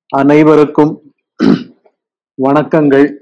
அனைவருக்கும் வணக்கங்கள்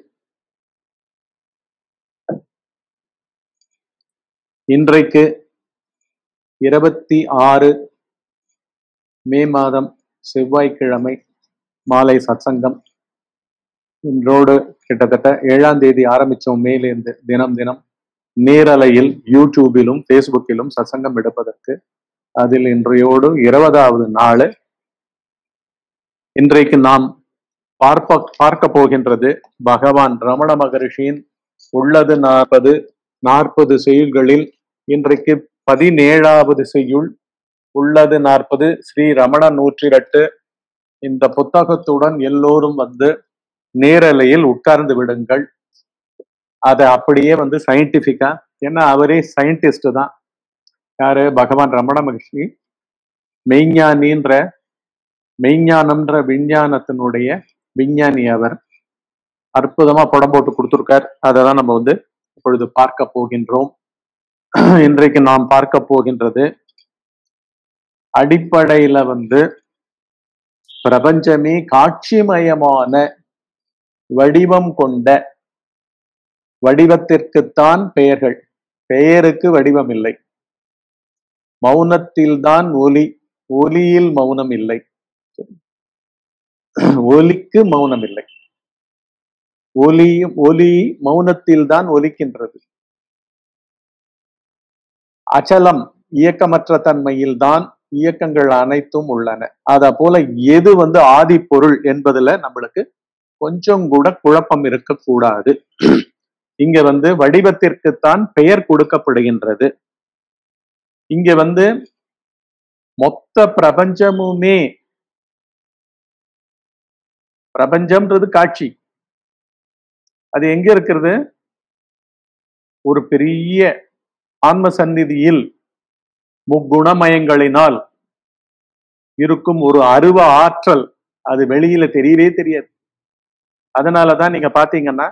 இன்றைக்கு இருபத்தி ஆறு மே மாதம் செவ்வாய்க்கிழமை மாலை சத்சங்கம் இன்றோடு கிட்டத்தட்ட ஏழாம் தேதி ஆரம்பிச்சோம் மேலிருந்து தினம் தினம் நேரலையில் யூடியூபிலும் ஃபேஸ்புக்கிலும் சத்சங்கம் எடுப்பதற்கு அதில் இன்றையோடு இருபதாவது நாள் இன்றைக்கு நாம் பார்ப்ப பார்க்க போகின்றது பகவான் ரமண மகரிஷியின் உள்ளது நாற்பது நாற்பது செய்யுள்களில் இன்றைக்கு பதினேழாவது செய்யுள் உள்ளது நாற்பது ஸ்ரீ ரமண நூற்றிரட்டு இந்த புத்தகத்துடன் எல்லோரும் வந்து நேரலையில் உட்கார்ந்து விடுங்கள் அதை அப்படியே வந்து சயின்டிபிக்கா ஏன்னா அவரே சயின்டிஸ்ட் தான் யாரு பகவான் ரமண மகர்ஷி மெய்ஞானின்ற மெய்ஞானம்ன்ற விஞ்ஞானத்தினுடைய விஞ்ஞானி அவர் அற்புதமா படம் போட்டு கொடுத்துருக்கார் அதை தான் நம்ம வந்து இப்பொழுது பார்க்க போகின்றோம் இன்றைக்கு நாம் பார்க்க போகின்றது அடிப்படையில வந்து பிரபஞ்சமே காட்சிமயமான வடிவம் கொண்ட வடிவத்திற்குத்தான் பெயர்கள் பெயருக்கு வடிவம் இல்லை மௌனத்தில்தான் ஒலி ஒலியில் மௌனம் இல்லை ஒலிக்கு மௌனம் இல்லை ஒலி ஒலி மௌனத்தில் தான் ஒலிக்கின்றது அச்சலம் இயக்கமற்ற தன்மையில் தான் இயக்கங்கள் அனைத்தும் உள்ளன அத போல எது வந்து ஆதி பொருள் என்பதுல நம்மளுக்கு கொஞ்சம் கூட குழப்பம் இருக்கக்கூடாது இங்க வந்து வடிவத்திற்குத்தான் பெயர் கொடுக்கப்படுகின்றது இங்க வந்து மொத்த பிரபஞ்சமுமே பிரபஞ்சம்ன்றது காட்சி அது எங்க இருக்கிறது ஒரு பெரிய ஆன்ம சந்நிதியில் முக்குணமயங்களினால் இருக்கும் ஒரு அருவ ஆற்றல் அது வெளியில தெரியவே தெரியாது அதனாலதான் நீங்க பாத்தீங்கன்னா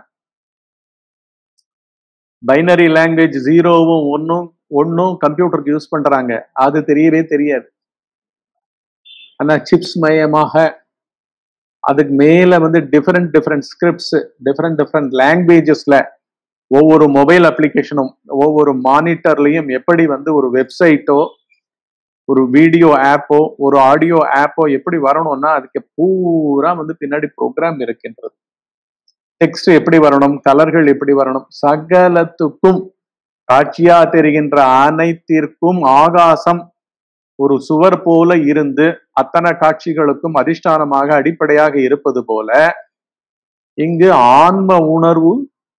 பைனரி லாங்குவேஜ் ஜீரோவும் ஒன்னும் ஒன்னும் கம்ப்யூட்டருக்கு யூஸ் பண்றாங்க அது தெரியவே தெரியாது ஆனா சிப்ஸ் மயமாக அதுக்கு மேல வந்து different different scripts different different லாங்குவேஜஸ்ல ஒவ்வொரு மொபைல் அப்ளிகேஷனும் ஒவ்வொரு மானிட்டர்லயும் எப்படி வந்து ஒரு வெப்சைட்டோ ஒரு வீடியோ ஆப்போ ஒரு ஆடியோ ஆப்போ எப்படி வரணும்னா அதுக்கு பூரா வந்து பின்னாடி ப்ரோக்ராம் இருக்கின்றது டெக்ஸ்ட் எப்படி வரணும் கலர்கள் எப்படி வரணும் சகலத்துக்கும் காட்சியா தெரிகின்ற அனைத்திற்கும் ஆகாசம் ஒரு சுவர் போல இருந்து அத்தனை காட்சிகளுக்கும் அதிஷ்டானமாக அடிப்படையாக இருப்பது போல இங்கு ஆன்ம உணர்வு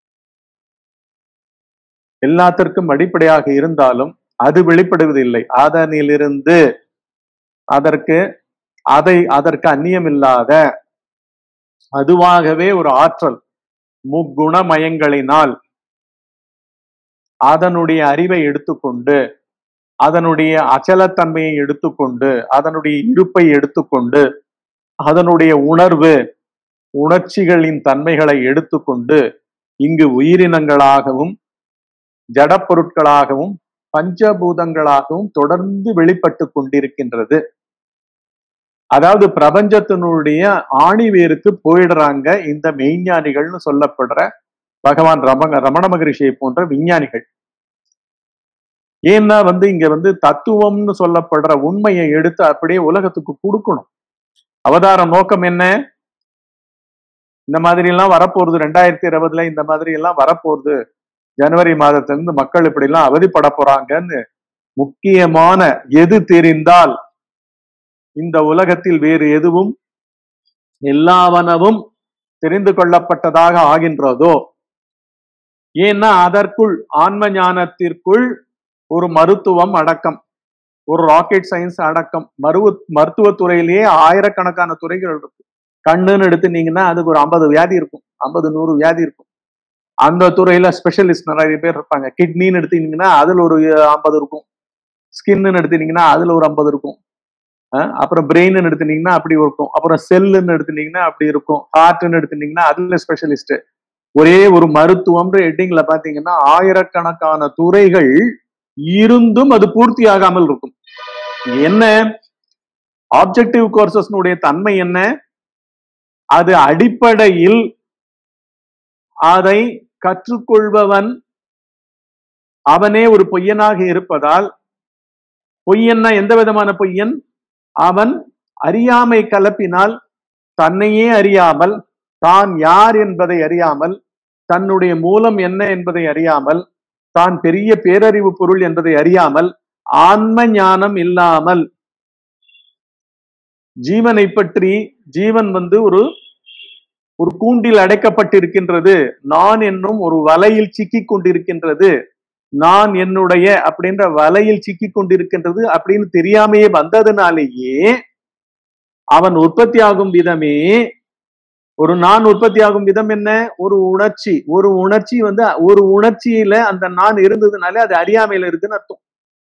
எல்லாத்திற்கும் அடிப்படையாக இருந்தாலும் அது வெளிப்படுவதில்லை அதனிலிருந்து அதற்கு அதை அதற்கு அந்நியம் இல்லாத அதுவாகவே ஒரு ஆற்றல் முக்குணமயங்களினால் அதனுடைய அறிவை எடுத்துக்கொண்டு அதனுடைய அச்சலத்தன்மையை எடுத்துக்கொண்டு அதனுடைய இருப்பை எடுத்துக்கொண்டு அதனுடைய உணர்வு உணர்ச்சிகளின் தன்மைகளை எடுத்துக்கொண்டு இங்கு உயிரினங்களாகவும் ஜடப்பொருட்களாகவும் பஞ்சபூதங்களாகவும் தொடர்ந்து வெளிப்பட்டு கொண்டிருக்கின்றது அதாவது பிரபஞ்சத்தினுடைய ஆணிவேருக்கு போயிடுறாங்க இந்த மெய்ஞானிகள்னு சொல்லப்படுற பகவான் ரம ரமண மகரிஷியை போன்ற விஞ்ஞானிகள் ஏன்னா வந்து இங்க வந்து தத்துவம்னு சொல்லப்படுற உண்மையை எடுத்து அப்படியே உலகத்துக்கு கொடுக்கணும் அவதார நோக்கம் என்ன இந்த மாதிரி எல்லாம் வரப்போறது ரெண்டாயிரத்தி இருபதுல இந்த மாதிரி எல்லாம் வரப்போகுது ஜனவரி மாதத்திலிருந்து மக்கள் இப்படி எல்லாம் அவதிப்பட போறாங்கன்னு முக்கியமான எது தெரிந்தால் இந்த உலகத்தில் வேறு எதுவும் எல்லாவனவும் தெரிந்து கொள்ளப்பட்டதாக ஆகின்றதோ ஏன்னா அதற்குள் ஆன்ம ஞானத்திற்குள் ஒரு மருத்துவம் அடக்கம் ஒரு ராக்கெட் சயின்ஸ் அடக்கம் மருவ மருத்துவத்துறையிலேயே ஆயிரக்கணக்கான துறைகள் இருக்கு கண்ணுன்னு எடுத்துனீங்கன்னா அதுக்கு ஒரு ஐம்பது வியாதி இருக்கும் ஐம்பது நூறு வியாதி இருக்கும் அந்த துறையில ஸ்பெஷலிஸ்ட் நிறைய பேர் இருப்பாங்க கிட்னின்னு எடுத்தீங்கன்னா அதுல ஒரு ஐம்பது இருக்கும் ஸ்கின்னு எடுத்தீங்கன்னா அதுல ஒரு ஐம்பது இருக்கும் அப்புறம் பிரெயின் எடுத்துனீங்கன்னா அப்படி இருக்கும் அப்புறம் செல்லுன்னு எடுத்துனீங்கன்னா அப்படி இருக்கும் ஹார்ட்னு எடுத்துனீங்கன்னா அதுல ஸ்பெஷலிஸ்ட் ஒரே ஒரு மருத்துவம்ன்ற ஹெட்டிங்ல பாத்தீங்கன்னா ஆயிரக்கணக்கான துறைகள் இருந்தும் அது பூர்த்தி ஆகாமல் இருக்கும் என்ன ஆப்ஜெக்டிவ் கோர்சஸ்னுடைய தன்மை என்ன அது அடிப்படையில் அதை கற்றுக்கொள்பவன் அவனே ஒரு பொய்யனாக இருப்பதால் பொய்யன்னா எந்த விதமான பொய்யன் அவன் அறியாமை கலப்பினால் தன்னையே அறியாமல் தான் யார் என்பதை அறியாமல் தன்னுடைய மூலம் என்ன என்பதை அறியாமல் தான் பெரிய பேரறிவு பொருள் என்பதை அறியாமல் ஆன்ம ஞானம் இல்லாமல் ஜீவனை பற்றி ஜீவன் வந்து ஒரு ஒரு கூண்டில் அடைக்கப்பட்டிருக்கின்றது நான் என்னும் ஒரு வலையில் சிக்கிக் கொண்டிருக்கின்றது நான் என்னுடைய அப்படின்ற வலையில் சிக்கிக் கொண்டிருக்கின்றது அப்படின்னு தெரியாமையே வந்ததுனாலேயே அவன் உற்பத்தி ஆகும் விதமே ஒரு நான் உற்பத்தி ஆகும் விதம் என்ன ஒரு உணர்ச்சி ஒரு உணர்ச்சி வந்து ஒரு உணர்ச்சியில அந்த நான் இருந்ததுனாலே அது அறியாமையில இருக்குன்னு அர்த்தம்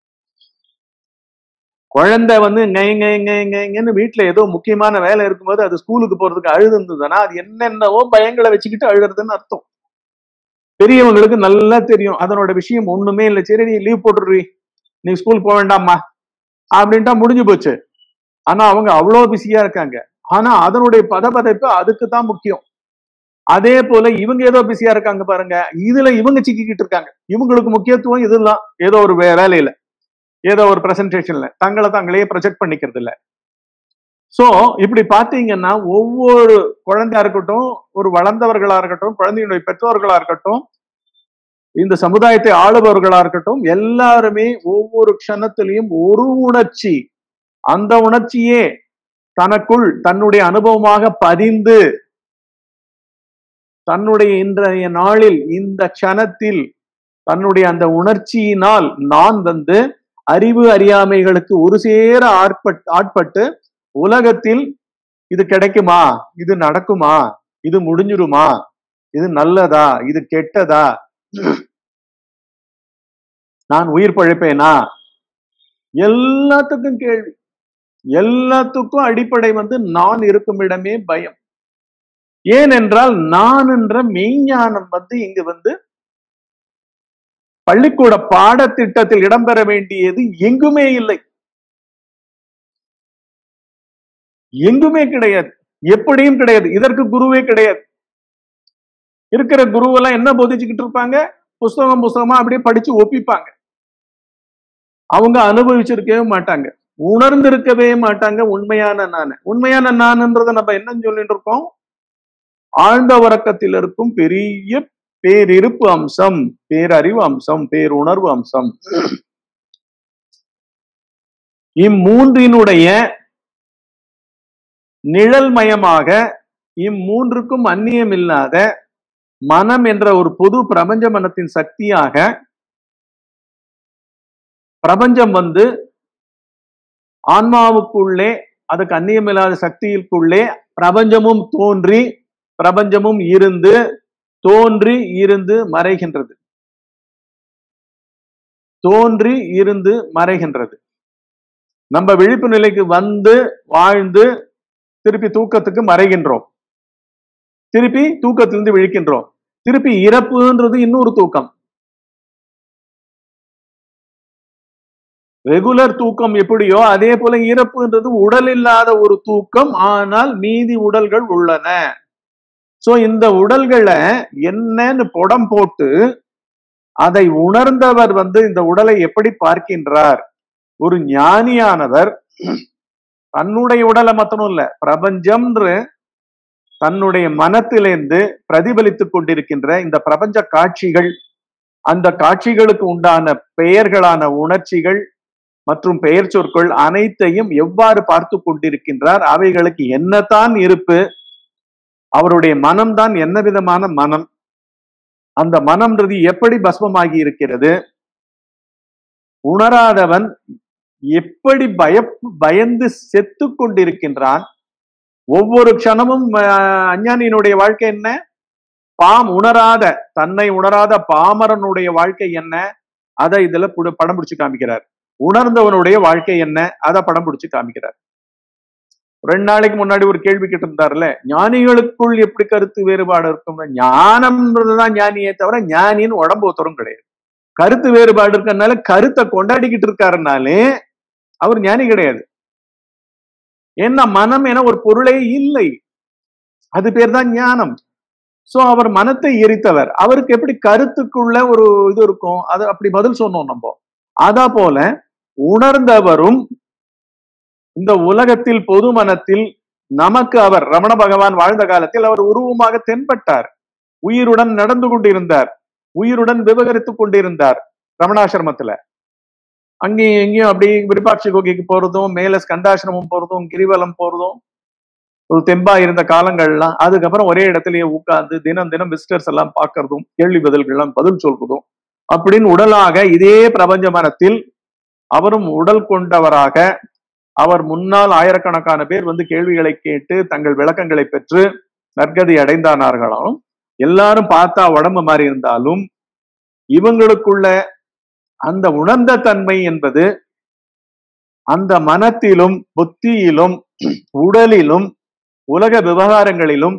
குழந்தை வந்து ngங்க வீட்டுல ஏதோ முக்கியமான வேலை இருக்கும்போது அது ஸ்கூலுக்கு போறதுக்கு அழுது இருந்ததுன்னா அது என்னென்னவோ பயங்களை வச்சுக்கிட்டு அழுகிறதுன்னு அர்த்தம் பெரியவங்களுக்கு நல்லா தெரியும் அதனோட விஷயம் ஒண்ணுமே இல்லை சரி நீ லீவ் போட்டுடுறீ நீ ஸ்கூல் போக வேண்டாமா அப்படின்ட்டா முடிஞ்சு போச்சு ஆனா அவங்க அவ்வளோ பிஸியா இருக்காங்க ஆனா அதனுடைய பதபதைப்பு அதுக்கு தான் முக்கியம் அதே போல இவங்க ஏதோ பிஸியா இருக்காங்க பாருங்க இதுல இவங்க சிக்கிக்கிட்டு இருக்காங்க இவங்களுக்கு முக்கியத்துவம் இதெல்லாம் ஏதோ ஒரு வே- வேலையில ஏதோ ஒரு பிரசன்டேஷன்ல தங்களை தாங்களே ப்ரொஜெக்ட் பண்ணிக்கிறது இல்ல சோ இப்படி பாத்தீங்கன்னா ஒவ்வொரு குழந்தையா இருக்கட்டும் ஒரு வளர்ந்தவர்களா இருக்கட்டும் குழந்தைகளுடைய பெற்றோர்களா இருக்கட்டும் இந்த சமுதாயத்தை ஆளுபவர்களா இருக்கட்டும் எல்லாருமே ஒவ்வொரு க்ஷணத்திலையும் ஒரு உணர்ச்சி அந்த உணர்ச்சியே தனக்குள் தன்னுடைய அனுபவமாக பதிந்து தன்னுடைய இன்றைய நாளில் இந்த க்ஷணத்தில் தன்னுடைய அந்த உணர்ச்சியினால் நான் வந்து அறிவு அறியாமைகளுக்கு ஒரு சேர ஆட்பட் ஆட்பட்டு உலகத்தில் இது கிடைக்குமா இது நடக்குமா இது முடிஞ்சிருமா இது நல்லதா இது கெட்டதா நான் உயிர் பழைப்பேனா எல்லாத்துக்கும் கேள்வி எல்லாத்துக்கும் அடிப்படை வந்து நான் இருக்கும் இடமே பயம் ஏனென்றால் நான் என்ற மெய்ஞானம் வந்து இங்கு வந்து பள்ளிக்கூட பாடத்திட்டத்தில் இடம்பெற வேண்டியது எங்குமே இல்லை எங்குமே கிடையாது எப்படியும் கிடையாது இதற்கு குருவே கிடையாது இருக்கிற குருவெல்லாம் என்ன போதிச்சுக்கிட்டு இருப்பாங்க புஸ்தகம் புஸ்தகமா அப்படியே படிச்சு ஒப்பிப்பாங்க அவங்க அனுபவிச்சிருக்கவே மாட்டாங்க உணர்ந்திருக்கவே மாட்டாங்க உண்மையான நான் உண்மையான நான்ன்றத நம்ம என்ன சொல்லிட்டு இருக்கோம் ஆழ்ந்த உறக்கத்தில் இருக்கும் பெரிய பேரிருப்பு அம்சம் பேரறிவு அம்சம் பேருணர்வு அம்சம் இம்மூன்றினுடைய நிழல்மயமாக இம்மூன்றுக்கும் அந்நியம் இல்லாத மனம் என்ற ஒரு பொது பிரபஞ்ச மனத்தின் சக்தியாக பிரபஞ்சம் வந்து ஆன்மாவுக்குள்ளே அதுக்கு அந்நியமில்லாத சக்தியிற்குள்ளே பிரபஞ்சமும் தோன்றி பிரபஞ்சமும் இருந்து தோன்றி இருந்து மறைகின்றது தோன்றி இருந்து மறைகின்றது நம்ம விழிப்பு நிலைக்கு வந்து வாழ்ந்து திருப்பி தூக்கத்துக்கு மறைகின்றோம் திருப்பி தூக்கத்திலிருந்து விழிக்கின்றோம் திருப்பி இறப்புன்றது இன்னொரு தூக்கம் ரெகுலர் தூக்கம் எப்படியோ அதே போல இறப்புன்றது உடல் இல்லாத ஒரு தூக்கம் ஆனால் மீதி உடல்கள் உள்ளன சோ இந்த உடல்களை என்னன்னு புடம் போட்டு அதை உணர்ந்தவர் வந்து இந்த உடலை எப்படி பார்க்கின்றார் ஒரு ஞானியானவர் தன்னுடைய உடலை மாத்தணும் இல்ல பிரபஞ்சம்ன்ற தன்னுடைய மனத்திலிருந்து பிரதிபலித்துக் கொண்டிருக்கின்ற இந்த பிரபஞ்ச காட்சிகள் அந்த காட்சிகளுக்கு உண்டான பெயர்களான உணர்ச்சிகள் மற்றும் பெயர் சொற்கள் அனைத்தையும் எவ்வாறு பார்த்து கொண்டிருக்கின்றார் அவைகளுக்கு என்னதான் இருப்பு அவருடைய மனம்தான் என்ன விதமான மனம் அந்த மனம்ன்றது எப்படி பஸ்மமாகி இருக்கிறது உணராதவன் எப்படி பய பயந்து செத்து கொண்டிருக்கின்றான் ஒவ்வொரு க்ஷணமும் அஹ், அஞ்ஞானியினுடைய வாழ்க்கை என்ன பாம் உணராத தன்னை உணராத பாமரனுடைய வாழ்க்கை என்ன அதை இதுல புடு- படம் பிடிச்சு காமிக்கிறார் உணர்ந்தவனுடைய வாழ்க்கை என்ன அதை படம் பிடிச்சு காமிக்கிறார் ரெண்டு நாளைக்கு முன்னாடி ஒரு கேள்வி கேட்டு இருந்தார்ல ஞானிகளுக்குள் எப்படி கருத்து வேறுபாடு இருக்கும் ஞானம்ன்றதுதான் ஞானியே தவிர ஞானின்னு உடம்பு ஒருத்தரும் கிடையாது கருத்து வேறுபாடு இருக்கறனால கருத்தை கொண்டாடிக்கிட்டு இருக்காருனாலே அவர் ஞானி கிடையாது ஏன்னா மனம் என ஒரு பொருளே இல்லை அது பேர் தான் ஞானம் சோ அவர் மனத்தை எரித்தவர் அவருக்கு எப்படி கருத்துக்குள்ள ஒரு இது இருக்கும் அது அப்படி பதில் சொன்னோம் நம்ம அதா போல உணர்ந்தவரும் இந்த உலகத்தில் பொது மனத்தில் நமக்கு அவர் ரமண பகவான் வாழ்ந்த காலத்தில் அவர் உருவமாக தென்பட்டார் உயிருடன் நடந்து கொண்டிருந்தார் உயிருடன் விவகரித்துக் கொண்டிருந்தார் ரமணாசிரமத்துல அங்கேயும் எங்கேயும் அப்படி விருப்பாட்சி கோகைக்கு போறதும் மேல ஸ்கந்தாசிரமம் போறதும் கிரிவலம் போறதும் ஒரு தெம்பா இருந்த காலங்கள்லாம் அதுக்கப்புறம் ஒரே இடத்துலயே உட்கார்ந்து தினம் தினம் விசிட்டர்ஸ் எல்லாம் பார்க்கறதும் கேள்வி பதில்கள்லாம் பதில் சொல்றதும் அப்படின்னு உடலாக இதே பிரபஞ்ச மனத்தில் அவரும் உடல் கொண்டவராக அவர் முன்னால் ஆயிரக்கணக்கான பேர் வந்து கேள்விகளை கேட்டு தங்கள் விளக்கங்களை பெற்று நற்கதி அடைந்தானார்களாலும் எல்லாரும் பார்த்தா உடம்பு மாதிரி இருந்தாலும் இவங்களுக்குள்ள அந்த உணர்ந்த தன்மை என்பது அந்த மனத்திலும் புத்தியிலும் உடலிலும் உலக விவகாரங்களிலும்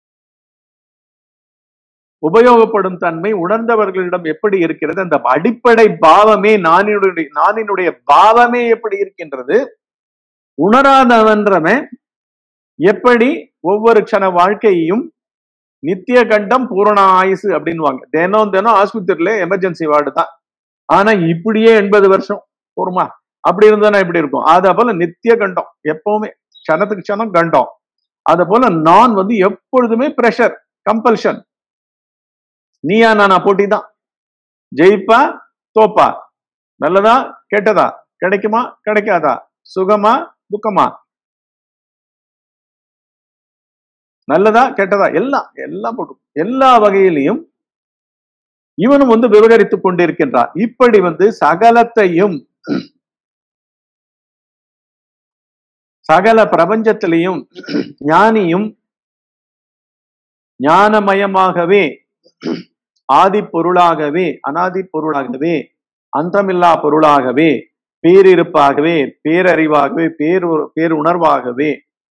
உபயோகப்படும் தன்மை உணர்ந்தவர்களிடம் எப்படி இருக்கிறது அந்த அடிப்படை பாவமே நானினுடைய நானினுடைய பாவமே எப்படி இருக்கின்றது உணராதவன்றவன் எப்படி ஒவ்வொரு க்ஷண வாழ்க்கையையும் நித்திய கண்டம் பூரண ஆயுசு அப்படின்வாங்க தினம் தினம் ஆஸ்பத்திரியில எமர்ஜென்சி வார்டு தான் ஆனா இப்படியே எண்பது வருஷம் போருமா அப்படி இருந்தா எப்படி இருக்கும் அத போல நித்திய கண்டம் எப்பவுமே க்ஷணத்துக்கு க்ஷணம் கண்டம் அத போல நான் வந்து எப்பொழுதுமே பிரஷர் கம்பல்ஷன் நீயா நானா போட்டி தான் ஜெயிப்பா தோப்பா நல்லதா கெட்டதா கிடைக்குமா கிடைக்காதா சுகமா துக்கமா நல்லதா கெட்டதா எல்லாம் எல்லாம் போட்டு எல்லா வகையிலையும் இவனும் வந்து விவகரித்துக் கொண்டிருக்கின்றான் இப்படி வந்து சகலத்தையும் சகல பிரபஞ்சத்திலையும் ஞானியும் ஞானமயமாகவே ஆதி பொருளாகவே அனாதி பொருளாகவே அந்தமில்லா பொருளாகவே பேரிருப்பாகவே பேரறிவாகவே பேரு பேருணர்வாகவே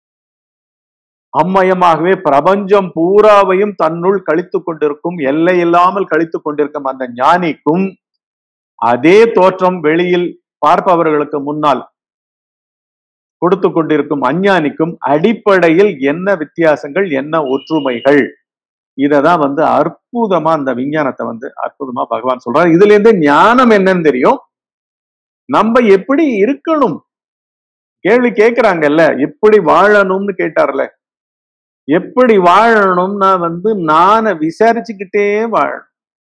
அம்மயமாகவே பிரபஞ்சம் பூராவையும் தன்னுள் கழித்துக் கொண்டிருக்கும் எல்லை இல்லாமல் கழித்துக் கொண்டிருக்கும் அந்த ஞானிக்கும் அதே தோற்றம் வெளியில் பார்ப்பவர்களுக்கு முன்னால் கொடுத்து கொண்டிருக்கும் அஞ்ஞானிக்கும் அடிப்படையில் என்ன வித்தியாசங்கள் என்ன ஒற்றுமைகள் இததான் வந்து அற்புதமா அந்த விஞ்ஞானத்தை வந்து அற்புதமா பகவான் சொல்றாரு இதுல இருந்து ஞானம் என்னன்னு தெரியும் நம்ம எப்படி இருக்கணும் கேள்வி கேட்கிறாங்கல்ல எப்படி வாழணும்னு கேட்டார்ல எப்படி வாழணும்னா வந்து நான விசாரிச்சுக்கிட்டே வாழணும்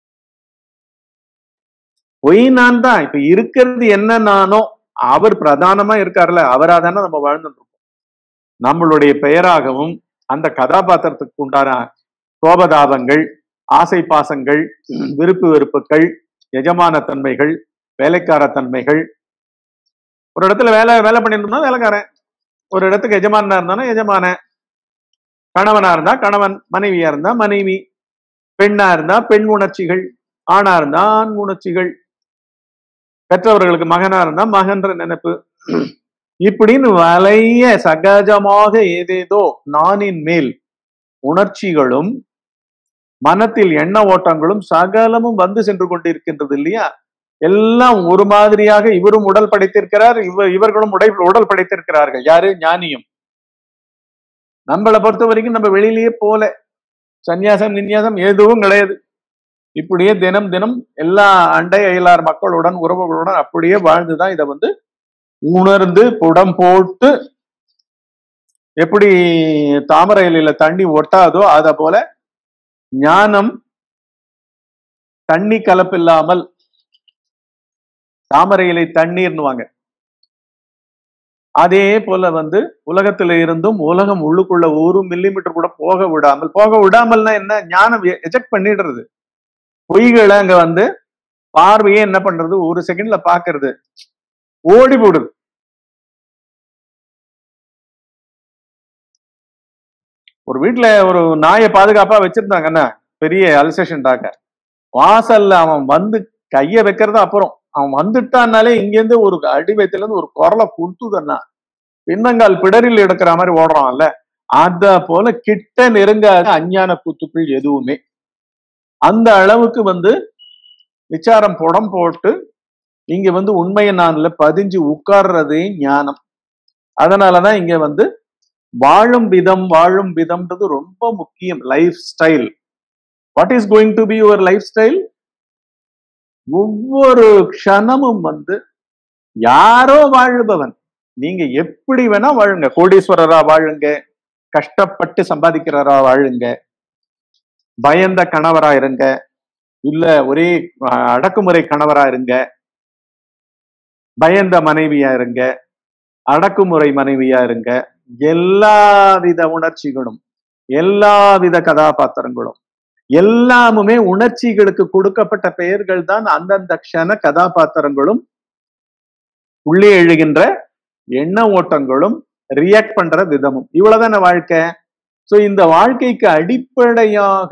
பொய் நான் தான் இப்ப இருக்கிறது என்ன நானோ அவர் பிரதானமா இருக்கார்ல அவரா தானே நம்ம வாழ்ந்துட்டு இருக்கோம் நம்மளுடைய பெயராகவும் அந்த கதாபாத்திரத்துக்கு உண்டான கோபதாபங்கள் ஆசை பாசங்கள் விருப்பு வெறுப்புகள் எஜமான தன்மைகள் வேலைக்கார தன்மைகள் ஒரு இடத்துல வேலை வேலை பண்ணிட்டு இருந்தா வேலைக்காரன் ஒரு இடத்துக்கு எஜமானா இருந்தானா எஜமான கணவனா இருந்தா கணவன் மனைவியா இருந்தா மனைவி பெண்ணா இருந்தா பெண் உணர்ச்சிகள் ஆணா இருந்தா ஆண் உணர்ச்சிகள் பெற்றவர்களுக்கு மகனா இருந்தா மகன்ற நினைப்பு இப்படின்னு வலைய சகஜமாக ஏதேதோ நானின் மேல் உணர்ச்சிகளும் மனத்தில் எண்ண ஓட்டங்களும் சகலமும் வந்து சென்று கொண்டிருக்கின்றது இல்லையா எல்லாம் ஒரு மாதிரியாக இவரும் உடல் படைத்திருக்கிறார் இவர் இவர்களும் உடை உடல் படைத்திருக்கிறார்கள் யாரு ஞானியும் நம்மளை பொறுத்த வரைக்கும் நம்ம வெளியிலேயே போல சந்நியாசம் நின்யாசம் எதுவும் கிடையாது இப்படியே தினம் தினம் எல்லா அண்டை அயலார் மக்களுடன் உறவுகளுடன் அப்படியே வாழ்ந்துதான் இதை வந்து உணர்ந்து புடம் போட்டு எப்படி தாமரை இலையில தண்ணி ஒட்டாதோ அத போல ஞானம் தண்ணி கலப்பில்லாமல் தாமரை இலை தண்ணீர்னுவாங்க அதே போல வந்து உலகத்துல இருந்தும் உலகம் உள்ளுக்குள்ள ஒரு மில்லிமீட்டர் கூட போக விடாமல் போக விடாமல்னா என்ன ஞானம் எஜெக்ட் பண்ணிடுறது பொய்களை அங்க வந்து பார்வையே என்ன பண்றது ஒரு செகண்ட்ல பாக்குறது ஓடி போடுது ஒரு வீட்டுல ஒரு நாயை பாதுகாப்பா வச்சிருந்தாங்கண்ணா பெரிய அல்சேஷன் டாக்க வாசல்ல அவன் வந்து கைய வைக்கிறது அப்புறம் அவன் வந்துட்டான்னாலே இங்கேருந்து ஒரு அடி வயத்துல இருந்து ஒரு குரலை கொடுத்துதண்ணா பின்னங்கால் பிடரில் எடுக்கிற மாதிரி ஓடுறான்ல அத போல கிட்ட நெருங்காத அஞ்ஞான கூத்துக்கள் எதுவுமே அந்த அளவுக்கு வந்து விசாரம் புடம் போட்டு இங்க வந்து உண்மையை நான்ல பதிஞ்சு உட்கார்றதே ஞானம் அதனாலதான் இங்க வந்து வாழும் விதம் வாழும் விதம்ன்றது ரொம்ப முக்கியம் lifestyle what is going to be your lifestyle ஒவ்வொரு க்ஷணமும் வந்து யாரோ வாழுபவன் நீங்க எப்படி வேணா வாழுங்க கோடீஸ்வரரா வாழுங்க கஷ்டப்பட்டு சம்பாதிக்கிறரா வாழுங்க பயந்த கணவரா இருங்க இல்ல ஒரே அஹ், அடக்குமுறை கணவரா இருங்க பயந்த மனைவியா இருங்க அடக்குமுறை மனைவியா இருங்க எல்லாவித உணர்ச்சிகளும் எல்லாவித கதாபாத்திரங்களும் எல்லாமுமே உணர்ச்சிகளுக்கு கொடுக்கப்பட்ட பெயர்கள் தான் அந்தந்த க்ஷண கதாபாத்திரங்களும் உள்ளே எழுகின்ற எண்ண ஓட்டங்களும் ரியாக்ட் பண்ற விதமும் இவ்வளவுதான வாழ்க்கை சோ இந்த வாழ்க்கைக்கு அடிப்படையாக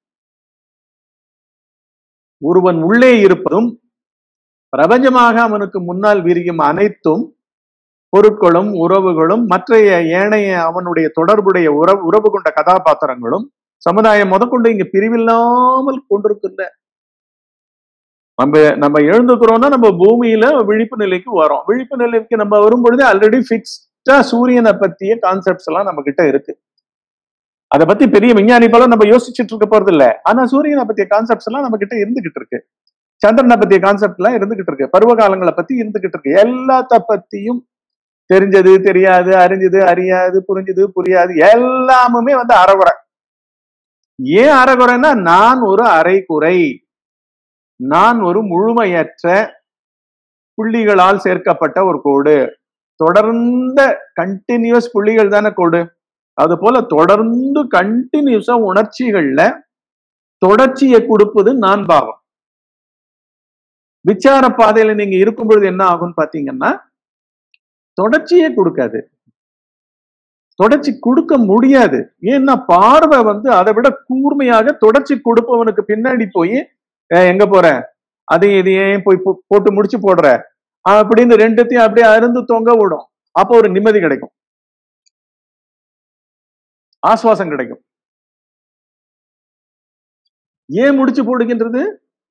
ஒருவன் உள்ளே இருப்பதும் பிரபஞ்சமாக அவனுக்கு முன்னால் விரியும் அனைத்தும் பொருட்களும் உறவுகளும் மற்ற ஏனைய அவனுடைய தொடர்புடைய உறவு உறவு கொண்ட கதாபாத்திரங்களும் சமுதாயம் முதற்கொண்டு இங்க பிரிவில்லாமல் கொண்டிருக்கின்ற நம்ம நம்ம எழுந்துக்கிறோம்னா நம்ம பூமியில விழிப்பு நிலைக்கு வரோம் விழிப்பு நிலைக்கு நம்ம வரும்பொழுது ஆல்ரெடி பிக்ஸ்டா சூரியனை பத்திய கான்செப்ட்ஸ் எல்லாம் நம்ம கிட்ட இருக்கு அதை பத்தி பெரிய விஞ்ஞானி போல நம்ம யோசிச்சுட்டு இருக்க போறது இல்ல ஆனா சூரியனை பத்திய கான்செப்ட்ஸ் எல்லாம் நம்ம கிட்ட இருந்துகிட்டு இருக்கு சந்திரனை பத்திய கான்செப்ட் எல்லாம் இருந்துகிட்டு இருக்கு பருவ காலங்களை பத்தி இருந்துகிட்டு இருக்கு எல்லாத்த பத்தியும் தெரிஞ்சது தெரியாது அறிஞ்சது அறியாது புரிஞ்சது புரியாது எல்லாமுமே வந்து அறகுறை ஏன் அறகுறைன்னா நான் ஒரு அரைகுறை நான் ஒரு முழுமையற்ற புள்ளிகளால் சேர்க்கப்பட்ட ஒரு கோடு தொடர்ந்த கண்டினியூஸ் புள்ளிகள் தானே கோடு அது போல தொடர்ந்து கண்டினியூஸா உணர்ச்சிகள்ல தொடர்ச்சியை கொடுப்பது நான் பாவம் விச்சார பாதையில நீங்க இருக்கும் பொழுது என்ன ஆகும்னு பாத்தீங்கன்னா தொடர்ச்சியே கொடுக்காது தொடர்ச்சி கொடுக்க முடியாது ஏன்னா பார்வை வந்து அதை விட கூர்மையாக தொடர்ச்சி கொடுப்பவனுக்கு பின்னாடி போய் "ஏய், எங்க போற அதையும் இதையும் போய் போ- போட்டு முடிச்சு போடுற அப்படின்னு ரெண்டுத்தையும் அப்படியே அருந்து தொங்க விடும் அப்போ ஒரு நிம்மதி கிடைக்கும் ஆசுவாசம் கிடைக்கும் ஏன் முடிச்சு போடுகின்றது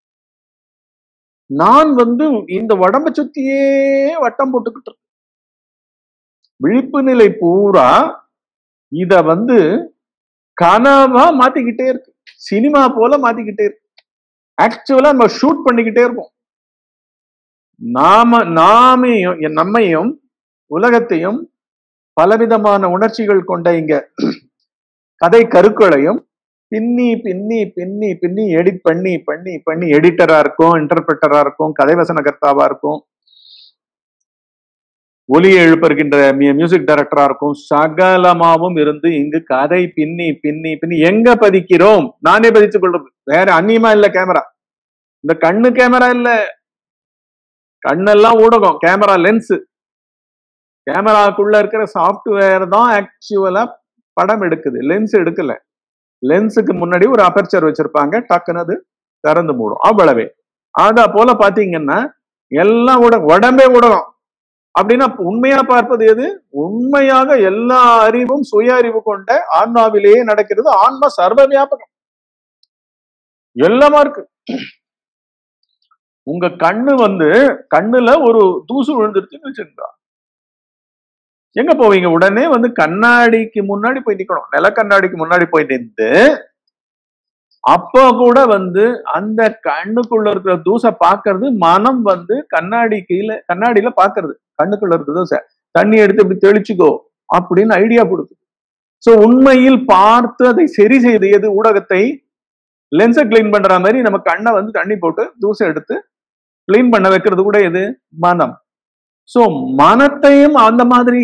நான் வந்து இந்த உடம்ப சுத்தியே வட்டம் போட்டுக்கிட்டு இருக்கேன். விழிப்பு நிலை பூரா இத வந்து கனவா மாத்திக்கிட்டே இருக்கு சினிமா போல மாத்திக்கிட்டே இருக்கு ஆக்சுவலா நம்ம ஷூட் பண்ணிக்கிட்டே இருக்கோம் நாம நாமையும் என் நம்மையும் உலகத்தையும் பலவிதமான உணர்ச்சிகள் கொண்ட இங்க கதை கருக்களையும் பின்னி பின்னி பின்னி பின்னி எடிட் பண்ணி பண்ணி பண்ணி எடிட்டரா இருக்கும் இன்டர்பிரட்டரா இருக்கும் கதை வசனகர்த்தாவா இருக்கும் ஒலியை எழுப்பிருக்கின்ற மியூசிக் டைரக்டரா இருக்கும் சகலமாவும் இருந்து இங்கு கதை பின்னி பின்னி பின்னி எங்க பதிக்கிறோம் நானே பதித்துக் கொள்றது வேற அந்நியமா இல்ல கேமரா இந்த கண்ணு கேமரா இல்ல கண்ணெல்லாம் ஊடகம் கேமரா லென்ஸ் கேமராக்குள்ள இருக்கிற சாஃப்ட்வேர் தான் ஆக்சுவலா படம் எடுக்குது லென்ஸ் எடுக்கல லென்ஸுக்கு முன்னாடி ஒரு அபர்ச்சர் வச்சிருப்பாங்க டக்குன்னு அது திறந்து மூடும் அவ்வளவே அத போல பாத்தீங்கன்னா எல்லாம் ஊடகம் உடம்பே ஊடகம் அப்படின்னா உண்மையா பார்ப்பது எது உண்மையாக எல்லா அறிவும் சுய அறிவு கொண்ட ஆன்மாவிலேயே நடக்கிறது ஆன்மா சர்வ வியாபகம் எல்லாமா இருக்கு உங்க கண்ணு வந்து கண்ணுல ஒரு தூசு விழுந்துருச்சுன்னு வச்சுருந்தா எங்க போவீங்க உடனே வந்து கண்ணாடிக்கு முன்னாடி போய் நிக்கணும் நில கண்ணாடிக்கு முன்னாடி போய் நின்று அப்போ கூட வந்து அந்த கண்ணுக்குள்ள இருக்கிற தூசை பாக்குறது மனம் வந்து கண்ணாடி கீழே கண்ணாடியில பாக்குறது கண்ணுக்குள்ள இருக்கிற தூசை தண்ணி எடுத்து இப்படி தெளிச்சுக்கோ அப்படின்னு ஐடியா கொடுக்குது சோ உண்மையில் பார்த்து அதை சரி செய்து எது ஊடகத்தை லென்ஸை கிளீன் பண்ற மாதிரி நம்ம கண்ணை வந்து தண்ணி போட்டு தூசை எடுத்து கிளீன் பண்ண வைக்கிறது கூட எது மனம் சோ மனத்தையும் அந்த மாதிரி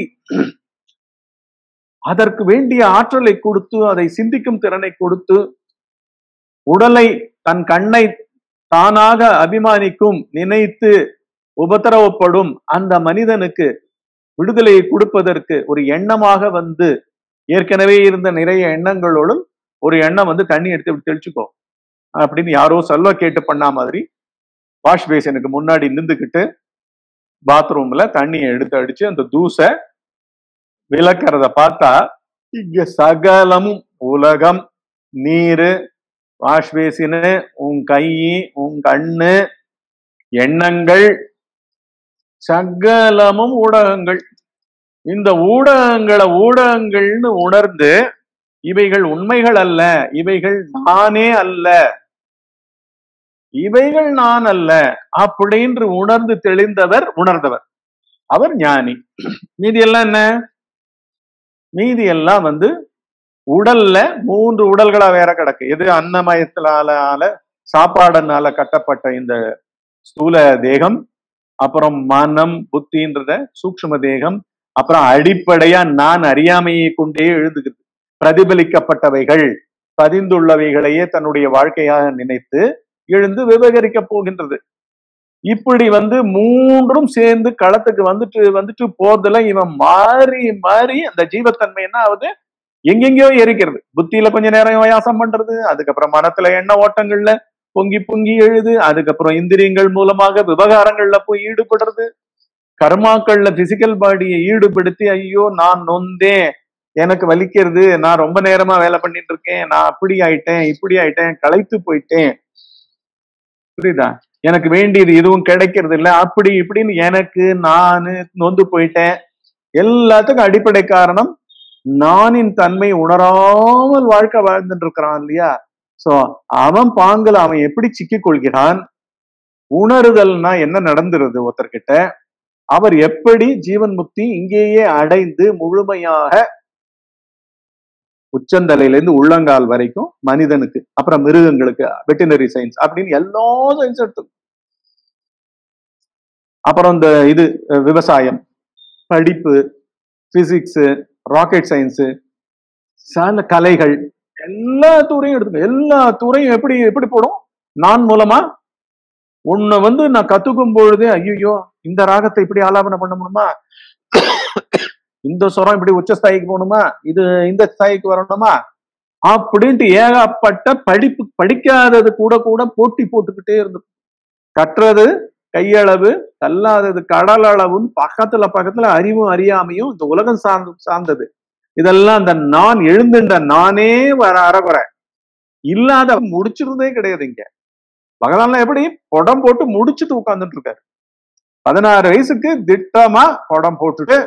அதற்கு வேண்டிய ஆற்றலை கொடுத்து அதை சிந்திக்கும் திறனை கொடுத்து உடலை தன் கண்ணை தானாக அபிமானிக்கும் நினைத்து உபத்திரவப்படும் அந்த மனிதனுக்கு விடுதலையை கொடுப்பதற்கு ஒரு எண்ணமாக வந்து ஏற்கனவே இருந்த நிறைய எண்ணங்களோடும் ஒரு எண்ணம் வந்து தண்ணி எடுத்து இப்படி தெளிச்சுக்கோ அப்படின்னு யாரோ சொல்ல கேட்டு பண்ணா மாதிரி வாஷ் பேசனுக்கு முன்னாடி நின்றுக்கிட்டு பாத்ரூம்ல தண்ணியை எடுத்து அடிச்சு அந்த தூசை விளக்கறத பார்த்தா இங்க சகலமும் உலகம் நீரு வாஷ் பேசினு உன் கை உன் கண்ணு எண்ணங்கள் சகலமும் ஊடகங்கள் இந்த ஊடகங்களை ஊடகங்கள்னு உணர்ந்து இவைகள் உண்மைகள் அல்ல இவைகள் நானே அல்ல இவைகள் நான் அல்ல அப்படின்னு உணர்ந்து தெளிந்தவர் உணர்ந்தவர் அவர் ஞானி மீதி எல்லாம் என்ன மீதி எல்லாம் வந்து உடல்ல மூன்று உடல்களா வேற கிடக்கு எது அன்னமயத்தினால ஆல சாப்பாடுனால கட்டப்பட்ட இந்த ஸ்தூல தேகம் அப்புறம் மனம் புத்தின்றத சூக்ஷ்ம தேகம் அப்புறம் அடிப்படையா நான் அறியாமையை கொண்டே எழுதுகிறது பிரதிபலிக்கப்பட்டவைகள் பதிந்துள்ளவைகளையே தன்னுடைய வாழ்க்கையாக நினைத்து எழுந்து விவகரிக்க போகின்றது இப்படி வந்து மூன்றும் சேர்ந்து களத்துக்கு வந்துட்டு வந்துட்டு போறதுல இவன் மாறி மாறி அந்த ஜீவத்தன்மை என்ன ஆகுது எங்கெங்கயோ எரிக்கிறது புத்தியில கொஞ்ச நேரம் வயாசம் பண்றது அதுக்கப்புறம் மனத்துல எண்ண ஓட்டங்கள்ல பொங்கி பொங்கி எழுது அதுக்கப்புறம் இந்திரியங்கள் மூலமாக விவகாரங்கள்ல போய் ஈடுபடுறது கர்மாக்கள்ல பிசிக்கல் பாடியை ஈடுபடுத்தி ஐயோ நான் நொந்தேன் எனக்கு வலிக்கிறது நான் ரொம்ப நேரமா வேலை பண்ணிட்டு இருக்கேன் நான் அப்படி ஆயிட்டேன் இப்படி ஆயிட்டேன் களைத்து போயிட்டேன் புரியுதா எனக்கு வேண்டியது எதுவும் கிடைக்கிறது இல்ல அப்படி இப்படின்னு எனக்கு நானு நொந்து போயிட்டேன் எல்லாத்துக்கும் அடிப்படை காரணம் நானின் தன்மை உணராமல் வாழ்க்கை வாழ்ந்துட்டு இருக்கிறான் இல்லையா சோ அவன் பாங்கல அவன் எப்படி சிக்கிக் கொள்கிறான் உணருதல்னா என்ன நடந்துருது ஒருத்தர்கிட்ட அவர் எப்படி ஜீவன் முக்தி இங்கேயே அடைந்து முழுமையாக உச்சந்தலையில இருந்து உள்ளங்கால் வரைக்கும் மனிதனுக்கு அப்புறம் மிருகங்களுக்கு வெட்டினரி சயின்ஸ் அப்படின்னு எல்லா சயின்ஸ் எடுத்து அப்புறம் இந்த இது அஹ், விவசாயம் படிப்பு பிசிக்ஸ் ராக்கெட் சயின்ஸ் சால கலைகள் எல்லா துறையும் எடுத்துக்கோ எல்லா துறையும் எப்படி எப்படி போடும் நான் மூலமா உன்னை வந்து நான் கத்துக்கும் பொழுதே ஐயோ இந்த ராகத்தை இப்படி ஆலாபனை பண்ண முடியுமா இந்த சுரம் இப்படி உச்ச ஸ்தாயிக்கு போகணுமா இது இந்த ஸ்தாயிக்கு வரணுமா அப்படின்ட்டு ஏகப்பட்ட படிப்பு படிக்காதது கூட கூட போட்டி போட்டுக்கிட்டே இருந்து கற்றது கையளவு கல்லாதது கடல் அளவுன்னு பக்கத்துல பக்கத்துல அறிவும் அறியாமையும் இந்த உலகம் சார்ந்து சார்ந்தது இதெல்லாம் அந்த நான் எழுந்துட்ட நானே வர அறகுறை இல்லாத முடிச்சிருந்தே கிடையாது இங்க பகவான்லாம் எப்படி படம் போட்டு முடிச்சுட்டு உட்கார்ந்துட்டு இருக்காரு பதினாறு வயசுக்கு திட்டமா படம் போட்டுட்டு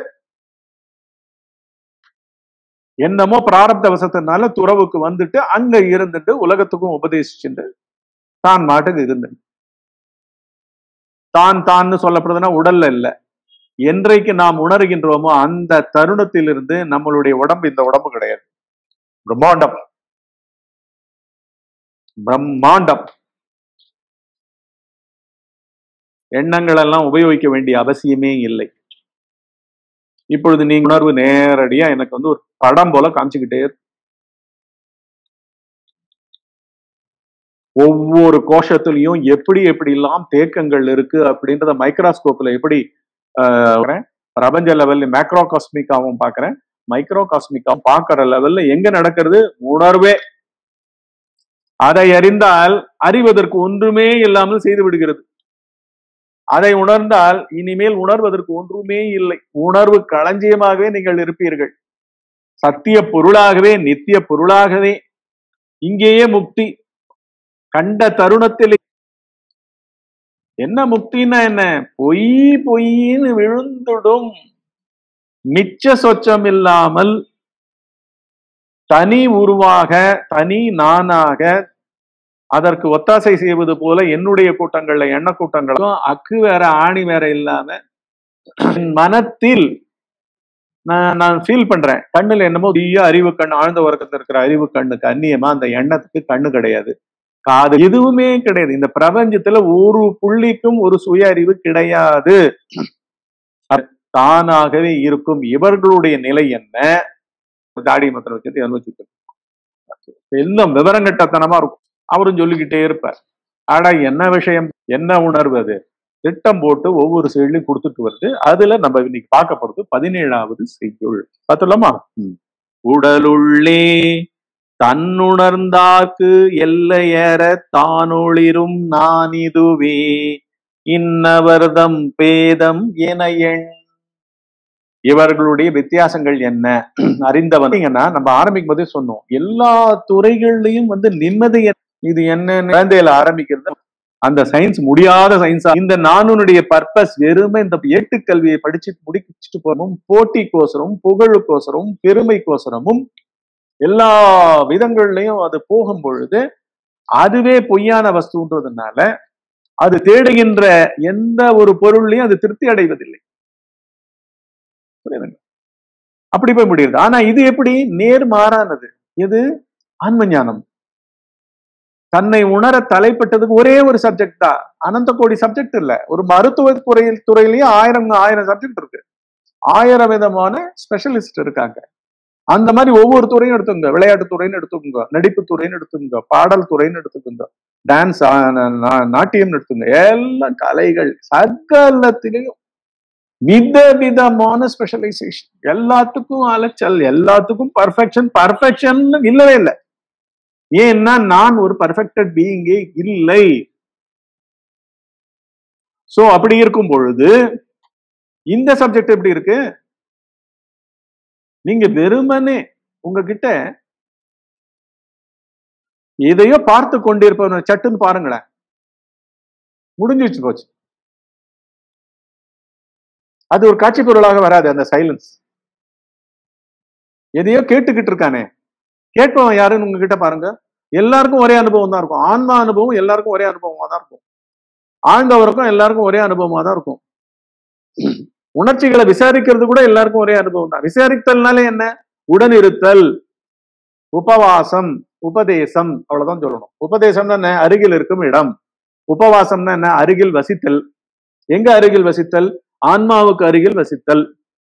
என்னமோ பிராரப்த வசத்தினால துறவுக்கு வந்துட்டு அங்க இருந்துட்டு உலகத்துக்கும் உபதேசிச்சுட்டு தான் மாட்டுக்கு இருந்து தான் தான்னு சொல்லப்படுதுன்னா உடல்ல இல்ல என்றைக்கு நாம் உணர்கின்றோமோ அந்த தருணத்திலிருந்து நம்மளுடைய உடம்பு இந்த உடம்பு கிடையாது பிரம்மாண்டம் பிரம்மாண்டம் எண்ணங்கள் எல்லாம் உபயோகிக்க வேண்டிய அவசியமே இல்லை இப்பொழுது நீங்க உணர்வு நேரடியா எனக்கு வந்து ஒரு படம் போல காமிச்சுக்கிட்டே இருக்கு. ஒவ்வொரு கோஷத்திலையும் எப்படி எப்படி எல்லாம் தேக்கங்கள் இருக்கு அப்படின்றத மைக்ரோஸ்கோப்ல எப்படி ஆஹ், பார்க்கறேன். பிரபஞ்ச லெவல்ல மேக்ரோ காஸ்மிக்காவும் பாக்குறேன் மைக்ரோ காஸ்மிக்காவும் பாக்குற லெவல்ல எங்க நடக்கிறது உணர்வே அதை அறிந்தால் அறிவதற்கு ஒன்றுமே இல்லாமல் செய்து விடுகிறது அதை உணர்ந்தால் இனிமேல் உணர்வதற்கு ஒன்றுமே இல்லை உணர்வு களஞ்சியமாகவே நீங்கள் இருப்பீர்கள் சத்திய பொருளாகவே நித்திய பொருளாகவே இங்கேயே முக்தி கண்ட தருணத்தில் என்ன முக்தின்னா என்ன பொய் பொய்ன்னு விழுந்துடும் மிச்ச சொச்சம் இல்லாமல் தனி உருவாக தனி நானாக அதற்கு ஒத்தாசை செய்வது போல என்னுடைய கூட்டங்கள்ல எண்ண கூட்டங்களும் அக்கு வேற ஆணி வேற இல்லாம என் மனத்தில் நான் நான் ஃபீல் பண்றேன் கண்ணுல என்னமோ பெரிய அறிவு கண் ஆழ்ந்த உறக்கத்துல இருக்கிற அறிவு கண்ணுக்கு அந்நியமா அந்த எண்ணத்துக்கு கண்ணு கிடையாது காது எதுவுமே கிடையாது இந்த பிரபஞ்சத்துல ஒரு புள்ளிக்கும் ஒரு சுய அறிவு கிடையாது அது தானாகவே இருக்கும் இவர்களுடைய நிலை என்ன தாடி மத்திரம் வச்சுட்டு அனுபவிச்சுட்டு எல்லாம் விவரங்கட்டத்தனமா இருக்கும் அவரும் சொல்லிக்கிட்டே இருப்பார் ஆடா என்ன விஷயம் என்ன உணர்வு அது திட்டம் போட்டு ஒவ்வொரு செயலையும் கொடுத்துட்டு வருது அதுல நம்ம இன்னைக்கு பார்க்க போறது பதினேழாவது செய்யுள் பார்த்துலாமா உடலுள்ளே தன்னுணர்ந்தாக்கு எல்லையற தானொளிரும் நான் இதுவே இன்னவர்தம் பேதம் என எண் இவர்களுடைய வித்தியாசங்கள் என்ன அறிந்தவன் நம்ம ஆரம்பிக்கும் போதே சொன்னோம் எல்லா துறைகள்லயும் வந்து நிம்மதி இது என்ன குழந்தையில ஆரம்பிக்கிறது அந்த சயின்ஸ் முடியாத சயின்ஸா இந்த நானுடைய பர்பஸ் வெறுமை இந்த ஏட்டுக்கல்வியை படிச்சு முடிச்சுட்டு போறோம் போட்டிக்கோசரமும் புகழுக்கோசரமும் பெருமைக்கோசரமும் எல்லா விதங்கள்லயும் அது போகும் பொழுது அதுவே பொய்யான வஸ்துன்றதுனால அது தேடுகின்ற எந்த ஒரு பொருள்லையும் அது திருப்தி அடைவதில்லை புரியுதுங்க அப்படி போய் முடியுது ஆனா இது எப்படி நேர்மாறானது எது ஆன்ம ஞானம் தன்னை உணர தலைப்பட்டதுக்கு ஒரே ஒரு சப்ஜெக்ட் தான் அனந்த கோடி சப்ஜெக்ட் இல்ல ஒரு மருத்துவ துறையில் துறையிலேயே ஆயிரம் ஆயிரம் சப்ஜெக்ட் இருக்கு ஆயிரம் விதமான ஸ்பெஷலிஸ்ட் இருக்காங்க அந்த மாதிரி ஒவ்வொரு துறையும் எடுத்துங்க விளையாட்டு துறைன்னு எடுத்துக்கோங்க நடிப்பு துறைன்னு எடுத்துக்கோங்க பாடல் துறைன்னு எடுத்துக்கோங்க டான்ஸ் நாட்டியம் எடுத்துங்க எல்லா கலைகள் சகலத்திலையும் வித விதமான ஸ்பெஷலைசேஷன் எல்லாத்துக்கும் அலைச்சல் எல்லாத்துக்கும் பர்ஃபெக்ஷன் பர்ஃபெக்ஷன் இல்லவே இல்லை ஏன்னா நான் ஒரு பர்ஃபெக்டட் பீயிங்கே இல்லை சோ அப்படி இருக்கும் பொழுது இந்த சப்ஜெக்ட் எப்படி இருக்கு நீங்க வெறுமனே உங்ககிட்ட எதையோ பார்த்து கொண்டிருப்பவன் சட்டுன்னு பாருங்களேன் முடிஞ்சு வச்சு போச்சு அது ஒரு காட்சி பொருளாக வராது அந்த சைலன்ஸ் எதையோ கேட்டுக்கிட்டு இருக்கானே கேட்பவன் யாருன்னு உங்ககிட்ட பாருங்க எல்லாருக்கும் ஒரே அனுபவம் தான் இருக்கும் ஆன்மா அனுபவம் எல்லாருக்கும் ஒரே அனுபவமா தான் இருக்கும் ஆழ்ந்தவருக்கும் எல்லாருக்கும் ஒரே அனுபவமா தான் இருக்கும் உணர்ச்சிகளை விசாரிக்கிறது கூட எல்லாருக்கும் ஒரே அனுபவம் தான் விசாரித்தல்னாலே என்ன உடன் இருத்தல் உபவாசம் உபதேசம் அவ்வளவுதான் சொல்லணும் உபதேசம்னா என்ன அருகில் இருக்கும் இடம் உபவாசம்னா என்ன அருகில் வசித்தல் எங்க அருகில் வசித்தல் ஆன்மாவுக்கு அருகில் வசித்தல்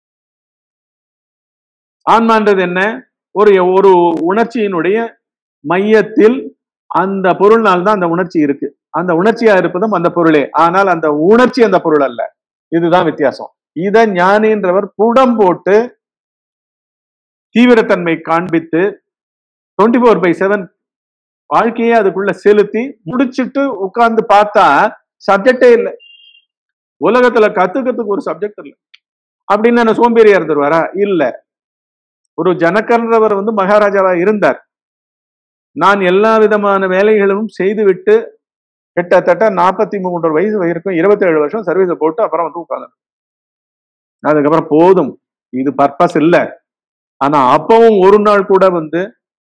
ஆன்மான்றது என்ன ஒரு ஒரு உணர்ச்சியினுடைய மையத்தில் அந்த பொருள்னால் தான் அந்த உணர்ச்சி இருக்கு அந்த உணர்ச்சியா இருப்பதும் அந்த பொருளே ஆனால் அந்த உணர்ச்சி அந்த பொருள் அல்ல இதுதான் வித்தியாசம் இத ஞானின்றவர் புடம் போட்டு தீவிரத்தன்மை காண்பித்து டுவெண்ட்டி ஃபோர் பை செவன் வாழ்க்கையே அதுக்குள்ள செலுத்தி முடிச்சிட்டு உட்கார்ந்து பார்த்தா சப்ஜெக்டே இல்லை உலகத்துல கத்துக்கிறதுக்கு ஒரு சப்ஜெக்ட் இல்லை அப்படின்னு என்ன சோம்பேறியா இருந்துருவாரா இல்ல ஒரு ஜனகன்றவர் வந்து மகாராஜாவா இருந்தார் நான் எல்லா விதமான வேலைகளும் செய்துவிட்டு கிட்டத்தட்ட நாற்பத்தி மூன்று வயசு வரைக்கும் இருபத்தி ஏழு வருஷம் சர்வீஸை போட்டு அப்புறம் வந்து உட்கார்ந்து அதுக்கப்புறம் போதும் இது பர்பஸ் இல்லை ஆனா அப்பவும் ஒரு நாள் கூட வந்து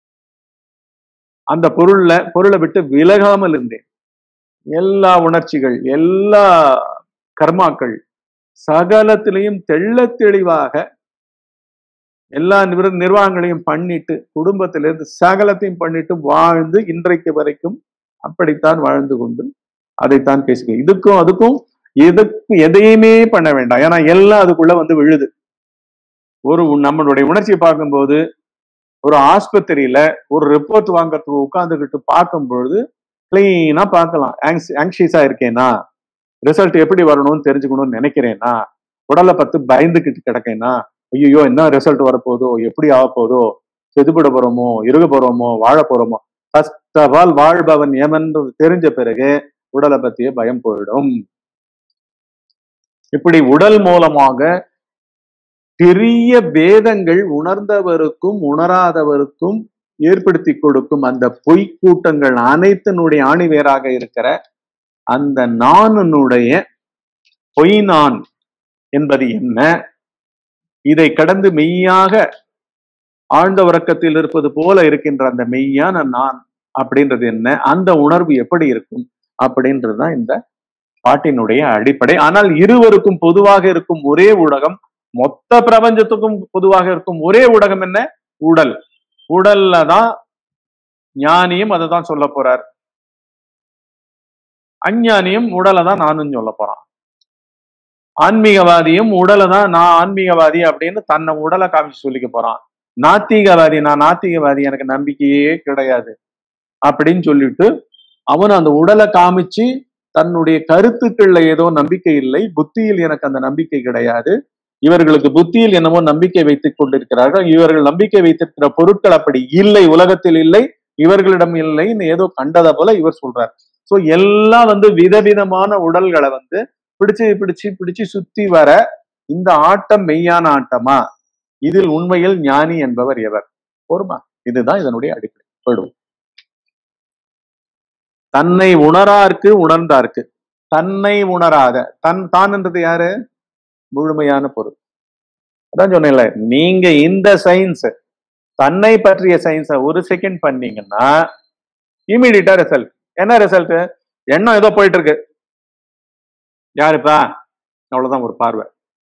அந்த பொருள்ல பொருளை விட்டு விலகாமல் இருந்தேன் எல்லா உணர்ச்சிகள் எல்லா கர்மாக்கள் சகலத்திலையும் தெள்ள தெளிவாக எல்லா நிர் நிர்வாகங்களையும் பண்ணிட்டு குடும்பத்திலிருந்து சகலத்தையும் பண்ணிட்டு வாழ்ந்து இன்றைக்கு வரைக்கும் அப்படித்தான் வாழ்ந்து கொண்டு அதைத்தான் பேசுகிறேன் இதுக்கும் அதுக்கும் எதுக்கு எதையுமே பண்ண வேண்டாம் ஏன்னா எல்லாம் அதுக்குள்ள வந்து விழுது ஒரு நம்மளுடைய உணர்ச்சியை பார்க்கும்போது ஒரு ஆஸ்பத்திரியில ஒரு ரிப்போர்ட் வாங்கறதுக்கு உட்காந்துக்கிட்டு பார்க்கும் பொழுது கிளீனா பார்க்கலாம் ஆங்ஷியஸா இருக்கேனா ரிசல்ட் எப்படி வரணும்னு தெரிஞ்சுக்கணும்னு நினைக்கிறேனா உடலை பத்து பயந்துக்கிட்டு கிடக்கேனா ஐயோ என்ன ரிசல்ட் வரப்போதோ எப்படி ஆக போதோ செதுப்பட போறோமோ இருக போறோமோ வாழ போறோமோ ஃபர்ஸ்ட் ஆஃப் ஆல் வாழ்பவன் எவன்று தெரிஞ்ச பிறகு உடலை பத்திய பயம் போயிடும் இப்படி உடல் மூலமாக பெரிய வேதங்கள் உணர்ந்தவருக்கும் உணராதவருக்கும் ஏற்படுத்தி கொடுக்கும் அந்த பொய் கூட்டங்கள் அனைத்தினுடைய ஆணிவேராக இருக்கிற அந்த நானுடைய பொய் நான் என்பது என்ன இதை கடந்து மெய்யாக ஆழ்ந்த உறக்கத்தில் இருப்பது போல இருக்கின்ற அந்த மெய்யான நான் அப்படின்றது என்ன அந்த உணர்வு எப்படி இருக்கும் அப்படின்றதுதான் இந்த பாட்டினுடைய அடிப்படை ஆனால் இருவருக்கும் பொதுவாக இருக்கும் ஒரே ஊடகம் மொத்த பிரபஞ்சத்துக்கும் பொதுவாக இருக்கும் ஒரே ஊடகம் என்ன உடல் உடல்ல தான் ஞானியும் அதை தான் சொல்ல போறார் அஞ்ஞானியும் உடலை தான் நானும் சொல்ல போறான் ஆன்மீகவாதியும் உடலை தான் நான் ஆன்மீகவாதி அப்படின்னு தன்னை உடலை காமிச்சு சொல்லிக்க போறான் நாத்திகவாதி நான் நாத்திகவாதி எனக்கு நம்பிக்கையே கிடையாது அப்படின்னு சொல்லிட்டு அவன் அந்த உடலை காமிச்சு தன்னுடைய கருத்துக்கள்ல ஏதோ நம்பிக்கை இல்லை புத்தியில் எனக்கு அந்த நம்பிக்கை கிடையாது இவர்களுக்கு புத்தியில் என்னமோ நம்பிக்கை வைத்துக் கொண்டிருக்கிறார்கள் இவர்கள் நம்பிக்கை வைத்திருக்கிற பொருட்கள் அப்படி இல்லை உலகத்தில் இல்லை இவர்களிடம் இல்லைன்னு ஏதோ கண்டதை போல இவர் சொல்றார் சோ எல்லாம் வந்து விதவிதமான உடல்களை வந்து பிடிச்சு பிடிச்சு பிடிச்சு சுத்தி வர இந்த ஆட்டம் மெய்யான ஆட்டமா இதில் உண்மையில் ஞானி என்பவர் எவர் பொறுமா இதுதான் இதனுடைய அடிப்படை போயிடுவோம் தன்னை உணரார்க்கு உணர்ந்தார்க்கு தன்னை உணராத தன் தான்ன்றது யாரு முழுமையான பொருள் அதான் சொன்னேன்ல நீங்க இந்த சயின்ஸ் தன்னை பற்றிய சயின்ஸை ஒரு செகண்ட் பண்ணீங்கன்னா இமீடியட்டா ரிசல்ட் என்ன ரிசல்ட் எண்ணம் ஏதோ போயிட்டு இருக்கு யாருப்பா அவ்வளவுதான் ஒரு பார்வை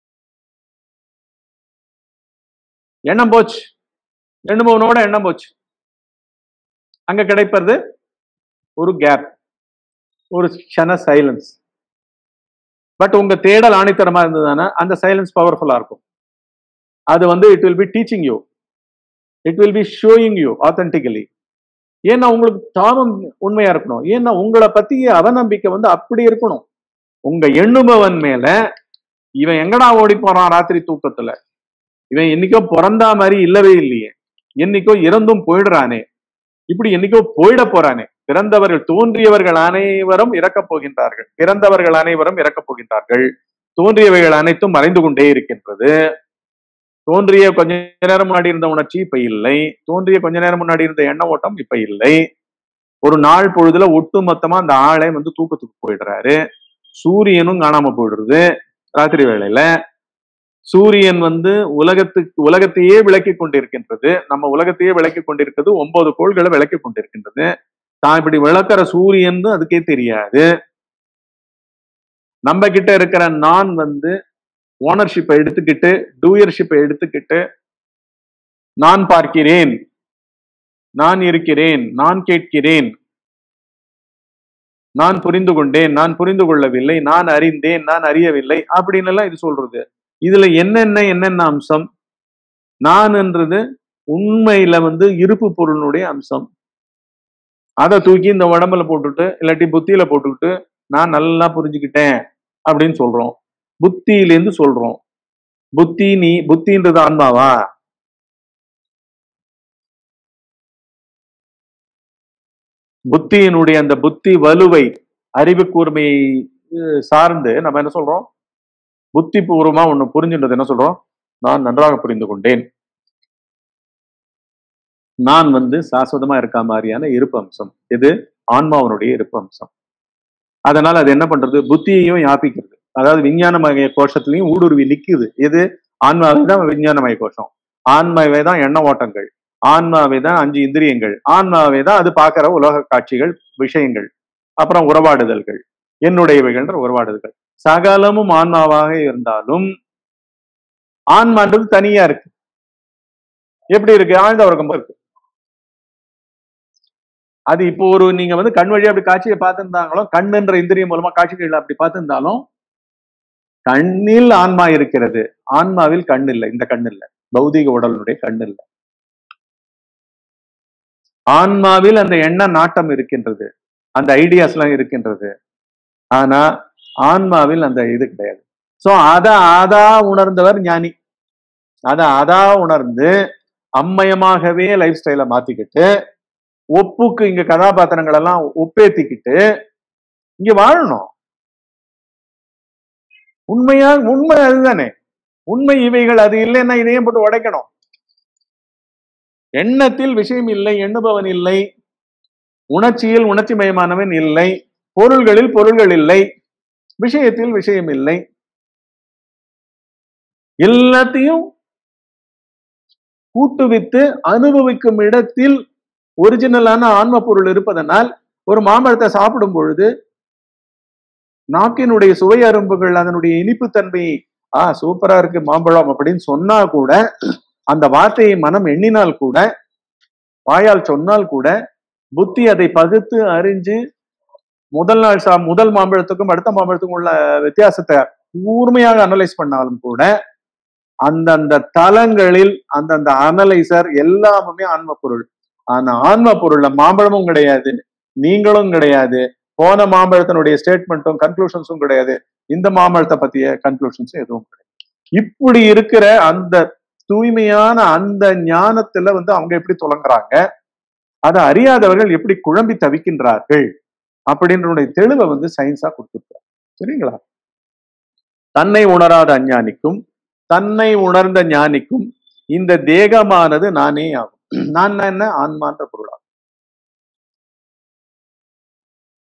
எண்ணம் போச்சு எண்ணம் போனோட எண்ணம் போச்சு அங்க கிடைப்பது ஒரு கேப் ஒரு க்ஷண சைலன்ஸ் பட் உங்க தேடல் ஆணித்தரமா இருந்ததுன்னா அந்த சைலன்ஸ் பவர்ஃபுல்லா இருக்கும் அது வந்து it will be teaching you it will be showing you authentically ஏன்னா உங்களுக்கு தாமம் உண்மையா இருக்கணும் ஏன்னா உங்களை பத்திய அவநம்பிக்கை வந்து அப்படி இருக்கணும் உங்க எண்ணுபவன் மேல இவன் எங்கடா ஓடி போறான் ராத்திரி தூக்கத்துல இவன் என்னைக்கோ பிறந்தா மாதிரி இல்லவே இல்லையே என்னைக்கோ இறந்தும் போயிடுறானே இப்படி என்னைக்கோ போயிட போறானே பிறந்தவர்கள் தோன்றியவர்கள் அனைவரும் இறக்கப் போகின்றார்கள் பிறந்தவர்கள் அனைவரும் இறக்கப் போகின்றார்கள் தோன்றியவைகள் அனைத்தும் மறைந்து கொண்டே இருக்கின்றது தோன்றிய கொஞ்ச நேரம் முன்னாடி இருந்த உணர்ச்சி இப்ப இல்லை தோன்றிய கொஞ்ச நேரம் முன்னாடி இருந்த எண்ண ஓட்டம் இப்ப இல்லை ஒரு நாள் பொழுதுல ஒட்டு மொத்தமா அந்த ஆளை வந்து தூக்கத்துக்கு போயிடுறாரு சூரியனும் காணாம போயிடுறது ராத்திரி வேளையில சூரியன் வந்து உலகத்துக்கு உலகத்தையே விளக்கி கொண்டிருக்கின்றது நம்ம உலகத்தையே விளக்கி கொண்டிருக்கிறது ஒன்பது கோள்களை விளக்கி கொண்டிருக்கின்றது தான் இப்படி விளக்குற சூரியன் அதுக்கே தெரியாது நம்ம கிட்ட இருக்கிற நான் வந்து ஓனர்ஷிப்பை எடுத்துக்கிட்டு டூயர்ஷிப்பை எடுத்துக்கிட்டு நான் பார்க்கிறேன் நான் இருக்கிறேன் நான் கேட்கிறேன் நான் புரிந்து கொண்டேன் நான் புரிந்து கொள்ளவில்லை நான் அறிந்தேன் நான் அறியவில்லை அப்படின்னு எல்லாம் இது சொல்றது இதுல என்னென்ன என்னென்ன அம்சம் நான் என்றது உண்மையில வந்து இருப்பு பொருளுடைய அம்சம் அதை தூக்கி இந்த உடம்புல போட்டுட்டு இல்லாட்டி புத்தியில போட்டுக்கிட்டு நான் நல்லா புரிஞ்சுக்கிட்டேன் அப்படின்னு சொல்றோம் புத்தியிலேருந்து சொல்றோம் புத்தி நீ புத்தின்றது ஆன்மாவா புத்தியினுடைய அந்த புத்தி வலுவை அறிவு கூர்மையை அஹ், சார்ந்து நம்ம என்ன சொல்றோம் புத்தி பூர்வமா ஒண்ணு புரிஞ்சுன்றது என்ன சொல்றோம் நான் நன்றாக புரிந்து கொண்டேன் நான் வந்து சாஸ்வதமா இருக்க மாதிரியான இருப்பு அம்சம் இது ஆன்மாவனுடைய இருப்பு அம்சம் அதனால அது என்ன பண்றது புத்தியையும் யாபிக்கிறது அதாவது விஞ்ஞானமய கோஷத்திலையும் ஊடுருவி நிக்குது எது ஆன்மாவே தான் விஞ்ஞானமய கோஷம் ஆன்மாவே தான் எண்ண ஓட்டங்கள் ஆன்மாவே தான் அஞ்சு இந்திரியங்கள் ஆன்மாவே தான் அது பார்க்கிற உலக காட்சிகள் விஷயங்கள் அப்புறம் உறவாடுதல்கள் என்னுடையவைகள்ன்ற உறவாடுதல்கள் சகலமும் ஆன்மாவாக இருந்தாலும் ஆன்மான்றது தனியா இருக்கு எப்படி இருக்கு ஆழ்ந்த உறக்கம் இருக்கு அது இப்போ ஒரு நீங்க வந்து கண் வழியா அப்படி காட்சியை பார்த்திருந்தாங்களோ கண்ணுன்ற இந்திரியம் மூலமா காட்சிகள் அப்படி பார்த்திருந்தாலும் கண்ணில் ஆன்மா இருக்கிறது ஆன்மாவில் கண் இல்லை இந்த கண் இல்லை பௌதிக உடலுடைய கண் இல்லை ஆன்மாவில் அந்த எண்ண நாட்டம் இருக்கின்றது அந்த ஐடியாஸ் எல்லாம் இருக்கின்றது ஆனா ஆன்மாவில் அந்த இது கிடையாது சோ அத அதா உணர்ந்தவர் ஞானி அத அதா உணர்ந்து அம்மயமாகவே லைஃப் ஸ்டைலை மாத்திக்கிட்டு ஒப்புக்கு இங்க கதாபாத்திரங்கள் எல்லாம் ஒப்பேத்திக்கிட்டு இங்க வாழணும் உண்மையா உண்மை அதுதானே உண்மை இவைகள் அது இல்லைன்னா இதையும் போட்டு உடைக்கணும் எண்ணத்தில் விஷயம் இல்லை எண்ணுபவன் இல்லை உணர்ச்சியில் உணர்ச்சி மயமானவன் இல்லை பொருள்களில் பொருள்கள் இல்லை விஷயத்தில் விஷயம் இல்லை எல்லாத்தையும் கூட்டுவித்து அனுபவிக்கும் இடத்தில் ஒரிஜினலான ஆன்ம பொருள் இருப்பதனால் ஒரு மாம்பழத்தை சாப்பிடும் பொழுது நாக்கினுடைய சுவை அரும்புகள் அதனுடைய இனிப்பு தன்மை ஆ சூப்பரா இருக்கு மாம்பழம் அப்படின்னு சொன்னா கூட அந்த வார்த்தையை மனம் எண்ணினால் கூட வாயால் சொன்னால் கூட புத்தி அதை பகுத்து அறிஞ்சு முதல் நாள் சா முதல் மாம்பழத்துக்கும் அடுத்த மாம்பழத்துக்கும் உள்ள வித்தியாசத்தை கூர்மையாக அனலைஸ் பண்ணாலும் கூட அந்தந்த தலங்களில் அந்தந்த அனலைசர் எல்லாமே ஆன்ம பொருள் ஆனா ஆன்ம பொருள்ல மாம்பழமும் கிடையாது நீங்களும் கிடையாது போன மாம்பழத்தினுடைய ஸ்டேட்மெண்ட்டும் கன்க்ளூஷன்ஸும் கிடையாது இந்த மாம்பழத்தை பத்திய கன்க்ளூஷன்ஸும் எதுவும் கிடையாது இப்படி இருக்கிற அந்த தூய்மையான அந்த ஞானத்துல வந்து அவங்க எப்படி தொடங்குறாங்க அதை அறியாதவர்கள் எப்படி குழம்பி தவிக்கின்றார்கள் அப்படின்றனுடைய தெளிவை வந்து சயின்ஸா கொடுத்துருக்காங்க சரிங்களா தன்னை உணராத அஞ்ஞானிக்கும் தன்னை உணர்ந்த ஞானிக்கும் இந்த தேகமானது நானே ஆகும் நான் என்ன ஆன்மான்ற பொருளாகும்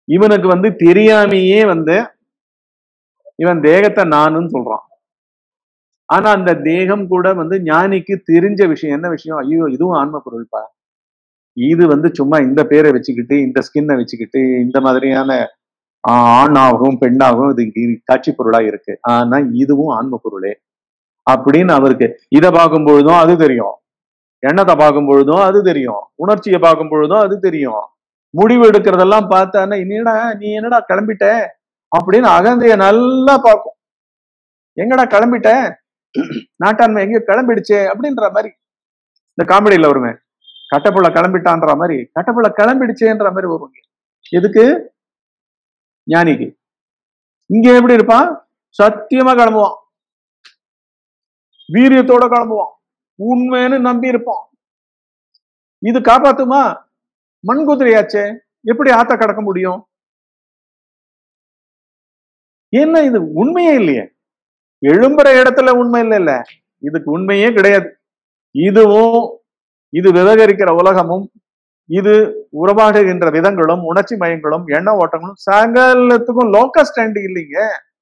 இவனுக்கு வந்து தெரியாமையே வந்து இவன் தேகத்தை நானுன்னு சொல்றான் ஆனா அந்த தேகம் கூட வந்து ஞானிக்கு தெரிஞ்ச விஷயம் என்ன விஷயம் ஐயோ இதுவும் ஆன்ம பொருள்பா இது வந்து சும்மா இந்த பேரை வச்சுக்கிட்டு இந்த ஸ்கின்னை வச்சுக்கிட்டு இந்த மாதிரியான ஆஹ், ஆணாகவும் பெண்ணாகவும் இது இது காட்சி பொருளா இருக்கு ஆனா இதுவும் ஆன்ம பொருளே அப்படின்னு அவருக்கு இதை பார்க்கும் பொழுதும் அது தெரியும் எண்ணத்தை பார்க்கும் பொழுதும் அது தெரியும் உணர்ச்சியை பார்க்கும் பொழுதும் அது தெரியும் முடிவு எடுக்கிறதெல்லாம் பார்த்தானே என்னடா நீ என்னடா கிளம்பிட்ட அப்படின்னு அகந்தைய நல்லா பார்க்கும் எங்கடா கிளம்பிட்ட நாட்டாண்மை எங்க கிளம்பிடுச்சே அப்படின்ற மாதிரி இந்த காமெடியில வருமே கட்டப்புள்ள கிளம்பிட்டான்ற மாதிரி கட்டப்புள்ள கிளம்பிடுச்சேன்ற மாதிரி வருவாங்க எதுக்கு ஞானிக்கு இங்க எப்படி இருப்பான் சத்தியமா கிளம்புவான் வீரியத்தோட கிளம்புவான் உண்மைன்னு நம்பி இருப்பான் இது காப்பாத்துமா மண் குதிரையாச்சே எப்படி ஆத்த கடக்க முடியும் என்ன இது உண்மையே இல்லையே எழும்புற இடத்துல உண்மை இல்லை இல்ல இதுக்கு உண்மையே கிடையாது இதுவும் இது விவகரிக்கிற உலகமும் இது உறவாடுகின்ற விதங்களும் உணர்ச்சி மயங்களும் எண்ண ஓட்டங்களும் சகலத்துக்கும் லோக்கல் ஸ்டாண்டு இல்லைங்க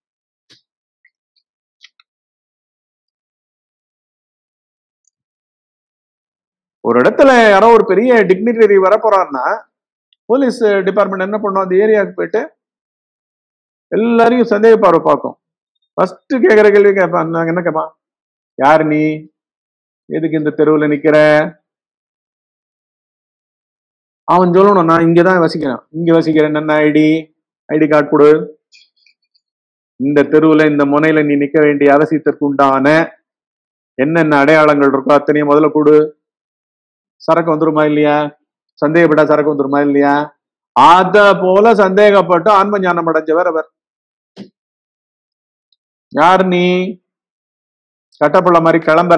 ஒரு இடத்துல யாரோ ஒரு பெரிய டிக்னிட்டரி வரப்போறாருன்னா போலீஸ் டிபார்ட்மெண்ட் என்ன பண்ணும் அந்த ஏரியாவுக்கு போயிட்டு எல்லாரையும் சந்தேக பார்வை பார்க்கும் ஃபர்ஸ்ட் கேட்குற கேள்வி கேட்பான் நாங்க என்ன கேட்பான் யார் நீ எதுக்கு இந்த தெருவுல நிக்கிற அவன் சொல்லணும் நான் இங்கதான் வசிக்கிறேன் இங்க வசிக்கிறேன் என்ன ஐடி ஐடி கார்டு கொடு இந்த தெருவுல இந்த முனையில நீ நிக்க வேண்டிய அவசியத்திற்கு உண்டான என்னென்ன அடையாளங்கள் இருக்கோ அத்தனையும் முதல்ல கொடு சரக்கு வந்துருமா இல்லையா சந்தேகப்பட்டா சரக்கு வந்துருமா இல்லையா அத போல சந்தேகப்பட்டு ஆன்ம ஞானம் அடைஞ்சவர் அவர் யார் நீ கட்டப்புள்ள மாதிரி கிளம்புற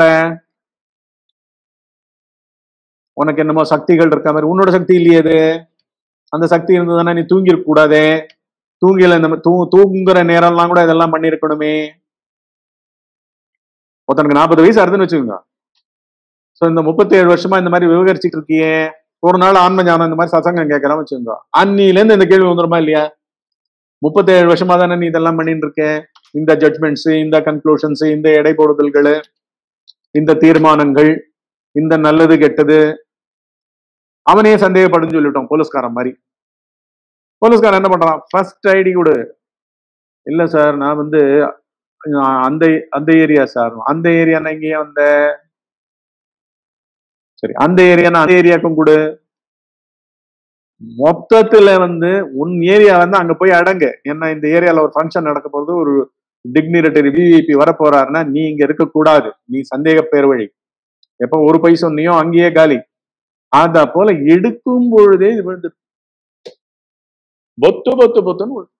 உனக்கு என்னமோ சக்திகள் இருக்க மாதிரி உன்னோட சக்தி இல்லையே அது அந்த சக்தி இருந்ததுன்னா நீ தூங்கிருக்க கூடாதே தூங்கில இந்த மாதிரி தூ தூங்குற நேரம்லாம் கூட இதெல்லாம் பண்ணிருக்கணுமே ஒருத்தனுக்கு நாற்பது வயசு ஆகுதுன்னு வச்சுக்கோங்க ஸோ இந்த முப்பத்தேழு வருஷமா இந்த மாதிரி விவகரிச்சுட்டு இருக்கியே ஒரு நாள் ஆன்ம ஞானம் இந்த மாதிரி சசங்கம் கேட்கறான்னு வச்சுக்கோங்க அன்னிலேருந்து இந்த கேள்வி வந்துருமா இல்லையா முப்பத்தேழு வருஷமா தானே நீ இதெல்லாம் பண்ணிட்டு இருக்க இந்த ஜட்மெண்ட்ஸ் இந்த கன்க்ளூஷன்ஸ் இந்த எடை போடுதல்கள் இந்த தீர்மானங்கள் இந்த நல்லது கெட்டது அவனே சந்தேகப்படுன்னு சொல்லிட்டோம் போலீஸ்காரன் மாதிரி போலீஸ்காரன் என்ன பண்றான் ஃபர்ஸ்ட் ஐடி கொடு இல்ல சார் நான் வந்து அஹ், அந்த அந்த ஏரியா சார் அந்த ஏரியா நான் இங்கேயே வந்த சரி அந்த ஏரியா நான் அந்த ஏரியாக்கும் கொடு மொத்தத்துல வந்து உன் ஏரியா வந்து அங்க போய் அடங்கு ஏன்னா இந்த ஏரியால ஒரு ஃபங்க்ஷன் நடக்க போறது ஒரு டிக்னிரட்டரி விவிபி வர போறாருன்னா நீ இங்க இருக்க கூடாது நீ சந்தேக பேர் வழி எப்ப ஒரு பை சொன்னியோ அங்கேயே காலி அத போல எடுக்கும் பொழுதே இது விழுந்து பொத்து பொத்து பொத்துன்னு விழு.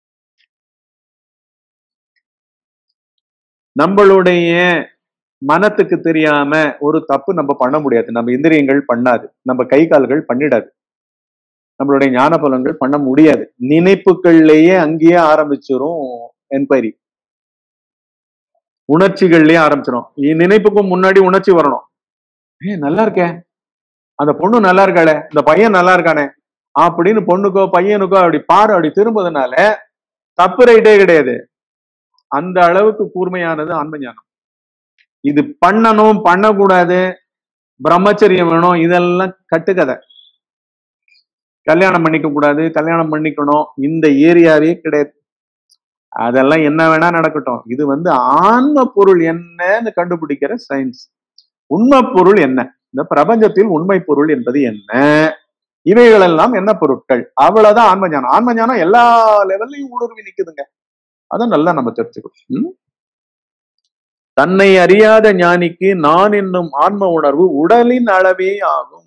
நம்மளுடைய மனத்துக்கு தெரியாம ஒரு தப்பு நம்ம பண்ண முடியாது நம்ம இந்திரியங்கள் பண்ணாது நம்ம கை கால்கள் பண்ணிடாது நம்மளுடைய ஞான பலன்கள் பண்ண முடியாது நினைப்புகள்லயே அங்கேயே ஆரம்பிச்சிரும் என்கொயரி உணர்ச்சிகள்லயே ஆரம்பிச்சிடும் நினைப்புக்கும் முன்னாடி உணர்ச்சி வரணும் ஏ நல்லா இருக்கே அந்த பொண்ணு நல்லா இருக்காளே இந்த பையன் நல்லா இருக்கானே அப்படின்னு பொண்ணுக்கோ பையனுக்கோ அப்படி பாரு அப்படி திரும்புறதுனால தப்பு ரைட்டே கிடையாது அந்த அளவுக்கு கூர்மையானது ஆன்ம ஞானம் இது பண்ணணும் பண்ணக்கூடாது பிரம்மச்சரியம் வேணும் இதெல்லாம் கட்டுக்கதை கல்யாணம் பண்ணிக்க கூடாது கல்யாணம் பண்ணிக்கணும் இந்த ஏரியாவே கிடையாது அதெல்லாம் என்ன வேணா நடக்கட்டும் இது வந்து ஆன்ம பொருள் என்னன்னு கண்டுபிடிக்கிற சயின்ஸ் உண்மை பொருள் என்ன இந்த பிரபஞ்சத்தில் உண்மை பொருள் என்பது என்ன இவைகள் எல்லாம் என்ன பொருட்கள் அவ்வளவுதான் ஆன்ம ஞானம் ஆன்ம ஞானம் எல்லா லெவல்லையும் ஊடுருவி நிக்குதுங்க அதான் நல்லா நம்ம தெரிஞ்சுக்கணும் ம்? தன்னை அறியாத ஞானிக்கு நான் என்னும் ஆன்ம உணர்வு உடலின் அளவே ஆகும்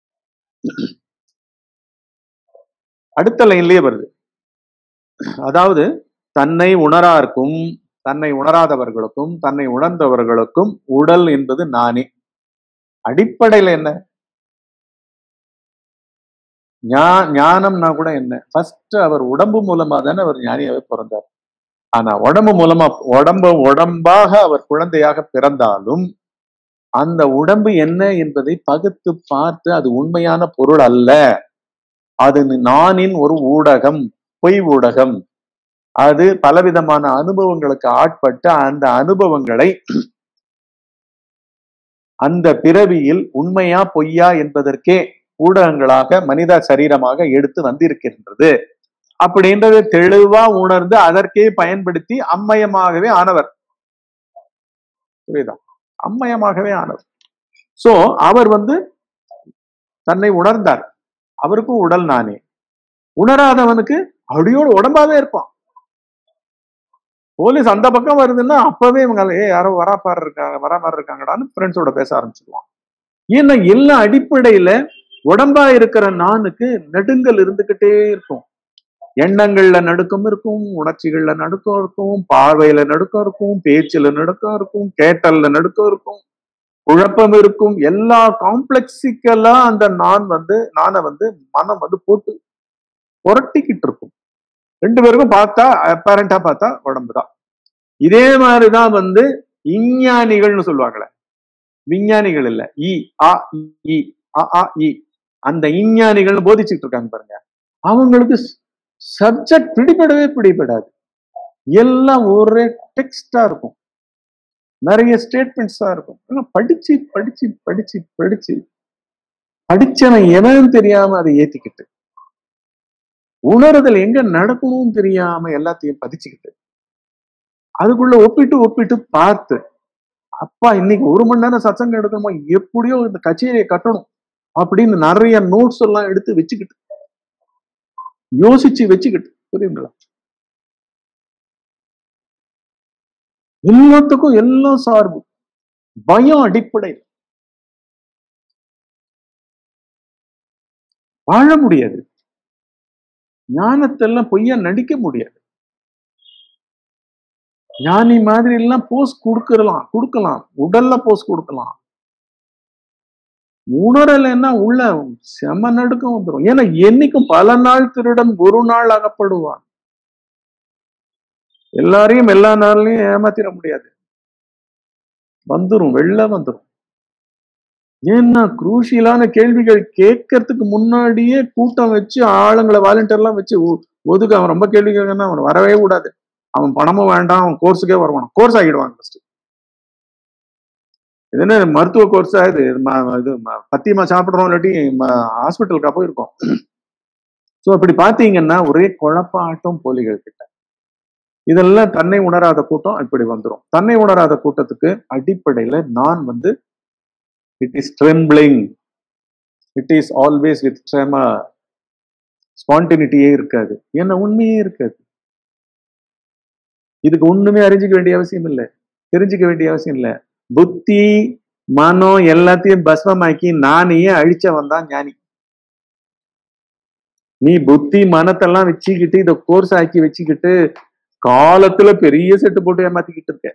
அடுத்த லைன்லயே வருது அதாவது தன்னை உணரார்க்கும் தன்னை உணராதவர்களுக்கும் தன்னை உணர்ந்தவர்களுக்கும் உடல் என்பது நானே அடிப்படையில என்ன ஞா- ஞானம்னா கூட என்ன ஃபர்ஸ்ட் அவர் உடம்பு மூலமா தானே அவர் ஞானியாவே பிறந்தார் ஆனா உடம்பு மூலமா உடம்பு உடம்பாக அவர் குழந்தையாக பிறந்தாலும் அந்த உடம்பு என்ன என்பதை பகுத்து பார்த்து அது உண்மையான பொருள் அல்ல அது நானின் ஒரு ஊடகம் பொய் ஊடகம் அது பலவிதமான அனுபவங்களுக்கு ஆட்பட்டு அந்த அனுபவங்களை அந்த பிறவியில் உண்மையா பொய்யா என்பதற்கே ஊடகங்களாக மனித சரீரமாக எடுத்து வந்திருக்கின்றது அப்படின்றத தெளிவா உணர்ந்து அதற்கே பயன்படுத்தி அம்மயமாகவே ஆனவர் புரியுதா அம்மயமாகவே ஆனவர் சோ அவர் வந்து தன்னை உணர்ந்தார் அவருக்கும் உடல் நானே உணராதவனுக்கு அடியோடு உடம்பாவே இருப்பான் போலீஸ் அந்த பக்கம் வருதுன்னா அப்பவே இவங்க ஏ யாரோ வராப்பாரு இருக்காங்க வரா மாதிரி இருக்காங்கடான்னு ஃப்ரெண்ட்ஸோட பேச ஆரம்பிச்சிருவான் ஏன்னா எல்லா அடிப்படையில உடம்பா இருக்கிற நானுக்கு நெடுங்கல் இருந்துகிட்டே இருக்கும் எண்ணங்கள்ல நடுக்கம் இருக்கும் உணர்ச்சிகள்ல நடுக்கம் இருக்கும் பார்வையில நடுக்கம் இருக்கும் பேச்சுல நடுக்கம் இருக்கும் கேட்டல்ல நடுக்கம் இருக்கும் குழப்பம் இருக்கும் எல்லா காம்ப்ளெக்சிக்கலா அந்த நான் வந்து நானை வந்து மனம் வந்து போட்டு புரட்டிக்கிட்டு இருக்கும் ரெண்டு பேருக்கும் பார்த்தா அப்பேரண்டா பார்த்தா உடம்பு தான் இதே மாதிரிதான் வந்து விஞ்ஞானிகள்னு சொல்லுவாங்களே விஞ்ஞானிகள் இல்ல இ ஆ இ அ ஆ இ அந்த விஞ்ஞானிகள் போதிச்சுட்டு இருக்காங்க பாருங்க அவங்களுக்கு சப்ஜெக்ட் பிடிபடவே பிடிபடாது எல்லாம் ஒரே டெக்ஸ்டா இருக்கும் நிறைய ஸ்டேட்மெண்ட்ஸா இருக்கும் ஆனா படிச்சு படிச்சு படிச்சு படிச்சு படிச்சவன் எவன் தெரியாம அதை ஏத்திக்கிட்டு உணர்தல் எங்க நடக்கணும்னு தெரியாம எல்லாத்தையும் பதிச்சுக்கிட்டு அதுக்குள்ள ஒப்பிட்டு ஒப்பிட்டு பார்த்து அப்பா இன்னைக்கு ஒரு மணி நேரம் சத்சங்கம் எடுக்கணுமா எப்படியோ இந்த கச்சேரியை கட்டணும் அப்படின்னு நிறைய நோட்ஸ் எல்லாம் எடுத்து வச்சுக்கிட்டு யோசிச்சு வச்சுக்கிட்டு புரியுங்களா எல்லாத்துக்கும் எல்லாம் சார்பு பயம் அடிப்படை வாழ முடியாது ஞானத்தெல்லாம் பொய்யா நடிக்க முடியாது ஞானி மாதிரி எல்லாம் போஸ் கொடுக்கலாம் கொடுக்கலாம் உடல்ல போஸ் கொடுக்கலாம் உணரலைன்னா உள்ள செம நடுக்கம் வந்துடும் ஏன்னா என்னைக்கும் பல நாள் திருடன் ஒரு நாள் அகப்படுவான் எல்லாரையும் எல்லா நாள்லயும் ஏமாத்திட முடியாது வந்துரும் வெளில வந்துரும் ஏன்னா குரூஷியலான கேள்விகள் கேட்கறதுக்கு முன்னாடியே கூட்டம் வச்சு ஆளுங்களை வாலண்டியர்லாம் வச்சு ஒதுக்கு அவன் ரொம்ப கேள்வி கேட்கணும் அவன் வரவே கூடாது அவன் பணமும் வேண்டாம் அவன் கோர்ஸுக்கே வருவான் கோர்ஸ் ஆகிடுவாங்க ஃபர்ஸ்ட் இது என்ன மருத்துவ கோர்ஸா இது இது பத்தியமா சாப்பிடுறோம் இல்லாட்டி ஹாஸ்பிட்டலுக்கா போயிருக்கோம் ஸோ அப்படி பார்த்தீங்கன்னா ஒரே குழப்பாட்டம் போலிகள் கிட்ட இதெல்லாம் தன்னை உணராத கூட்டம் இப்படி வந்துடும் தன்னை உணராத கூட்டத்துக்கு அடிப்படையில நான் வந்து it is trembling it is always with ட்ரெம ஸ்பான்டினிட்டியே இருக்காது ஏன்னா உண்மையே இருக்காது இதுக்கு ஒண்ணுமே அறிஞ்சிக்க வேண்டிய அவசியம் இல்லை தெரிஞ்சுக்க வேண்டிய அவசியம் இல்லை புத்தி மனம் எல்லாத்தையும் பஸ்மமாக்கி நானையே அழிச்சவன் தான் ஞானி நீ புத்தி மனத்தெல்லாம் வச்சுக்கிட்டு இதை கோர்ஸ் ஆக்கி வச்சுக்கிட்டு காலத்துல பெரிய செட்டு போட்டு ஏமாத்திக்கிட்டு இருக்க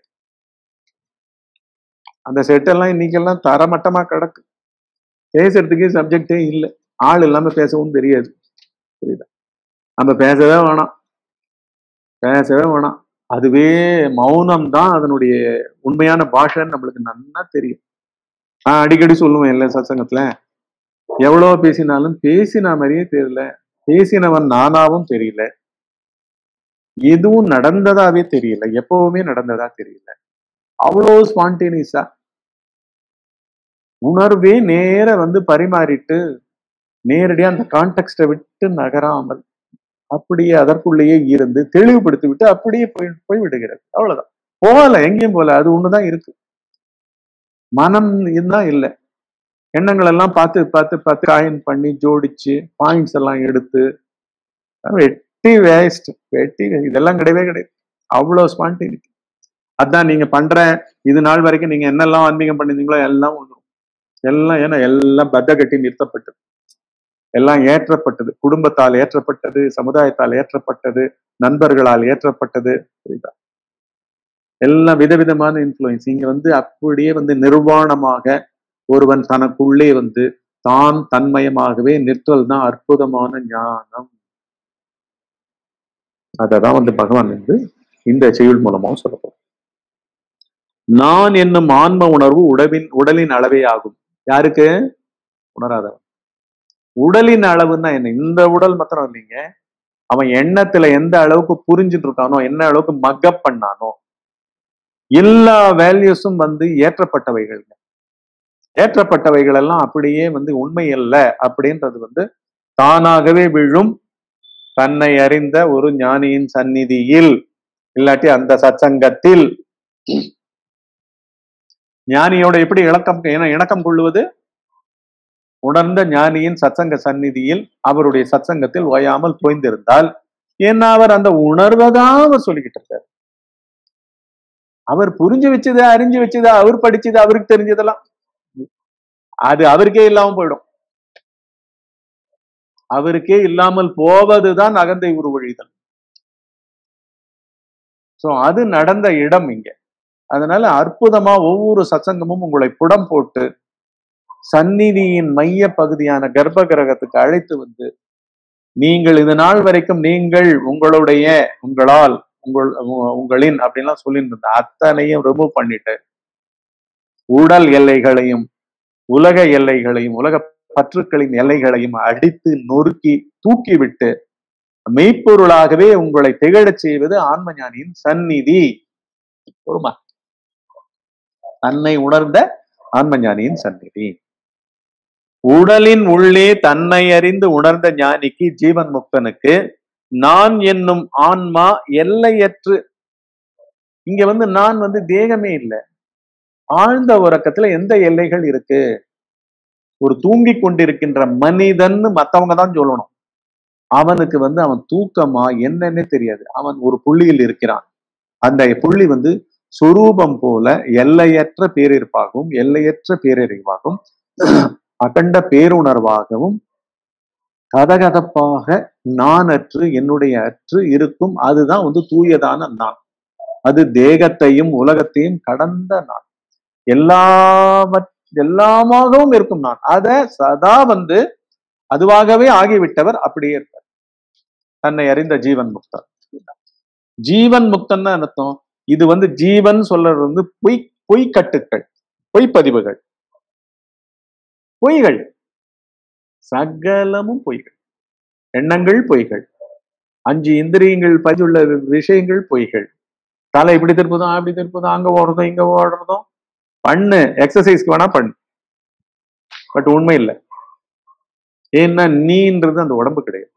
அந்த செட்டெல்லாம் இன்னைக்கெல்லாம் தரமட்டமா கிடக்கு பேசுறதுக்கே சப்ஜெக்டே இல்லை ஆள் இல்லாம பேசவும் தெரியாது புரியுதா நம்ம பேசவே வேணாம் பேசவே வேணாம் அதுவே மௌனம் தான் அதனுடைய உண்மையான பாஷைன்னு நம்மளுக்கு நல்லா தெரியும் நான் அடிக்கடி சொல்லுவேன் இல்லை சத்சங்கத்துல எவ்வளோ பேசினாலும் பேசின மாதிரியே தெரியல பேசினவன் நானாவும் தெரியல எதுவும் நடந்ததாவே தெரியல எப்பவுமே நடந்ததா தெரியல அவ்வளோ ஸ்பான்டேனியஸா உணர்வே நேர வந்து பரிமாறிட்டு நேரடியா அந்த கான்டெக்ட்டை விட்டு நகராமல் அப்படியே அதற்குள்ளேயே இருந்து தெளிவுபடுத்தி விட்டு அப்படியே போய் போய் விடுகிறது அவ்வளவுதான் போகல எங்கேயும் போகல அது ஒண்ணுதான் இருக்கு மனம் இதுதான் இல்லை எண்ணங்கள் எல்லாம் பார்த்து பார்த்து பார்த்து காயின் பண்ணி ஜோடிச்சு பாயிண்ட்ஸ் எல்லாம் எடுத்து வெட்டி வேஸ்ட் வெட்டி இதெல்லாம் கிடையவே கிடையாது அவ்வளவு ஸ்பான்டினிட்டி அதான் நீங்க பண்ற இது நாள் வரைக்கும் நீங்க என்னெல்லாம் ஆன்மீகம் பண்ணிருந்தீங்களோ எல்லாம் வந்துடும் எல்லாம் ஏன்னா எல்லாம் பத்த கட்டி நிறுத்தப்பட்டது எல்லாம் ஏற்றப்பட்டது குடும்பத்தால் ஏற்றப்பட்டது சமுதாயத்தால் ஏற்றப்பட்டது நண்பர்களால் ஏற்றப்பட்டது புரியுதா எல்லாம் விதவிதமான இன்ஃபுளுயன்ஸ் இங்க வந்து அப்படியே வந்து நிர்வாணமாக ஒருவன் தனக்குள்ளே வந்து தான் தன்மயமாகவே நிற்றல் தான் அற்புதமான ஞானம் அததான் வந்து பகவான் வந்து இந்த செயல் மூலமாவும் சொல்லப்போம் நான் என்னும் ஆன்ம உணர்வு உடவின் உடலின் அளவே ஆகும் யாருக்கு உணராதவன் உடலின் அளவுன்னா என்ன இந்த உடல் மாத்திரம் இல்லைங்க அவன் எண்ணத்துல எந்த அளவுக்கு புரிஞ்சுட்டு இருக்கானோ என்ன அளவுக்கு மக்கப் பண்ணானோ எல்லா வேல்யூஸும் வந்து ஏற்றப்பட்டவைகள் ஏற்றப்பட்டவைகள் எல்லாம் அப்படியே வந்து உண்மை அல்ல அப்படின்றது வந்து தானாகவே விழும் தன்னை அறிந்த ஒரு ஞானியின் சந்நிதியில் இல்லாட்டி அந்த சத்சங்கத்தில் ஞானியோட எப்படி இணக்கம் இண- இணக்கம் கொள்ளுவது உணர்ந்த ஞானியின் சத்சங்க சந்நிதியில் அவருடைய சத்சங்கத்தில் ஓயாமல் தோய்ந்திருந்தால் ஏன்னா அவர் அந்த உணர்வதான் அவர் சொல்லிக்கிட்டு இருக்காரு அவர் புரிஞ்சு வச்சது அறிஞ்சு வச்சது அவர் படிச்சது அவருக்கு தெரிஞ்சதெல்லாம் அது அவருக்கே இல்லாம போயிடும் அவருக்கே இல்லாமல் போவதுதான் அகந்தை உருவழிதல் சோ அது நடந்த இடம் இங்க அதனால அற்புதமா ஒவ்வொரு சத்சங்கமும் உங்களை புடம் போட்டு சந்நிதியின் மைய பகுதியான கர்ப்ப கிரகத்துக்கு அழைத்து வந்து நீங்கள் இது நாள் வரைக்கும் நீங்கள் உங்களுடைய உங்களால் உங்கள் உ- உங்களின் அப்படின்லாம் சொல்லிட்டு இருந்த அத்தனையும் ரிமூவ் பண்ணிட்டு உடல் எல்லைகளையும் உலக எல்லைகளையும் உலக பற்றுக்களின் எல்லைகளையும் அடித்து நொறுக்கி தூக்கிவிட்டு மெய்ப்பொருளாகவே உங்களை திகழச் செய்வது ஆன்மஞானியின் சந்நிதி பொறுமா தன்னை உணர்ந்த ஆன்மஞானியின் சந்நிதி உடலின் உள்ளே தன்னை அறிந்து உணர்ந்த ஞானிக்கு ஜீவன் முக்தனுக்கு நான் என்னும் ஆன்மா எல்லையற்று இங்க வந்து நான் வந்து தேகமே இல்லை ஆழ்ந்த உறக்கத்துல எந்த எல்லைகள் இருக்கு ஒரு தூங்கிக் கொண்டிருக்கின்ற மனிதன் மத்தவங்க தான் சொல்லணும் அவனுக்கு வந்து அவன் தூக்கமா என்னன்னே தெரியாது அவன் ஒரு புள்ளியில் இருக்கிறான் அந்த புள்ளி வந்து சொரூபம் போல எல்லையற்ற பேரிருப்பாகவும் எல்லையற்ற பேரறிவாகவும் அகண்ட பேருணர்வாகவும் கதகதப்பாக நான் அற்று என்னுடைய அற்று இருக்கும் அதுதான் வந்து தூயதான நான் அது தேகத்தையும் உலகத்தையும் கடந்த நான் எல்லாவற் எல்லாமாகவும் இருக்கும் நான் அத சதா வந்து அதுவாகவே ஆகிவிட்டவர் அப்படியே இருப்பார் தன்னை அறிந்த ஜீவன் முக்தர் ஜீவன் முக்தன் அர்த்தம் இது வந்து ஜீவன் சொல்றது வந்து பொய் பொய்க்கட்டுக்கள் பொய்ப்பதிவுகள் பொய்கள் சகலமும் பொய்கள் எண்ணங்கள் பொய்கள் அஞ்சு இந்திரியங்கள் பதிவுள்ள விஷயங்கள் பொய்கள் தலை இப்படி திருப்பதும் அப்படி திருப்பதும் அங்க ஓடுறதும் இங்க ஓடுறதும் பண்ணு எக்ஸசைஸ்க்கு வேணா பண்ணு பட் உண்மை இல்லை ஏன்னா நீன்றது அந்த உடம்பு கிடையாது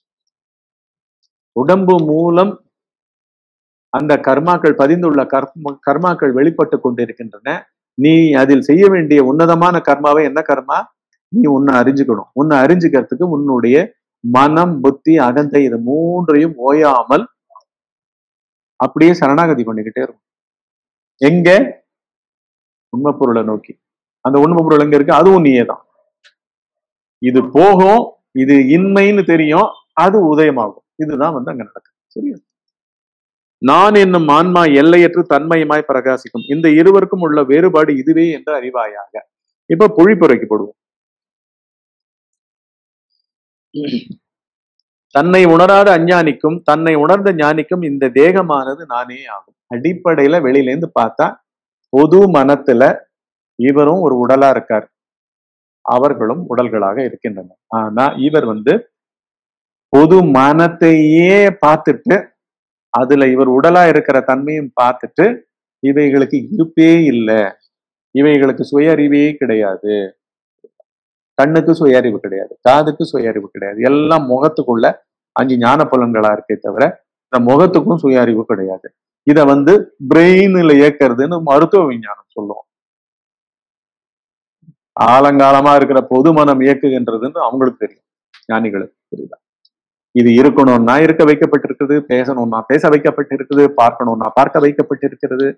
உடம்பு மூலம் அந்த கர்மாக்கள் பதிந்துள்ள கர்ம கர்மாக்கள் வெளிப்பட்டு கொண்டிருக்கின்றன நீ அதில் செய்ய வேண்டிய உன்னதமான கர்மாவை என்ன கர்மா நீ உன்னை அறிஞ்சுக்கணும் உன்னை அறிஞ்சுக்கிறதுக்கு உன்னுடைய மனம் புத்தி அகந்தை இது மூன்றையும் ஓயாமல் அப்படியே சரணாகதி பண்ணிக்கிட்டே இருக்கும் எங்க உண்மை பொருளை நோக்கி அந்த உண்மை பொருள் எங்க இருக்கு அதுவும் நீயே தான் இது போகும் இது இன்மைன்னு தெரியும் அது உதயமாகும் இதுதான் வந்து அங்க நடக்குது சரியா நான் என்னும் ஆன்மா எல்லையற்று தன்மயமாய் பிரகாசிக்கும் இந்த இருவருக்கும் உள்ள வேறுபாடு இதுவே என்று அறிவாயாக இப்ப பொழிப்புரைக்கு போடுவோம் தன்னை உணராத அஞ்ஞானிக்கும் தன்னை உணர்ந்த ஞானிக்கும் இந்த தேகமானது நானே ஆகும் அடிப்படையில வெளியில இருந்து பார்த்தா பொது மனத்துல இவரும் ஒரு உடலா இருக்கார் அவர்களும் உடல்களாக இருக்கின்றனர் ஆனா இவர் வந்து பொது மனத்தையே பார்த்துட்டு அதுல இவர் உடலா இருக்கிற தன்மையும் பார்த்துட்டு இவைகளுக்கு இருப்பே இல்லை இவைகளுக்கு சுய அறிவே கிடையாது கண்ணுக்கு சுய அறிவு கிடையாது காதுக்கு சுய அறிவு கிடையாது எல்லாம் முகத்துக்குள்ள அஞ்சு ஞான புலன்களா இருக்கே தவிர இந்த முகத்துக்கும் சுய அறிவு கிடையாது இத வந்து பிரெயின்ல இயக்கிறதுன்னு மருத்துவ விஞ்ஞானம் சொல்லுவோம் ஆலங்காலமா இருக்கிற பொது மனம் இயக்குகின்றதுன்னு அவங்களுக்கு தெரியும் ஞானிகளுக்கு புரியுதா இது இருக்கணும்னா இருக்க வைக்கப்பட்டிருக்குது பேசணும்னா பேச வைக்கப்பட்டிருக்குது பார்க்கணும்னா பார்க்க வைக்கப்பட்டிருக்கிறது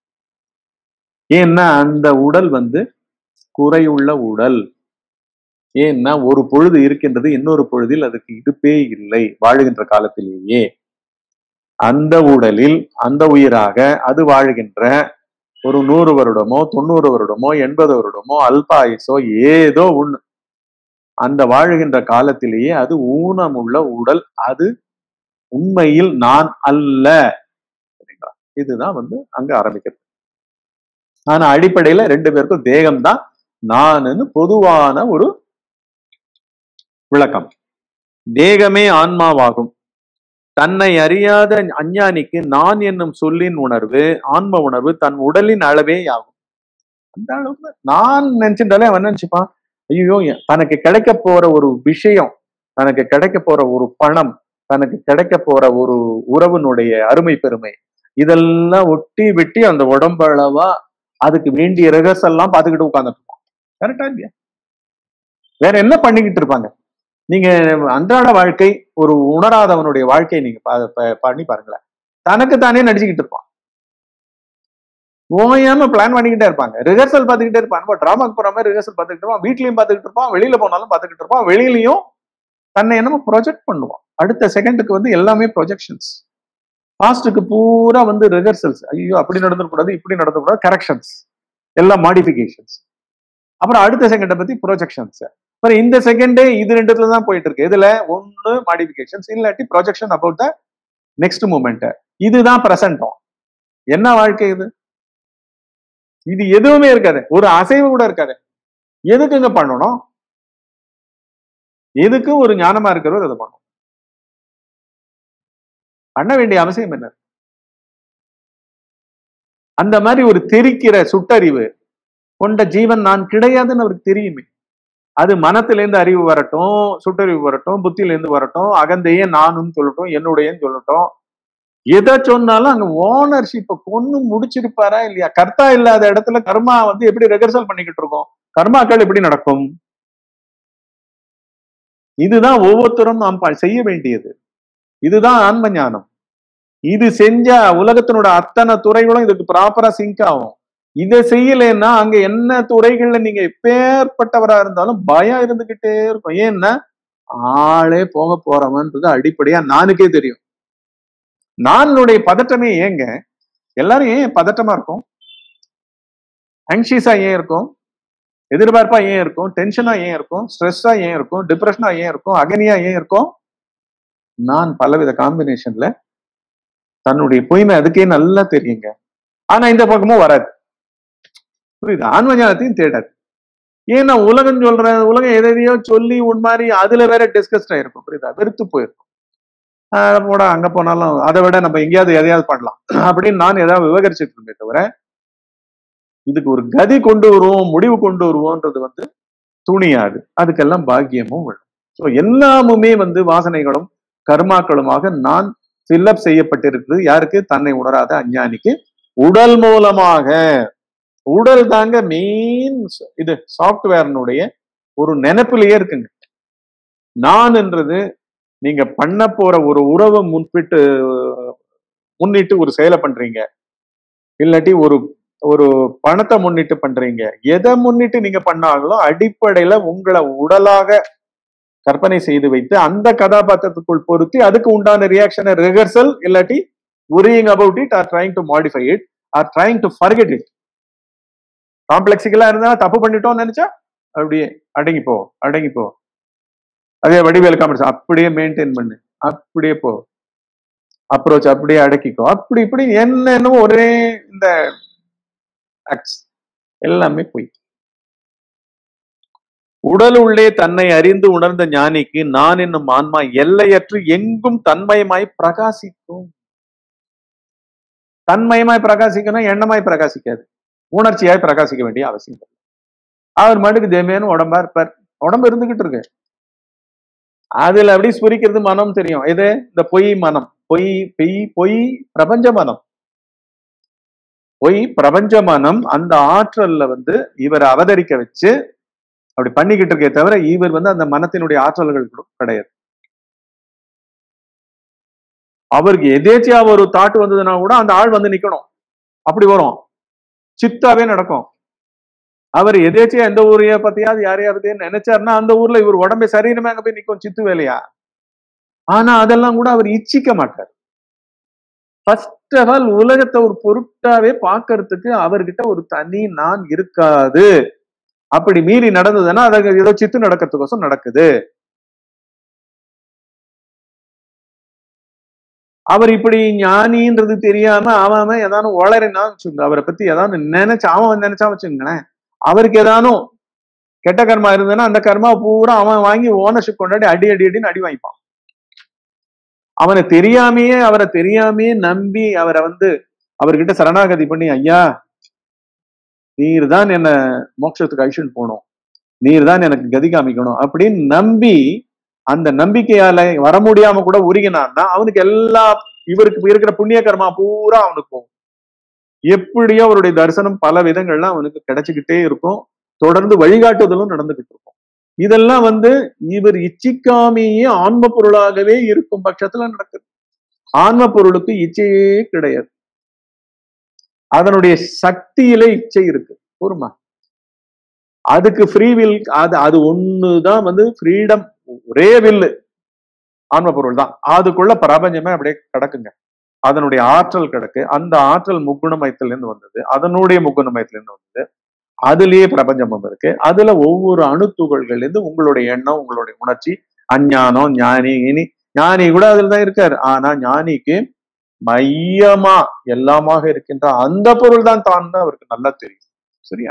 ஏன்னா அந்த உடல் வந்து குறையுள்ள உடல் ஏன்னா ஒரு பொழுது இருக்கின்றது இன்னொரு பொழுதில் அதுக்கு இருப்பே இல்லை வாழுகின்ற காலத்திலேயே அந்த உடலில் அந்த உயிராக அது வாழுகின்ற ஒரு நூறு வருடமோ தொண்ணூறு வருடமோ எண்பது வருடமோ அல்பாயுசோ ஏதோ ஒண்ணு அந்த வாழுகின்ற காலத்திலேயே அது ஊனமுள்ள உடல் அது உண்மையில் நான் அல்ல சரிங்களா இதுதான் வந்து அங்க ஆரம்பிக்கிறது ஆனா அடிப்படையில ரெண்டு பேருக்கும் தேகம்தான் நானுன்னு பொதுவான ஒரு விளக்கம் தேகமே ஆன்மாவாகும் தன்னை அறியாத அஞ்ஞானிக்கு நான் என்னும் சொல்லின் உணர்வு ஆன்ம உணர்வு தன் உடலின் அளவே ஆகும் அந்த அளவுக்கு நான் நினைச்சிருந்தாலே அவன் நினைச்சுப்பான் ஐயோ தனக்கு கிடைக்க போற ஒரு விஷயம் தனக்கு கிடைக்க போற ஒரு பணம் தனக்கு கிடைக்க போற ஒரு உறவினுடைய அருமை பெருமை இதெல்லாம் ஒட்டி வெட்டி அந்த உடம்பளவா அதுக்கு வேண்டிய ரிஹர்சல் எல்லாம் பார்த்துக்கிட்டு உட்காந்துட்டு இருப்பான் கரெக்டா இல்லையா வேற என்ன பண்ணிக்கிட்டு இருப்பாங்க நீங்க அன்றாட வாழ்க்கை ஒரு உணராதவனுடைய வாழ்க்கையை நீங்க பா- ப- பண்ணி பாருங்களேன் தனக்கு தானே நடிச்சுக்கிட்டு இருப்பான் ஓயாம பிளான் பண்ணிக்கிட்டே இருப்பாங்க ரிஹர்சல் பார்த்துக்கிட்டே இருப்பான் நம்ம டிராமாக்கு போற மாதிரி ரிஹர்சல் பார்த்துக்கிட்டு இருப்பான் வீட்லயும் பார்த்துக்கிட்டு இருப்பான் வெளியில போனாலும் பார்த்துக்கிட்டு இருப்பான் வெளியிலயும் தன்னை என்னமோ ப்ரொஜெக்ட் பண்ணுவான் அடுத்த செகண்டுக்கு வந்து எல்லாமே ப்ரொஜெக்ஷன்ஸ் பாஸ்டுக்கு பூரா வந்து ரிஹர்சல்ஸ் ஐயோ அப்படி நடந்துக்கூடாது இப்படி நடந்துக்கூடாது கரெக்ஷன்ஸ் எல்லாம் மாடிஃபிகேஷன்ஸ் அப்புறம் அடுத்த செகண்டை பத்தி ப்ரொஜெக்ஷன்ஸ் அப்புறம் இந்த செகண்டே இது ரெண்டுத்துல தான் போயிட்டு இருக்கு இதுல ஒன்னு மாடிஃபிகேஷன்ஸ் இல்லாட்டி projection about the next moment இதுதான் பிரசன்டம் என்ன வாழ்க்கை இது இது எதுவுமே இருக்காது ஒரு அசைவு கூட இருக்காது எதுக்குங்க பண்ணணும் எதுக்கு ஒரு ஞானமா இருக்கிறவர் அதை பண்ணணும் பண்ண வேண்டிய அவசியம் என்ன அந்த மாதிரி ஒரு தெரிக்கிற சுட்டறிவு கொண்ட ஜீவன் நான் கிடையாதுன்னு அவருக்கு தெரியுமே அது மனத்திலேருந்து அறிவு வரட்டும் சுட்டறிவு வரட்டும் புத்தியிலேருந்து வரட்டும் அகந்தையே நானும் சொல்லட்டும் என்னுடையன்னு சொல்லட்டும் எதை சொன்னாலும் அங்க ஓனர்ஷிப்பை கொன்னு முடிச்சிருப்பாரா இல்லையா கர்த்தா இல்லாத இடத்துல கர்மா வந்து எப்படி ரெகர்சல் பண்ணிக்கிட்டு இருக்கோம் கர்மாக்கள் எப்படி நடக்கும் இதுதான் ஒவ்வொருத்தரும் நாம் ப- செய்ய வேண்டியது இதுதான் ஆன்ம ஞானம் இது செஞ்சா உலகத்தினோட அத்தனை துறைகளும் இதுக்கு ப்ராப்பரா சிங்க் ஆகும் இதை செய்யலைன்னா அங்க என்ன துறைகள்ல நீங்க எப்பேற்பட்டவரா இருந்தாலும் பயம் இருந்துகிட்டே இருக்கும் ஏன்னா ஆளே போக போறவன்றது அடிப்படையா நானுக்கே தெரியும் நானுடைய பதட்டமே ஏங்க எல்லாரும் ஏன் பதட்டமா இருக்கும் ஆங்ஷியஸா ஏன் இருக்கும் எதிர்பார்ப்பா ஏன் இருக்கும் டென்ஷனா ஏன் இருக்கும் ஸ்ட்ரெஸ்ஸா ஏன் இருக்கும் டிப்ரெஷனா ஏன் இருக்கும் அகனியா ஏன் இருக்கும் நான் பலவித காம்பினேஷன்ல தன்னுடைய பொய்மை அதுக்கே நல்லா தெரியுங்க ஆனா இந்த பக்கமும் வராது புரியுது ஆன்ம ஞானத்தையும் தேடாது ஏன்னா உலகம் சொல்ற உலகம் எதையோ சொல்லி உன் மாதிரி அதுல வேற டிஸ்கஸ்ட் ஆயிருக்கும் புரியுதா வெறுத்து போயிருக்கும் ஆஹ் போட அங்க போனாலும் அதை விட நம்ம எங்கேயாவது எதையாவது பண்ணலாம் அப்படின்னு நான் ஏதாவது விவகரிச்சுட்டு இருந்தே தவிர இதுக்கு ஒரு கதி கொண்டு வருவோம் முடிவு கொண்டு வருவோம்ன்றது வந்து துணியாது அதுக்கெல்லாம் பாக்கியமும் வேணும் ஸோ எல்லாமுமே வந்து வாசனைகளும் கர்மாக்களுமாக நான் ஃபில்லப் செய்யப்பட்டிருக்கிறது யாருக்கு தன்னை உணராத அஞ்ஞானிக்கு உடல் மூலமாக உடல் தாங்க மெயின் இது சாஃப்ட்வேர்னுடைய ஒரு நினைப்பிலேயே இருக்குங்க நான் என்றது நீங்க பண்ண போற ஒரு உறவை முன்பிட்டு முன்னிட்டு ஒரு செயலை பண்றீங்க இல்லாட்டி ஒரு ஒரு பணத்தை முன்னிட்டு பண்றீங்க எதை முன்னிட்டு நீங்க பண்ணாங்களோ அடிப்படையில உங்களை உடலாக கற்பனை செய்து வைத்து அந்த கதாபாத்திரத்துக்குள் பொருத்தி அதுக்கு உண்டான ரியாக்ஷனை ரிஹர்சல் இல்லாட்டி worrying about it or trying to modify it or trying to forget it காம்ப்ளெக்ஸிக்கலா இருந்தா தப்பு பண்ணிட்டோம்னு நினைச்சா அப்படியே அடங்கிப்போ அடங்கிப்போ அதே வடிவேல் காமெடி அப்படியே மெயின்டைன் பண்ணு அப்படியே போ அப்ரோச் அப்படியே அடக்கிக்கோ அப்படி இப்படி என்னென்னமோ ஒரே இந்த acts எல்லாமே போய் உடல் உள்ளே தன்னை அறிந்து உணர்ந்த ஞானிக்கு நான் என்னும் ஆன்மா எல்லையற்று எங்கும் தன்மயமாய் பிரகாசிக்கும் தன்மயமாய் பிரகாசிக்கணும் எண்ணமாய் பிரகாசிக்காது உணர்ச்சியாய் பிரகாசிக்க வேண்டிய அவசியம் இல்லை அவர் மடுக்கு தேமேன்னு உடம்பா இருப்பார் உடம்பு இருந்துகிட்டு இருக்கு அதுல அப்படி ஸ்புரிக்கிறது மனம் தெரியும் எது இந்த பொய் மனம் பொய் பெய் பொய் பிரபஞ்ச மனம் பொய் பிரபஞ்ச மனம் அந்த ஆற்றல்ல வந்து இவரை அவதரிக்க வச்சு அப்படி பண்ணிக்கிட்டு இருக்கே தவிர இவர் வந்து அந்த மனத்தினுடைய ஆற்றல்கள் கூட கிடையாது அவருக்கு எதேச்சியா ஒரு தாட்டு வந்ததுன்னா கூட அந்த ஆள் வந்து நிக்கணும் அப்படி வரும் சித்தாவே நடக்கும் அவர் எதேச்சியா எந்த ஊரைய பத்தியாவது யாரையா பத்தியா நினைச்சாருன்னா அந்த ஊர்ல இவர் உடம்பே சரீரமே அங்க போய் நிக்கும் சித்து வேலையா ஆனா அதெல்லாம் கூட அவர் இச்சிக்க மாட்டார் ஃபர்ஸ்ட் ஆஃப் ஆல் உலகத்தை ஒரு பொருட்டாவே பார்க்கறதுக்கு அவர்கிட்ட ஒரு தனி நான் இருக்காது அப்படி மீறி நடந்ததுன்னா அது ஏதோ சித்து நடக்கிறதுக்கோசம் நடக்குது அவர் இப்படி ஞானின்றது தெரியாம அவன் அவன் ஏதானும் உளறினா வச்சுங்க அவரை பத்தி ஏதாவது நினைச்சு அவன் நினைச்சா வச்சுங்களேன் அவருக்கு ஏதானும் கெட்ட கர்மா இருந்ததுன்னா அந்த கர்மா பூரா அவன் வாங்கி ஓனர்ஷிப் கொண்டாடி அடி அடி அடின்னு அடி வாங்கிப்பான் அவனை தெரியாமையே அவரை தெரியாமையே நம்பி அவரை வந்து அவர்கிட்ட சரணாகதி பண்ணி ஐயா நீர் தான் என்ன மோட்சத்துக்கு அழிச்சுட்டு போகணும் நீர் தான் எனக்கு கதி காமிக்கணும் அப்படின்னு நம்பி அந்த நம்பிக்கையால வர முடியாம கூட உருகினான்னா அவனுக்கு எல்லா இவருக்கு இருக்கிற புண்ணிய கர்மா பூரா அவனுக்கு போகும் எப்படியோ அவருடைய தரிசனம் பல விதங்கள்ல அவனுக்கு கிடைச்சுக்கிட்டே இருக்கும் தொடர்ந்து வழிகாட்டுதலும் நடந்துகிட்டு இருக்கும் இதெல்லாம் வந்து இவர் இச்சிக்காமையே ஆன்ம பொருளாகவே இருக்கும் பட்சத்துல நடக்குது ஆன்ம பொருளுக்கு இச்சையே கிடையாது அதனுடைய சக்தியில இச்சை இருக்கு பொறுமா அதுக்கு ஃப்ரீ வில் அது அது ஒண்ணுதான் வந்து ஃப்ரீடம் ஒரே வில்லு ஆன்ம பொருள் தான் அதுக்குள்ள பிரபஞ்சமே அப்படியே கிடக்குங்க அதனுடைய ஆற்றல் கிடக்கு அந்த ஆற்றல் முக்குணமயத்துல இருந்து வந்தது அதனுடைய முக்குணமயத்துல இருந்து வந்தது அதுலயே பிரபஞ்சமும் இருக்கு அதுல ஒவ்வொரு அணுத்துகள்கள் இருந்து உங்களுடைய எண்ணம் உங்களுடைய உணர்ச்சி அஞ்ஞானம் ஞானி இனி ஞானி கூட அதுல தான் இருக்காரு ஆனா ஞானிக்கு மையமா எல்லாமாக இருக்கின்ற அந்த பொருள் தான் தான் அவருக்கு நல்லா தெரியும் சரியா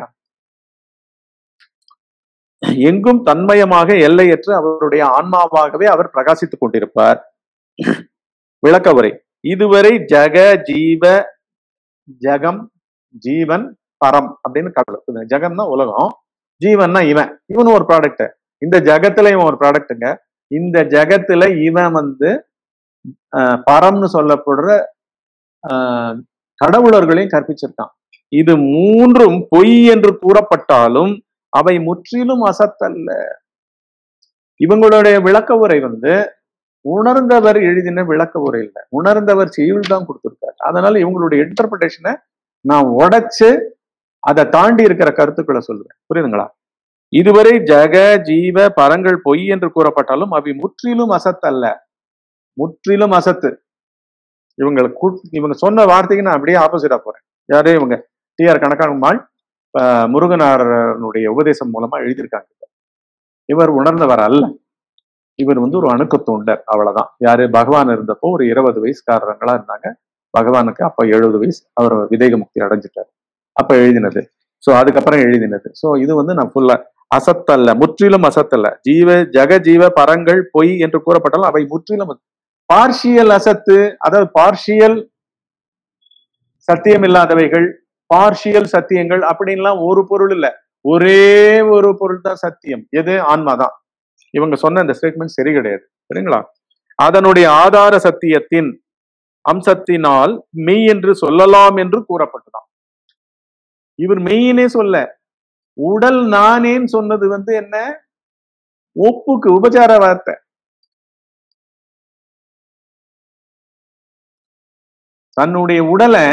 எங்கும் தன்மயமாக எல்லையற்று அவருடைய ஆன்மாவாகவே அவர் பிரகாசித்துக் கொண்டிருப்பார் விளக்க உரை இதுவரை ஜக ஜீவ ஜகம் ஜீவன் பரம் அப்படின்னு கடவுள் ஜகம்னா உலகம் ஜீவன்னா இவன் இவன் ஒரு ப்ராடக்ட் இந்த ஜகத்துல இவன் ஒரு ப்ராடக்ட்டுங்க இந்த ஜகத்துல இவன் வந்து ஆஹ், பரம்னு சொல்லப்படுற ஆஹ், கடவுளர்களையும் கற்பிச்சிருக்கான் இது மூன்றும் பொய் என்று கூறப்பட்டாலும் அவை முற்றிலும் அசத்தல்ல இவங்களுடைய விளக்க உரை வந்து உணர்ந்தவர் எழுதின விளக்க உரை இல்லை உணர்ந்தவர் செய்யுள் தான் கொடுத்திருக்காரு அதனால இவங்களுடைய இன்டர்பிரேஷனை நான் உடைச்சு அதை தாண்டி இருக்கிற கருத்துக்களை சொல்லுவேன் புரியுதுங்களா இதுவரை ஜக ஜீவ பரங்கள் பொய் என்று கூறப்பட்டாலும் அவை முற்றிலும் அசத்தல்ல முற்றிலும் அசத்து இவங்களுக்கு கூட்- இவங்க சொன்ன வார்த்தைக்கு நான் அப்படியே ஆப்போசிட்டா போறேன் யாரே இவங்க டி ஆர் கணக்கானம்மாள் ஆஹ், முருகனாரனுடைய உபதேசம் மூலமா எழுதியிருக்காங்க இவர் உணர்ந்தவர் அல்ல இவர் வந்து ஒரு அணுக்க தொண்டர் அவ்வளவுதான் யாரு பகவான் இருந்தப்போ ஒரு இருபது வயசுக்காரங்களா இருந்தாங்க பகவானுக்கு அப்ப எழுபது வயசு அவர் விதேக முக்தி அடைஞ்சிட்டார் அப்ப எழுதினது சோ அதுக்கப்புறம் எழுதினது சோ இது வந்து நான் ஃபுல்லா அசத்தல்ல முற்றிலும் அசத்தல்ல ஜீவ ஜக ஜீவ பரங்கள் பொய் என்று கூறப்பட்டாலும் அவை முற்றிலும் பார்ஷியல் அசத்து அதாவது பார்ஷியல் சத்தியம் இல்லாதவைகள் பார்ஷியல் சத்தியங்கள் அப்படின்லாம் ஒரு பொருள் இல்ல ஒரே ஒரு பொருள் தான் சத்தியம் எது ஆன்மா தான் இவங்க சொன்ன இந்த ஸ்டேட்மெண்ட் சரி கிடையாது சரிங்களா அதனுடைய ஆதார சத்தியத்தின் அம்சத்தினால் மெய் என்று சொல்லலாம் என்று கூறப்பட்டதாம் இவர் மெய்யினே சொல்ல உடல் நானேன்னு சொன்னது வந்து என்ன ஒப்புக்கு உபச்சார வார்த்தை தன்னுடைய உடலை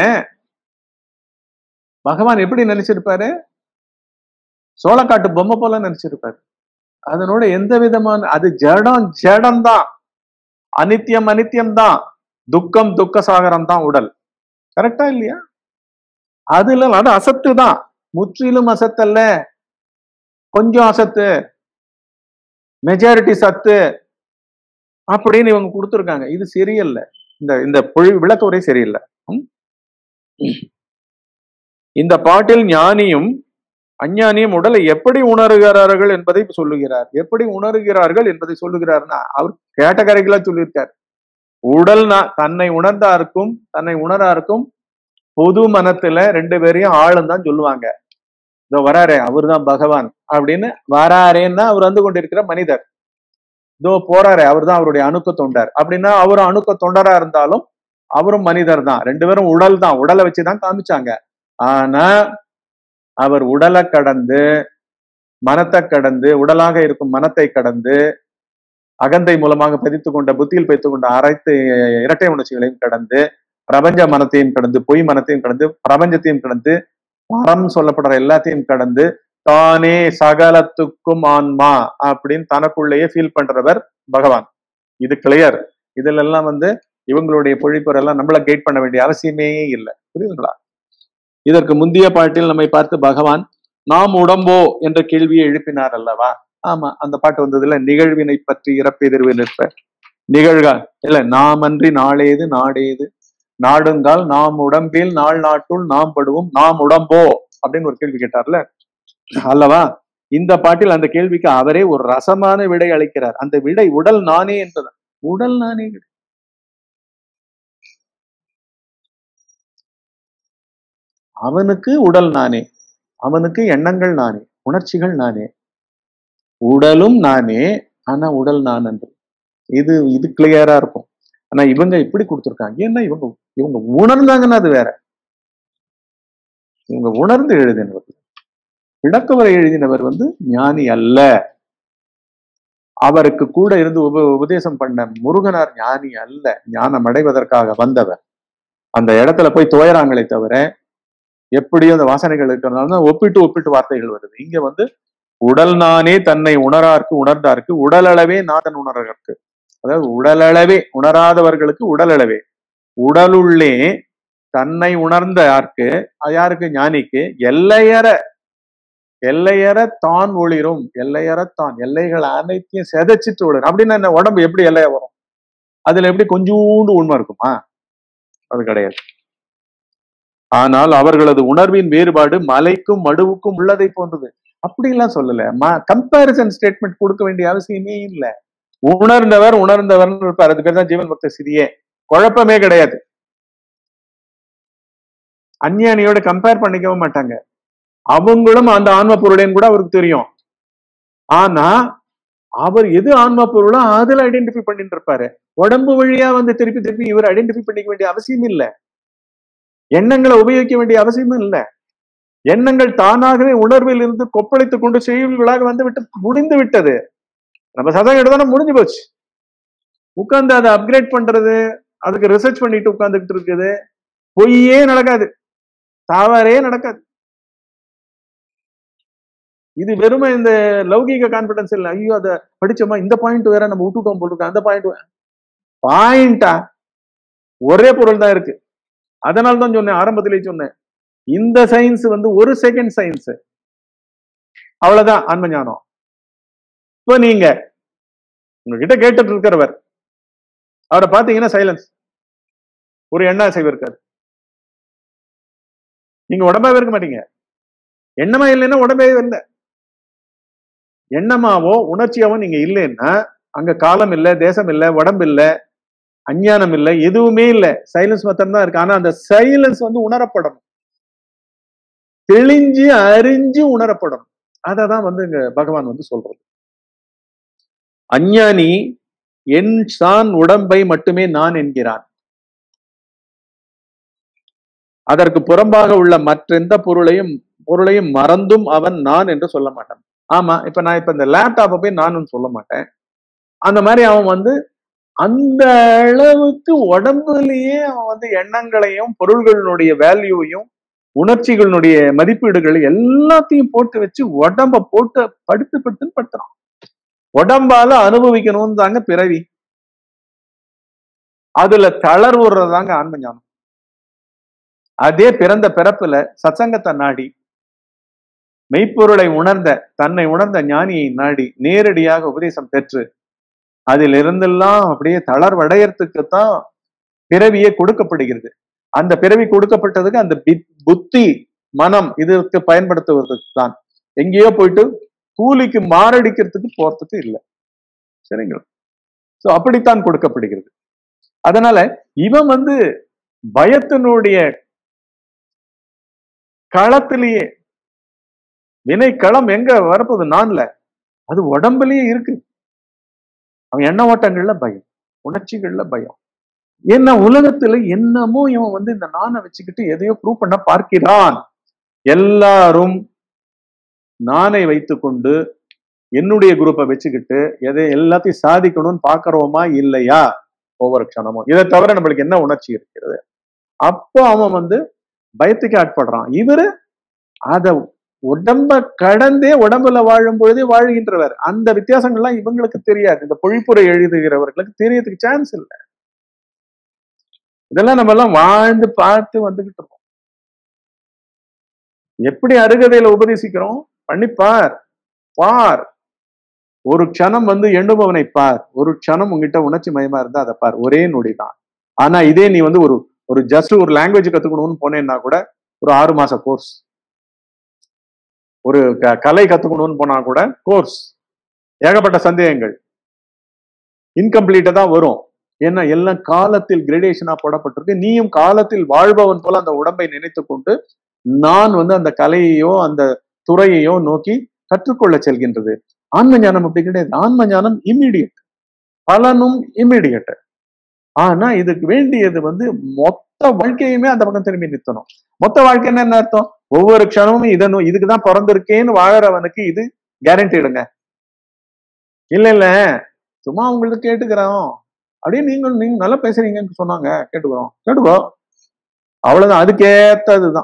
பகவான் எப்படி நினைச்சிருப்பாரு சோளக்காட்டு பொம்மை போல நினைச்சிருப்பாரு அதனோட எந்த விதமான அது ஜடம் ஜடம் தான் அனித்தியம் அனித்தியம் தான் துக்கம் துக்க சாகரம் தான் உடல் கரெக்டா இல்லையா அது இல்ல அது அசத்து தான் முற்றிலும் அசத்தல்ல கொஞ்சம் அசத்து மெஜாரிட்டி சத்து அப்படின்னு இவங்க கொடுத்துருக்காங்க இது சரியல்ல இந்த இந்த பொழி விளக்க உரை சரியில்லை ம்? இந்த பாட்டில் ஞானியும் அஞ்ஞானியும் உடலை எப்படி உணர்கிறார்கள் என்பதை சொல்லுகிறார் எப்படி உணர்கிறார்கள் என்பதை சொல்லுகிறார்னா அவர் கேட்டகரிகளா சொல்லியிருக்கார் உடல் நான் தன்னை உணர்ந்தாருக்கும் தன்னை உணராருக்கும் பொது மனத்துல ரெண்டு பேரையும் ஆளும் தான் சொல்லுவாங்க இதோ வராரே அவர்தான் பகவான் அப்படின்னு வராரேன்னா அவர் வந்து கொண்டிருக்கிற மனிதர் இதோ போறாரே அவர் தான் அவருடைய அணுக்க தொண்டர் அப்படின்னா அவரும் அணுக்க தொண்டரா இருந்தாலும் அவரும் மனிதர் தான் ரெண்டு பேரும் உடல் தான் உடலை வச்சுதான் காமிச்சாங்க ஆனா அவர் உடலை கடந்து மனத்தை கடந்து உடலாக இருக்கும் மனத்தை கடந்து அகந்தை மூலமாக பதித்து கொண்ட புத்தியில் பதித்து கொண்ட அனைத்து இரட்டை உணர்ச்சிகளையும் கடந்து பிரபஞ்ச மனத்தையும் கடந்து பொய் மனத்தையும் கடந்து பிரபஞ்சத்தையும் கடந்து பரம் சொல்லப்படுற எல்லாத்தையும் கடந்து தானே சகலத்துக்கும் ஆன்மா அப்படின்னு தனக்குள்ளேயே ஃபீல் பண்றவர் பகவான் இது கிளியர் இதுல எல்லாம் வந்து இவங்களுடைய பொழிப்புரெல்லாம் நம்மள கைட் பண்ண வேண்டிய அவசியமே இல்லை புரியுதுங்களா இதற்கு முந்தைய பாட்டில் நம்மை பார்த்து பகவான் நாம் உடம்போ என்ற கேள்வியை எழுப்பினார் அல்லவா ஆமா அந்த பாட்டு வந்ததுல நிகழ்வினை பற்றி இறப்பெதிர்வு நிற்ப நிகழ்கா இல்ல நாம் அன்றி நாளேது நாடேது நாடுங்கால் நாம் உடம்பில் நாள் நாட்டுள் நாம் படுவோம் நாம் உடம்போ அப்படின்னு ஒரு கேள்வி கேட்டார்ல அல்லவா இந்த பாட்டில் அந்த கேள்விக்கு அவரே ஒரு ரசமான விடை அளிக்கிறார் அந்த விடை உடல் நானே என்பது உடல் நானே கிடையாது. அவனுக்கு உடல் நானே அவனுக்கு எண்ணங்கள் நானே உணர்ச்சிகள் நானே உடலும் நானே ஆனா உடல் நான் என்று இது இது கிளியரா இருக்கும் ஆனா இவங்க இப்படி கொடுத்துருக்காங்க ஏன்னா இவங்க இவங்க உணர்ந்தாங்கன்னா அது வேற இவங்க உணர்ந்து எழுதினவர் விளக்கவரை எழுதினவர் வந்து ஞானி அல்ல அவருக்கு கூட இருந்து உப உபதேசம் பண்ண முருகனார் ஞானி அல்ல ஞானம் அடைவதற்காக வந்தவர் அந்த இடத்துல போய் துயராங்களே தவிர எப்படியும் அந்த வாசனைகள் இருக்கிறதுனால தான் ஒப்பிட்டு ஒப்பிட்டு வார்த்தைகள் வருது இங்க வந்து உடல் நானே தன்னை உணரார்க்கு உணர்ந்தார்க்கு உடலளவே நாதன் உணர்கற்கு அதாவது உடலளவே உணராதவர்களுக்கு உடலளவே உடலுள்ளே தன்னை உணர்ந்த யாருக்கு அது யாருக்கு ஞானிக்கு எல்லையற எல்லையற தான் ஒளிரும் எல்லையற தான் எல்லைகள் அனைத்தையும் செதைச்சிட்டு ஒளிரும் அப்படின்னா என்ன உடம்பு எப்படி எல்லையா வரும் அதுல எப்படி கொஞ்சூண்டு உண்மை இருக்குமா அது கிடையாது ஆனால் அவர்களது உணர்வின் வேறுபாடு மலைக்கும் மடுவுக்கும் உள்ளதை போன்றது அப்படிலாம் சொல்லல கம்பாரிசன் ஸ்டேட்மெண்ட் கொடுக்க வேண்டிய அவசியமே இல்ல உணர்ந்தவர் உணர்ந்தவர் இருப்பார் அது பேர் தான் ஜீவன் பக்த சிறியே குழப்பமே கிடையாது அஞ்ஞானியோட கம்பேர் பண்ணிக்கவும் மாட்டாங்க அவங்களும் அந்த ஆன்ம பொருளேன்னு கூட அவருக்கு தெரியும் ஆனா அவர் எது ஆன்ம பொருளோ அதுல ஐடென்டிஃபை பண்ணிட்டு இருப்பாரு உடம்பு வழியா வந்து திருப்பி திருப்பி இவர் ஐடென்டிஃபை பண்ணிக்க வேண்டிய அவசியம் இல்ல எண்ணங்களை உபயோகிக்க வேண்டிய அவசியமும் இல்ல எண்ணங்கள் தானாகவே உணர்வில் இருந்து கொப்பளித்துக் கொண்டு செய்யுள்களாக வந்து விட்டு முடிந்து விட்டது நம்ம சதம் எடுத்தானே முடிஞ்சு போச்சு உட்கார்ந்து அதை அப்கிரேட் பண்றது அதுக்கு ரிசர்ச் பண்ணிட்டு உட்கார்ந்துகிட்டு இருக்குது பொய்யே நடக்காது தவறே நடக்காது இது வெறுமை இந்த லௌகீக கான்பிடன்ஸ் இல்ல ஐயோ அதை படிச்சோமா இந்த பாயிண்ட் வேற நம்ம விட்டுட்டோம் போட்டுருக்கோம் அந்த பாயிண்ட் பாயிண்டா ஒரே பொருள் தான் இருக்கு அதனால தான் சொன்னேன் ஆரம்பத்திலே சொன்னேன் இந்த சயின்ஸ் வந்து ஒரு செகண்ட் சயின்ஸ் அவ்வளவுதான் ஆன்ம ஞானம் இப்போ நீங்க உங்ககிட்ட கேட்டுட்டு இருக்கிறவர் அவரை பாத்தீங்கன்னா சைலன்ஸ் ஒரு எண்ண அசைவு இருக்காது நீங்க உடம்பாவே இருக்க மாட்டீங்க எண்ணமா இல்லைன்னா உடம்பே இல்லை எண்ணமாவோ உணர்ச்சியாவோ நீங்க இல்லைன்னா அங்க காலம் இல்லை தேசம் இல்லை உடம்பு இல்லை அஞ்ஞானம் இல்லை எதுவுமே இல்லை சைலன்ஸ் மாத்திரம் தான் இருக்கு ஆனா அந்த சைலன்ஸ் வந்து உணரப்படணும் தெளிஞ்சு அறிஞ்சு உணரப்படணும் அதை தான் வந்து இங்க பகவான் வந்து சொல்றது அஞ்ஞானி என் தான் உடம்பை மட்டுமே நான் என்கிறான் அதற்கு புறம்பாக உள்ள மற்றெந்த பொருளையும் பொருளையும் மறந்தும் அவன் நான் என்று சொல்ல மாட்டான் ஆமா இப்ப நான் இப்ப இந்த லேப்டாப்பை போய் நானும் சொல்ல மாட்டேன் அந்த மாதிரி அவன் வந்து அந்த அளவுக்கு உடம்புலயே அவன் வந்து எண்ணங்களையும் பொருள்களினுடைய வேல்யூவையும் உணர்ச்சிகளினுடைய மதிப்பீடுகள் எல்லாத்தையும் போட்டு வச்சு உடம்ப போட்டு படுத்து படுத்துன்னு படுத்துறான் உடம்பால அனுபவிக்கணும்னு தாங்க பிறவி அதுல தளர்வுறதாங்க ஆன்ம ஞானம் அதே பிறந்த பிறப்புல சத்சங்கத்தை நாடி மெய்ப்பொருளை உணர்ந்த தன்னை உணர்ந்த ஞானியை நாடி நேரடியாக உபதேசம் பெற்று அதில் இருந்தெல்லாம் அப்படியே தளர்வடையறதுக்கு தான் பிறவியே கொடுக்கப்படுகிறது அந்த பிறவி கொடுக்கப்பட்டதுக்கு அந்த புத்தி மனம் இதற்கு பயன்படுத்துவதற்கு தான் எங்கேயோ போயிட்டு கூலிக்கு மாரடிக்கிறதுக்கு போறதுக்கு இல்லை சரிங்களா சோ அப்படித்தான் கொடுக்கப்படுகிறது அதனால இவன் வந்து பயத்தினுடைய களத்திலேயே வினை களம் எங்க வரப்போகுது நான்ல அது உடம்புலயே இருக்கு அவன் எண்ண ஓட்டங்கள்ல பயம் உணர்ச்சிகள்ல பயம் ஏன்னா உலகத்துல என்னமோ இவன் வந்து இந்த நானை வச்சுக்கிட்டு எதையோ ப்ரூவ் பண்ண பார்க்கிறான் எல்லாரும் நானை வைத்துக்கொண்டு என்னுடைய குரூப்பை வச்சுக்கிட்டு எதை எல்லாத்தையும் சாதிக்கணும்னு பாக்குறோமா இல்லையா ஒவ்வொரு க்ஷணமும் இதை தவிர நம்மளுக்கு என்ன உணர்ச்சி இருக்கிறது அப்போ அவன் வந்து பயத்துக்கு ஆட்படுறான் இவரு அத உடம்ப கடந்தே உடம்புல வாழும் பொழுதே வாழ்கின்றவர் அந்த வித்தியாசங்கள்லாம் இவங்களுக்கு தெரியாது இந்த பொழிப்புரை எழுதுகிறவர்களுக்கு தெரியறதுக்கு சான்ஸ் இல்லை இதெல்லாம் நம்ம எல்லாம் வாழ்ந்து பார்த்து வந்துகிட்டு இருக்கோம் எப்படி அருகதையில உபதேசிக்கிறோம் பண்ணிப்பார் பார் ஒரு க்ஷணம் வந்து எண்ணுபவனை பார் ஒரு க்ஷணம் உங்ககிட்ட உணர்ச்சி மயமா இருந்தா அதை பார் ஒரே நொடி தான் ஆனா இதே நீ வந்து ஒரு ஒரு ஜஸ்ட் ஒரு லாங்குவேஜ் கத்துக்கணும்னு போனேன்னா கூட ஒரு ஆறு மாச கோர்ஸ் ஒரு க- கலை கத்துக்கணும்னு போனா கூட கோர்ஸ் ஏகப்பட்ட சந்தேகங்கள் இன்கம்ப்ளீட்டா தான் வரும் ஏன்னா எல்லாம் காலத்தில் கிரேடேஷனா போடப்பட்டிருக்கு நீயும் காலத்தில் வாழ்பவன் போல அந்த உடம்பை நினைத்து கொண்டு நான் வந்து அந்த கலையையோ அந்த துறையையோ நோக்கி கற்றுக்கொள்ள செல்கின்றது ஆன்ம ஞானம் அப்படி கிடையாது ஆன்ம ஞானம் இம்மிடியட் பலனும் இம்மிடியட் ஆனா இதுக்கு வேண்டியது வந்து மொத்த வாழ்க்கையுமே அந்த பக்கம் திரும்பி நிறுத்தணும் மொத்த வாழ்க்கைன்னு என்ன அர்த்தம் ஒவ்வொரு க்ஷணமும் இதை நோ- இதுக்குதான் பிறந்திருக்கேன்னு வாழறவனுக்கு இது கேரண்டிடுங்க இல்ல இல்ல சும்மா உங்களுக்கு கேட்டுக்கிறோம் அப்படியே நீங்க நீங்க நல்லா பேசுறீங்கன்னு சொன்னாங்க கேட்டுக்கிறோம் கேட்டுக்கோ அவ்வளவுதான் அதுக்கேத்ததுதான்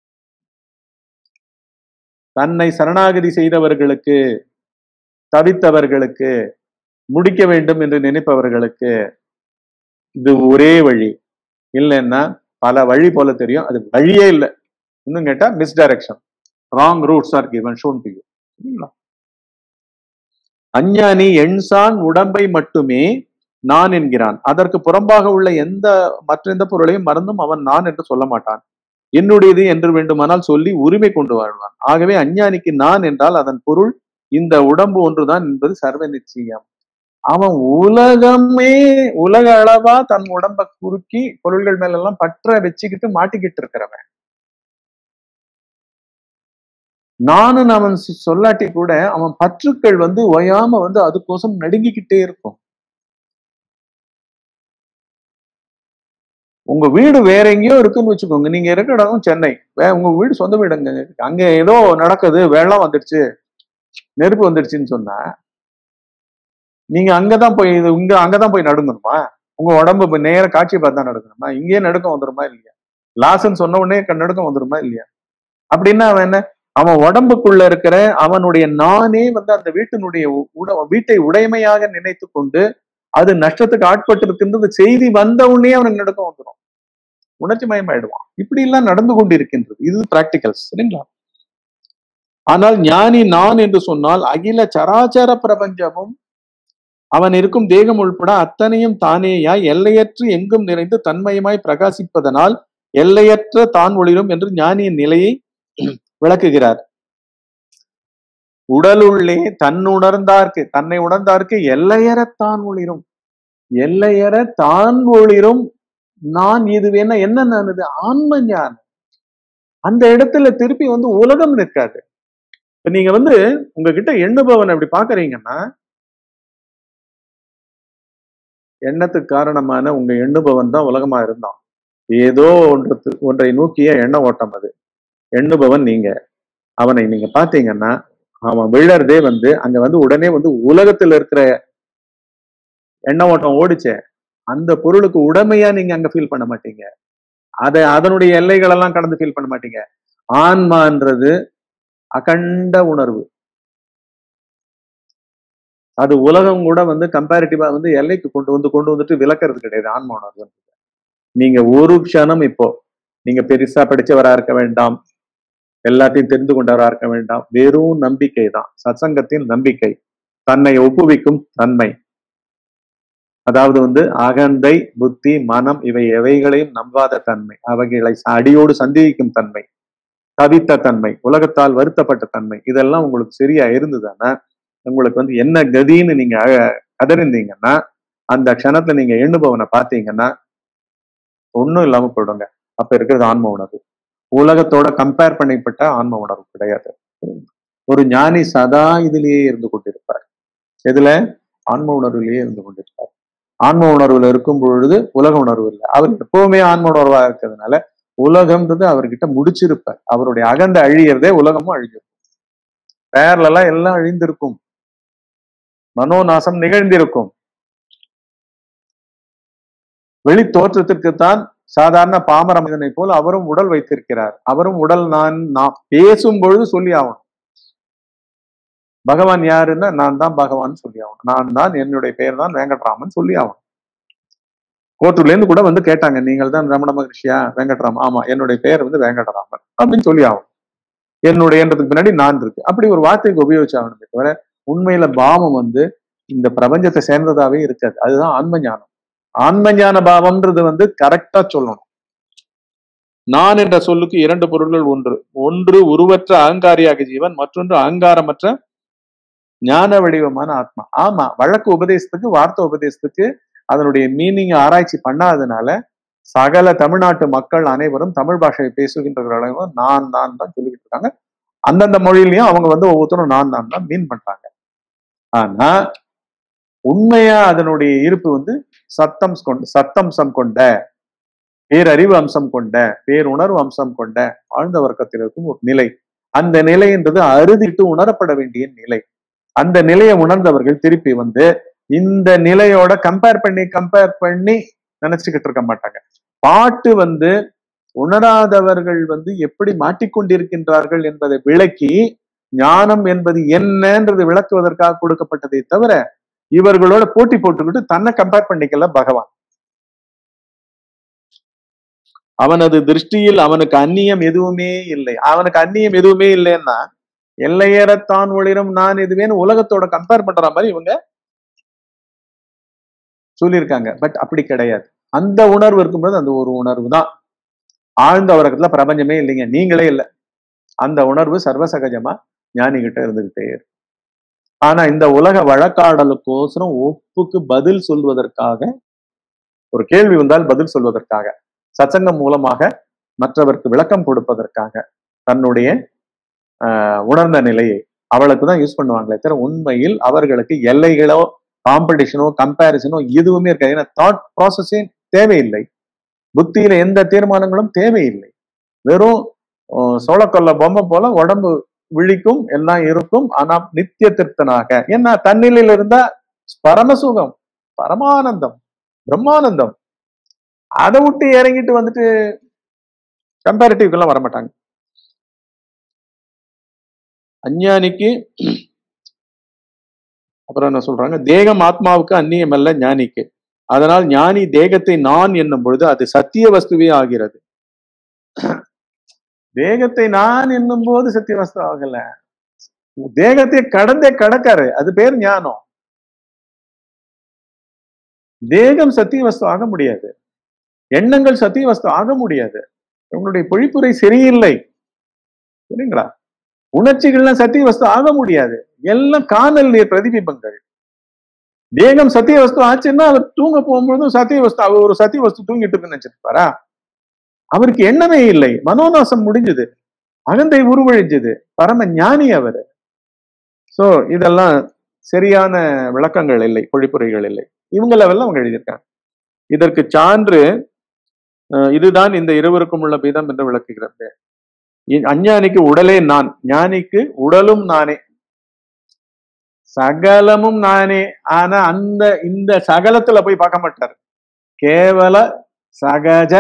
தன்னை சரணாகதி செய்தவர்களுக்கு தவித்தவர்களுக்கு முடிக்க வேண்டும் என்று நினைப்பவர்களுக்கு இது ஒரே வழி இல்லைன்னா பல வழி போல தெரியும் அது வழியே இல்லை இன்னும் கேட்டா misdirection wrong routes are given shown to you சரிங்களா? அஞ்ஞானி எண்சான் உடம்பை மட்டுமே நான் என்கிறான் அதற்கு புறம்பாக உள்ள எந்த மற்ற எந்த பொருளையும் மறந்தும் அவன் நான் என்று சொல்ல மாட்டான் என்னுடையது என்று வேண்டுமானால் சொல்லி உரிமை கொண்டு வாழ்வான் ஆகவே அஞ்ஞானிக்கு நான் என்றால் அதன் பொருள் இந்த உடம்பு ஒன்றுதான் என்பது சர்வ நிச்சயம் அவன் உலகமே உலக அளவா தன் உடம்ப குறுக்கி பொருள்கள் மேல எல்லாம் பற்ற வச்சுக்கிட்டு மாட்டிக்கிட்டு இருக்கிறவன் நானும் அவன் சொ- சொல்லாட்டி கூட அவன் பற்றுக்கள் வந்து ஓயாம வந்து அதுக்கோசம் நடுங்கிக்கிட்டே இருக்கும் உங்க வீடு வேற எங்கேயோ இருக்குன்னு வச்சுக்கோங்க நீங்க இருக்கிற இடம் சென்னை வே- உங்க வீடு சொந்த வீடு அங்க இருக்கு. அங்க ஏதோ நடக்குது வெள்ளம் வந்துடுச்சு நெருப்பு வந்துடுச்சுன்னு சொன்னா நீங்க அங்கதான் போய் இது இங்க அங்கதான் போய் நடுங்கணுமா உங்க உடம்பு இப்ப நேர காட்சி பார்த்தா நடக்கணுமா இங்கேயே நடுக்கம் வந்துருமா இல்லையா லாசன் சொன்ன உடனே க- நடுக்கம் வந்துருமா இல்லையா அப்படின்னா அவன் என்ன அவன் உடம்புக்குள்ள இருக்கிற அவனுடைய நானே வந்து அந்த வீட்டினுடைய உ- உட வீட்டை உடைமையாக நினைத்து கொண்டு அது நஷ்டத்துக்கு ஆட்பட்டு இருக்கின்றது செய்தி வந்த உடனே அவனுக்கு நடுக்கம் வந்துடும் உணர்ச்சி மயமாயிடுவான் இப்படி எல்லாம் நடந்து கொண்டிருக்கின்றது இது பிராக்டிகல்ஸ் சரிங்களா ஆனால் ஞானி நான் என்று சொன்னால் அகில சராச்சர பிரபஞ்சமும் அவன் இருக்கும் தேகம் உள்பட அத்தனையும் தானேயாய் எல்லையற்று எங்கும் நிறைந்து தன்மயமாய் பிரகாசிப்பதனால் எல்லையற்ற தான் ஒளிரும் என்று ஞானியின் நிலையை விளக்குகிறார் உடலுள்ளே தன்னுணர்ந்தார்க்கு தன்னை உணர்ந்தார்க்கு எல்லையற தான் ஒளிரும் எல்லையற தான் ஒளிரும் நான் இது என்ன என்ன நான் இது ஆன்ம ஞானம் அந்த இடத்துல திருப்பி வந்து உலகம் நிற்காது இப்ப நீங்க வந்து உங்ககிட்ட எண்ணுபவன் அப்படி பாக்குறீங்கன்னா எண்ணத்துக்கு காரணமான உங்க எண்ணுபவன் தான் உலகமா இருந்தான் ஏதோ ஒன்று ஒன்றை நோக்கிய எண்ண ஓட்டம் அது எண்ணுபவன் நீங்க அவனை நீங்க பாத்தீங்கன்னா அவன் விழறதே வந்து அங்க வந்து உடனே வந்து உலகத்துல இருக்கிற எண்ண ஓட்டம் ஓடிச்சே அந்த பொருளுக்கு உடமையா நீங்க அங்க ஃபீல் பண்ண மாட்டீங்க அதை அதனுடைய எல்லைகள் எல்லாம் கடந்து ஃபீல் பண்ண மாட்டீங்க ஆன்மான்றது அகண்ட உணர்வு அது உலகம் கூட வந்து கம்பேரிட்டிவா வந்து எல்லைக்கு கொண்டு வந்து கொண்டு வந்துட்டு விளக்குறது கிடையாது ஆன்ம உணர்வு நீங்க ஒரு க்ஷணம் இப்போ நீங்க பெருசா படிச்சவரா இருக்க வேண்டாம் எல்லாத்தையும் தெரிந்து கொண்டவரா இருக்க வேண்டாம் வெறும் நம்பிக்கை தான் சத்சங்கத்தின் நம்பிக்கை தன்னை ஒப்புவிக்கும் தன்மை அதாவது வந்து அகந்தை புத்தி மனம் இவை எவைகளையும் நம்பாத தன்மை அவைகளை அடியோடு சந்தேகிக்கும் தன்மை தவித்த தன்மை உலகத்தால் வருத்தப்பட்ட தன்மை இதெல்லாம் உங்களுக்கு சரியா இருந்ததுன்னா உங்களுக்கு வந்து என்ன கதின்னு நீங்க அழ- கதறிந்தீங்கன்னா அந்த க்ஷணத்துல நீங்க எண்ணுபவனை பார்த்தீங்கன்னா ஒண்ணும் இல்லாம போயிடுங்க அப்ப இருக்கிறது ஆன்ம உணர்வு உலகத்தோட கம்பேர் பண்ணப்பட்ட ஆன்ம உணர்வு கிடையாது ஒரு ஞானி சதா இதிலேயே இருந்து கொண்டிருப்பார் எதுல ஆன்ம உணர்விலேயே இருந்து கொண்டிருப்பார் ஆன்ம உணர்வுல இருக்கும் பொழுது உலக உணர்வு இல்லை அவர் எப்பவுமே ஆன்ம உணர்வா இருக்கிறதுனால உலகம்ன்றது அவர்கிட்ட முடிச்சிருப்பார் அவருடைய அகந்த அழியறதே உலகமும் அழிஞ்சிருக்கும் பேர்லாம் எல்லாம் அழிந்திருக்கும் மனோநாசம் நிகழ்ந்திருக்கும் வெளி தோற்றத்திற்குத்தான் சாதாரண பாமர மனிதனை போல் அவரும் உடல் வைத்திருக்கிறார் அவரும் உடல் நான் நான் பேசும் பொழுது சொல்லி ஆகணும் பகவான் யாருன்னா நான் தான் பகவான் சொல்லி ஆகணும் நான் தான் என்னுடைய பெயர் தான் வெங்கட்ராமன் சொல்லி ஆகணும் கோர்ட்டுல இருந்து கூட வந்து கேட்டாங்க நீங்கள் தான் ரமண மகர்ஷியா வெங்கட்ராமன் ஆமா என்னுடைய பெயர் வந்து வெங்கடராமன் அப்படின்னு சொல்லி ஆகணும் என்னுடையன்றதுக்கு பின்னாடி நான் இருக்கு அப்படி ஒரு வார்த்தைக்கு உபயோகிச்சாகணுமே தவிர உண்மையில பாவம் வந்து இந்த பிரபஞ்சத்தை சேர்ந்ததாவே இருக்காது அதுதான் ஆன்ம ஞானம் ஆன்ம ஞான பாவம்ன்றது வந்து கரெக்டா சொல்லணும் நான் என்ற சொல்லுக்கு இரண்டு பொருள்கள் ஒன்று ஒன்று உருவற்ற அகங்காரியாக ஜீவன் மற்றொன்று அகங்காரமற்ற ஞான வடிவமான ஆத்மா ஆமா வழக்கு உபதேசத்துக்கு வார்த்தை உபதேசத்துக்கு அதனுடைய மீனிங் ஆராய்ச்சி பண்ணாதனால சகல தமிழ்நாட்டு மக்கள் அனைவரும் தமிழ் பாஷையை பேசுகின்றவர்களும் நான் நான் தான் சொல்லிக்கிட்டு இருக்காங்க அந்தந்த மொழியிலையும் அவங்க வந்து ஒவ்வொருத்தரும் நான் நான் தான் மீன் பண்றாங்க ஆனா உண்மையா அதனுடைய இருப்பு வந்து சத்தம் கொண்ட சத்தம்சம் கொண்ட பேரறிவு அம்சம் கொண்ட பேருணர்வு அம்சம் கொண்ட ஆழ்ந்த வர்க்கத்தில் இருக்கும் ஒரு நிலை அந்த நிலைன்றது அறுதிட்டு உணரப்பட வேண்டிய நிலை அந்த நிலையை உணர்ந்தவர்கள் திருப்பி வந்து இந்த நிலையோட கம்பேர் பண்ணி கம்பேர் பண்ணி நினைச்சுக்கிட்டு இருக்க மாட்டாங்க பாட்டு வந்து உணராதவர்கள் வந்து எப்படி மாட்டிக்கொண்டிருக்கின்றார்கள் என்பதை விளக்கி ஞானம் என்பது என்னன்றது விளக்குவதற்காக கொடுக்கப்பட்டதை தவிர இவர்களோட போட்டி போட்டுக்கிட்டு தன்னை கம்பேர் பண்ணிக்கல பகவான் அவனது திருஷ்டியில் அவனுக்கு அந்நியம் எதுவுமே இல்லை அவனுக்கு அந்நியம் எதுவுமே இல்லைன்னா எல்லையேறத்தான் ஒளிரும் நான் எதுவேன்னு உலகத்தோட கம்பேர் பண்ற மாதிரி இவங்க சொல்லியிருக்காங்க பட் அப்படி கிடையாது அந்த உணர்வு இருக்கும்போது அந்த ஒரு உணர்வு தான் ஆழ்ந்த உறக்கத்துல பிரபஞ்சமே இல்லைங்க நீங்களே இல்லை அந்த உணர்வு சர்வசகஜமா ஞானிகிட்ட இருந்துகிட்டே இருக்கு ஆனா இந்த உலக வழக்காடலுக்கோசரம் ஒப்புக்கு பதில் சொல்வதற்காக ஒரு கேள்வி வந்தால் பதில் சொல்வதற்காக சச்சங்கம் மூலமாக மற்றவருக்கு விளக்கம் கொடுப்பதற்காக தன்னுடைய ஆஹ், உணர்ந்த நிலையை அவளுக்கு தான் யூஸ் பண்ணுவாங்களே தவிர உண்மையில் அவர்களுக்கு எல்லைகளோ காம்படிஷனோ கம்பேரிசனோ எதுவுமே இருக்காது ஏன்னா தாட் ப்ராசஸே தேவையில்லை புத்தியில எந்த தீர்மானங்களும் தேவையில்லை வெறும் ஆஹ், சோளக்கொல்ல பொம்மை போல உடம்பு விழிக்கும் எல்லாம் இருக்கும் ஆனா நித்திய திருப்தனாக ஏன்னா தன்னிலையில இருந்தா பரமசுகம் பரமானந்தம் பிரம்மானந்தம் அதை விட்டு இறங்கிட்டு வந்துட்டு கம்பேரிட்டிவ்க்கெல்லாம் வரமாட்டாங்க அஞ்ஞானிக்கு அப்புறம் என்ன சொல்றாங்க தேகம் ஆத்மாவுக்கு அந்நியம் அல்ல ஞானிக்கு அதனால் ஞானி தேகத்தை நான் என்னும் பொழுது அது சத்திய வஸ்துவே ஆகிறது தேகத்தை நான் என்னும் போது சத்திய வஸ்து ஆகல தேகத்தை கடந்தே கடக்காரு அது பேர் ஞானம் தேகம் சத்திய வஸ்து ஆக முடியாது எண்ணங்கள் சத்திய வஸ்து ஆக முடியாது உங்களுடைய பொழிப்புரை சரியில்லை சரிங்களா உணர்ச்சிகள்லாம் சத்திய வஸ்து ஆக முடியாது எல்லாம் காணல் நீர் பிரதிபிம்பங்கள் தேகம் சத்திய வஸ்து ஆச்சுன்னா அவர் தூங்க போகும்பொழுதும் சத்திய வஸ்து அவர் ஒரு சத்திய வஸ்து தூங்கிட்டு இருக்குன்னு நினைச்சிருப்பாரா அவருக்கு எண்ணமே இல்லை மனோநாசம் முடிஞ்சது அகந்தை உருவழிஞ்சது பரம ஞானி அவர் சோ இதெல்லாம் சரியான விளக்கங்கள் இல்லை பொழிப்புரைகள் இல்லை இவங்க லெவல்ல அவங்க எழுதியிருக்காங்க இதற்கு சான்று அஹ், இதுதான் இந்த இருவருக்கும் உள்ள பீதம் என்று விளக்குகிறது இ- அஞ்ஞானிக்கு உடலே நான் ஞானிக்கு உடலும் நானே சகலமும் நானே ஆனா அந்த இந்த சகலத்துல போய் பார்க்க மாட்டார் கேவல சகஜ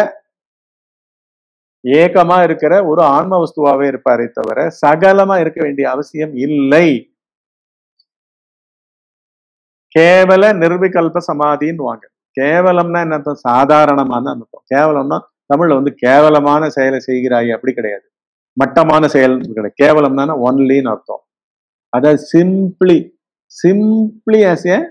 ஏகமா இருக்கிற ஒரு ஆன்ம வஸ்துவாவே இருப்பாரே தவிர சகலமா இருக்க வேண்டிய அவசியம் இல்லை கேவல நிர்விகல்ப சமாதின்னு வாங்க கேவலம்னா என்ன அர்த்தம் சாதாரணமான அர்த்தம் கேவலம்னா தமிழ்ல வந்து கேவலமான செயலை செய்கிறாய் அப்படி கிடையாது மட்டமான செயல் கிடையாது கேவலம்னா ஒன்லின்னு அர்த்தம் அதாவது simply simply as a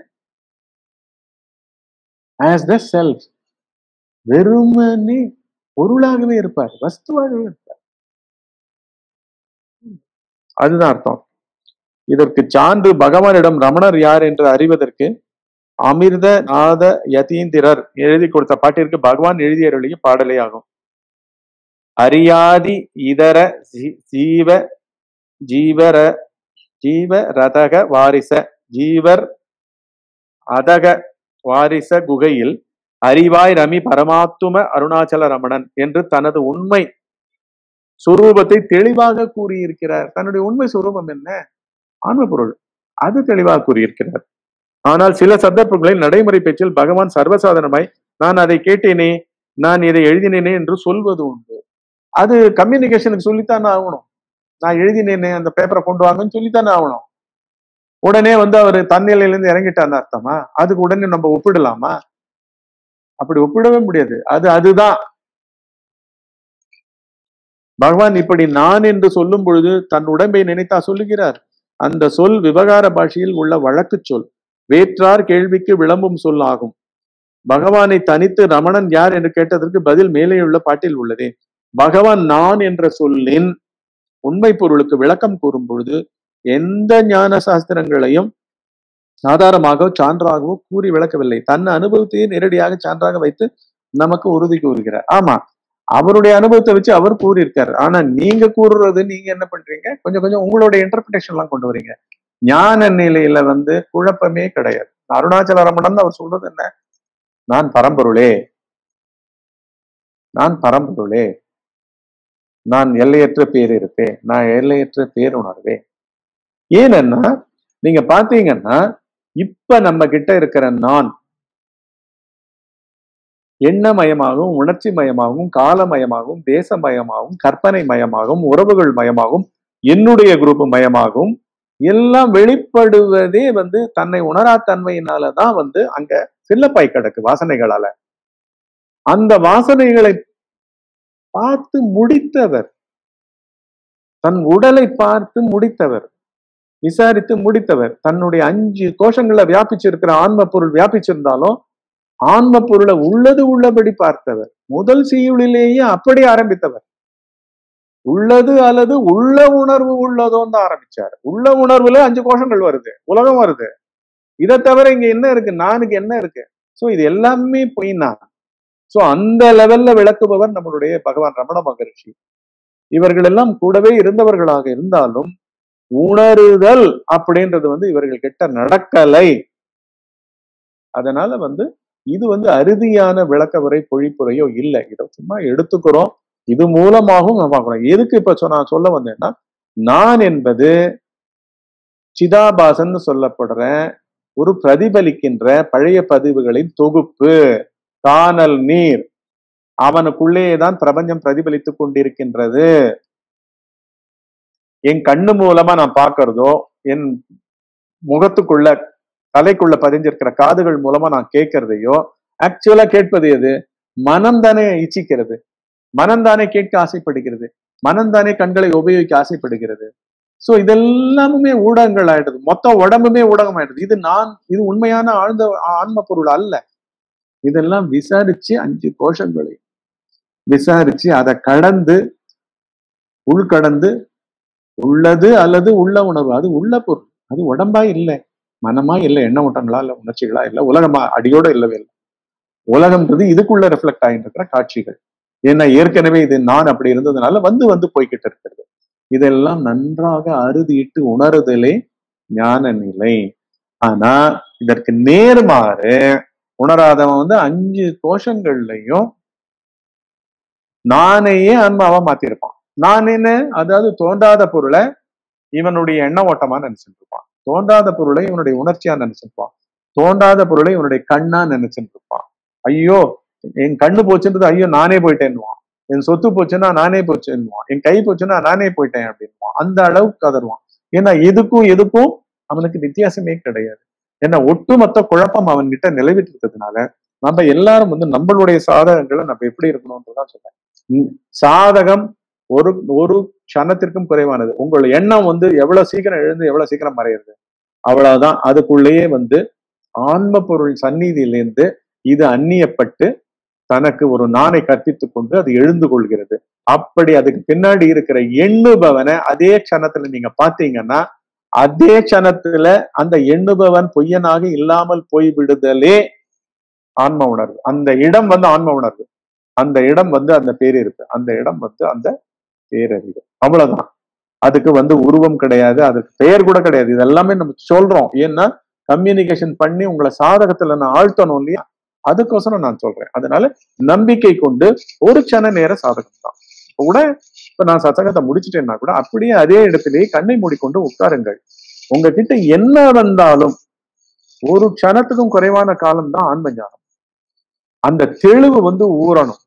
as the self வெறுமனே பொருளாகவே இருப்பார் வஸ்துவாகவே இருப்பார் அதுதான் அர்த்தம் இதற்கு சான்று பகவானிடம் ரமணர் யார் என்று அறிவதற்கு அமிர்த நாத யதீந்திரர் எழுதி கொடுத்த பாட்டிற்கு பகவான் எழுதியருளிய பாடலே ஆகும் அறியாதி இதர ஜீ- ஜீவ ஜீவர ஜீவ ரதக வாரிச ஜீவர் அதக வாரிச குகையில் அறிவாய் ரமி பரமாத்தும அருணாச்சல ரமணன் என்று தனது உண்மை சுரூபத்தை தெளிவாக கூறியிருக்கிறார் தன்னுடைய உண்மை சுரூபம் என்ன ஆன்ம பொருள் அது தெளிவாக கூறியிருக்கிறார் ஆனால் சில சந்தர்ப்பங்களில் நடைமுறை பேச்சில் பகவான் சர்வசாதாரணமாய் நான் அதை கேட்டேனே நான் இதை எழுதினேனே என்று சொல்வது உண்டு அது கம்யூனிகேஷனுக்கு சொல்லித்தானே ஆகணும் நான் எழுதினேனே அந்த பேப்பரை கொண்டு வாங்கன்னு சொல்லித்தானே ஆகணும் உடனே வந்து அவர் தன்னிலையில இருந்து இறங்கிட்டான்னு அர்த்தமா அதுக்கு உடனே நம்ம ஒப்பிடலாமா அப்படி ஒப்பிடவே முடியாது அது அதுதான் பகவான் இப்படி நான் என்று சொல்லும் பொழுது தன் உடம்பை நினைத்தா சொல்லுகிறார் அந்த சொல் விவகார பாஷையில் உள்ள வழக்கு சொல் வேற்றார் கேள்விக்கு விளம்பும் சொல் ஆகும் பகவானை தனித்து ரமணன் யார் என்று கேட்டதற்கு பதில் மேலே உள்ள பாட்டில் உள்ளதே பகவான் நான் என்ற சொல்லின் உண்மை பொருளுக்கு விளக்கம் கூறும் பொழுது எந்த ஞான சாஸ்திரங்களையும் ஆதாரமாக சான்றாகவோ கூறி விளக்கவில்லை தன் அனுபவத்தையே நேரடியாக சான்றாக வைத்து நமக்கு உறுதி கூறுகிறார் ஆமா அவருடைய அனுபவத்தை வச்சு அவர் கூறியிருக்காரு ஆனா நீங்க கூறுறது நீங்க என்ன பண்றீங்க கொஞ்சம் கொஞ்சம் உங்களுடைய இன்டர்பிரேஷன் எல்லாம் கொண்டு வரீங்க ஞான நிலையில வந்து குழப்பமே கிடையாது அருணாச்சல ரமணன் அவர் சொல்றது என்ன நான் பரம்பொருளே நான் பரம்பொருளே நான் எல்லையற்ற பேர் இருப்பேன் நான் எல்லையற்ற பேர் உணர்வேன் ஏனென்னா நீங்க பாத்தீங்கன்னா இப்ப நம்ம கிட்ட இருக்கிற நான் எண்ணமயமாகவும் உணர்ச்சி மயமாகவும் காலமயமாகவும் தேசமயமாகவும் கற்பனை மயமாகவும் உறவுகள் மயமாகவும் என்னுடைய குரூப் மயமாகவும் எல்லாம் வெளிப்படுவதே வந்து தன்னை உணரா தன்மையினாலதான் வந்து அங்க சில்லப்பாய் கிடக்கு வாசனைகளால அந்த வாசனைகளை பார்த்து முடித்தவர் தன் உடலை பார்த்து முடித்தவர் விசாரித்து முடித்தவர் தன்னுடைய அஞ்சு கோஷங்களை வியாபிச்சிருக்கிற ஆன்ம பொருள் வியாபிச்சிருந்தாலும் ஆன்ம பொருளை உள்ளது உள்ளபடி பார்த்தவர் முதல் செய்யுளிலேயே அப்படி ஆரம்பித்தவர் உள்ளது அல்லது உள்ள உணர்வு உள்ளதோன்னு தான் ஆரம்பிச்சார் உள்ள உணர்வுல அஞ்சு கோஷங்கள் வருது உலகம் வருது இதை தவிர இங்க என்ன இருக்கு நானுக்கு என்ன இருக்கு சோ இது எல்லாமே பொய்னா சோ அந்த லெவல்ல விளக்குபவர் நம்மளுடைய பகவான் ரமண மகரிஷி இவர்கள் எல்லாம் கூடவே இருந்தவர்களாக இருந்தாலும் உணருதல் அப்படின்றது வந்து இவர்கள் கிட்ட நடக்கலை அதனால வந்து இது வந்து அறுதியான விளக்கவரை பொழிப்புரையோ இல்லை இதை சும்மா எடுத்துக்கிறோம் இது மூலமாகவும் நம்ம பார்க்கிறோம் எதுக்கு இப்ப சொ- நான் சொல்ல வந்தேன்னா நான் என்பது சிதாபாசன் சொல்லப்படுற ஒரு பிரதிபலிக்கின்ற பழைய பதிவுகளின் தொகுப்பு காணல் நீர் அவனுக்குள்ளேயே தான் பிரபஞ்சம் பிரதிபலித்துக் கொண்டிருக்கின்றது என் கண்ணு மூலமா நான் பார்க்கறதோ என் முகத்துக்குள்ள தலைக்குள்ள பதிஞ்சிருக்கிற காதுகள் மூலமா நான் கேட்கறதையோ ஆக்சுவலா கேட்பது எது மனம் தானே இச்சிக்கிறது மனம் தானே கேட்க ஆசைப்படுகிறது மனம் தானே கண்களை உபயோகிக்க ஆசைப்படுகிறது சோ இதெல்லாமுமே ஊடகங்கள் ஆயிடுது மொத்த உடம்புமே ஊடகம் ஆயிடுது இது நான் இது உண்மையான ஆழ்ந்த ஆன்ம பொருள் அல்ல இதெல்லாம் விசாரிச்சு அஞ்சு கோஷங்களை விசாரிச்சு அதை கடந்து உள்கடந்து உள்ளது அல்லது உள்ள உணர்வு அது உள்ள பொருள் அது உடம்பா இல்லை மனமா இல்லை எண்ண ஓட்டங்களா இல்லை உணர்ச்சிகளா இல்லை உலகமா அடியோட இல்லவே இல்லை உலகம்ன்றது இதுக்குள்ள ரிஃப்ளெக்ட் ஆகிட்டு இருக்கிற காட்சிகள் ஏன்னா ஏற்கனவே இது நான் அப்படி இருந்ததுனால வந்து வந்து போய்கிட்டு இருக்கிறது இதெல்லாம் நன்றாக அறுதிட்டு உணருதலே ஞான நிலை ஆனா இதற்கு நேர்மாறு உணராதவன் வந்து அஞ்சு கோஷங்கள்லையும் நானையே ஆன்மாவா மாத்திருப்பான் நான் என்ன அதாவது தோன்றாத பொருளை இவனுடைய எண்ண ஓட்டமா நினைச்சிட்டு இருப்பான் தோன்றாத பொருளை இவனுடைய உணர்ச்சியா நினைச்சிருப்பான் தோன்றாத பொருளை இவனுடைய கண்ணா நினைச்சிட்டு இருப்பான் ஐயோ என் கண்ணு போச்சுன்றது ஐயோ நானே போயிட்டேன்னுவான் என் சொத்து போச்சுன்னா நானே போச்சேன்னுவான் என் கை போச்சுன்னா நானே போயிட்டேன் அப்படின்வான் அந்த அளவுக்கு கதருவான் ஏன்னா எதுக்கும் எதுக்கும் அவனுக்கு வித்தியாசமே கிடையாது ஏன்னா ஒட்டுமொத்த குழப்பம் அவன் கிட்ட நிலவிட்டு இருக்கிறதுனால நம்ம எல்லாரும் வந்து நம்மளுடைய சாதகங்களை நம்ம எப்படி இருக்கணும்ன்றதான் சொல்றேன் உம் சாதகம் ஒரு ஒரு க்ஷணத்திற்கும் குறைவானது உங்கள் எண்ணம் வந்து எவ்வளவு சீக்கிரம் எழுந்து எவ்வளவு சீக்கிரம் மறையிறது அவ்வளவுதான் அதுக்குள்ளேயே வந்து ஆன்ம பொருள் சந்நிதியிலிருந்து இது அந்நியப்பட்டு தனக்கு ஒரு நாணை கற்பித்துக் கொண்டு அது எழுந்து கொள்கிறது அப்படி அதுக்கு பின்னாடி இருக்கிற எண்ணுபவனை அதே க்ஷணத்துல நீங்க பாத்தீங்கன்னா அதே க்ஷணத்துல அந்த எண்ணுபவன் பொய்யனாக இல்லாமல் போய்விடுதலே ஆன்ம உணர்வு அந்த இடம் வந்து ஆன்ம உணர்வு அந்த இடம் வந்து அந்த பேரிருப்பு அந்த இடம் வந்து அந்த பேரறிவு அவ்வளவுதான் அதுக்கு வந்து உருவம் கிடையாது அதுக்கு பெயர் கூட கிடையாது இது எல்லாமே நம்ம சொல்றோம் ஏன்னா கம்யூனிகேஷன் பண்ணி உங்களை சாதகத்துல நான் ஆழ்த்தணும் இல்லையா அதுக்கோசரம் நான் சொல்றேன் அதனால நம்பிக்கை கொண்டு ஒரு க்ஷண நேர சாதகம் தான் இப்ப கூட இப்ப நான் சசகத்தை முடிச்சிட்டேன்னா கூட அப்படியே அதே இடத்திலேயே கண்ணை மூடிக்கொண்டு உட்காருங்கள் உங்ககிட்ட என்ன வந்தாலும் ஒரு க்ஷணத்துக்கும் குறைவான காலம் தான் ஆன்ம ஞானம் அந்த தெளிவு வந்து ஊறணும்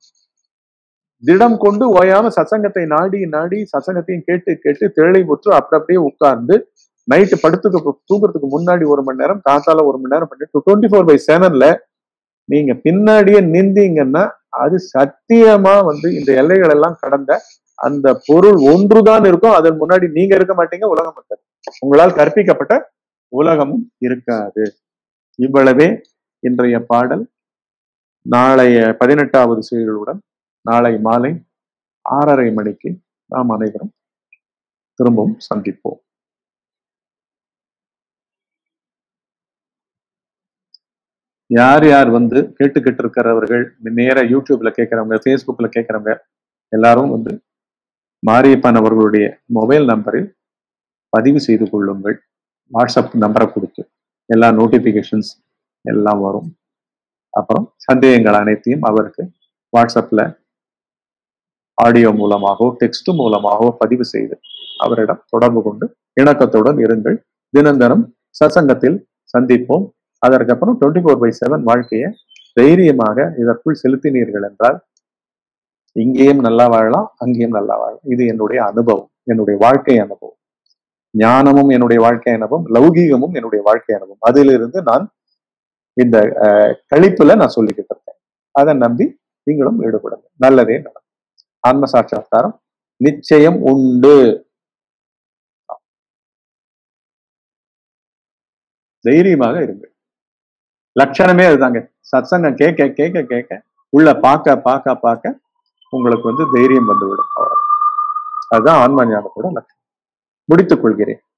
திடம் கொண்டு ஓயாம சசங்கத்தை நாடி நாடி சசங்கத்தையும் கேட்டு கேட்டு தெளிவுற்று அப்படி அப்படியே உட்கார்ந்து நைட்டு படுத்துக்கு தூங்குறதுக்கு முன்னாடி ஒரு மணி நேரம் காத்தால ஒரு மணி நேரம் பண்ணிட்டு டுவெண்ட்டி ஃபோர் பை செவன்ல நீங்க பின்னாடியே நின்றீங்கன்னா அது சத்தியமா வந்து இந்த எல்லைகள் எல்லாம் கடந்த அந்த பொருள் ஒன்றுதான் இருக்கும் அதன் முன்னாடி நீங்க இருக்க மாட்டீங்க உலகம் இருக்காது உங்களால் கற்பிக்கப்பட்ட உலகமும் இருக்காது இவ்வளவே இன்றைய பாடல் நாளைய பதினெட்டாவது செயலுடன் நாளை மாலை ஆறரை மணிக்கு நாம் அனைவரும் திரும்பவும் சந்திப்போம் யார் யார் வந்து கேட்டுக்கிட்டு இருக்கிறவர்கள் நேர யூடியூப்ல கேட்கறவங்க ஃபேஸ்புக்ல கேட்கறவங்க எல்லாரும் வந்து மாரியப்பன் அவர்களுடைய மொபைல் நம்பரில் பதிவு செய்து கொள்ளுங்கள் வாட்ஸ்அப் நம்பரை கொடுத்து எல்லா நோட்டிபிகேஷன்ஸ் எல்லாம் வரும் அப்புறம் சந்தேகங்கள் அனைத்தையும் அவருக்கு வாட்ஸ்அப்ல ஆடியோ மூலமாகவோ டெக்ஸ்ட் மூலமாகவோ பதிவு செய்து அவரிடம் தொடர்பு கொண்டு இணக்கத்துடன் இருங்கள் தினந்தனம் சத்சங்கத்தில் சந்திப்போம் அதற்கப்புறம் டுவெண்ட்டி ஃபோர் பை செவன் வாழ்க்கையை தைரியமாக இதற்குள் செலுத்தினீர்கள் என்றால் இங்கேயும் நல்லா வாழலாம் அங்கேயும் நல்லா வாழலாம் இது என்னுடைய அனுபவம் என்னுடைய வாழ்க்கை அனுபவம் ஞானமும் என்னுடைய வாழ்க்கை அனுபவம் லௌகீகமும் என்னுடைய வாழ்க்கை அனுபவம் அதிலிருந்து நான் இந்த அஹ், கழிப்புல நான் சொல்லிக்கிட்டு இருக்கேன் அதை நம்பி நீங்களும் ஈடுபடுங்க நல்லதே நடக்கும் ஆன்ம சாட்சா்காரம் நிச்சயம் உண்டு தைரியமாக இருங்க லட்சணமே அதுதாங்க சத்சங்கம் கேட்க கேட்க கேட்க உள்ள பார்க்க பார்க்க பார்க்க உங்களுக்கு வந்து தைரியம் வந்துவிடும் அவ்வளவுதான் அதுதான் ஆன்ம ஞானத்தோட லட்சணம் முடித்துக் கொள்கிறேன்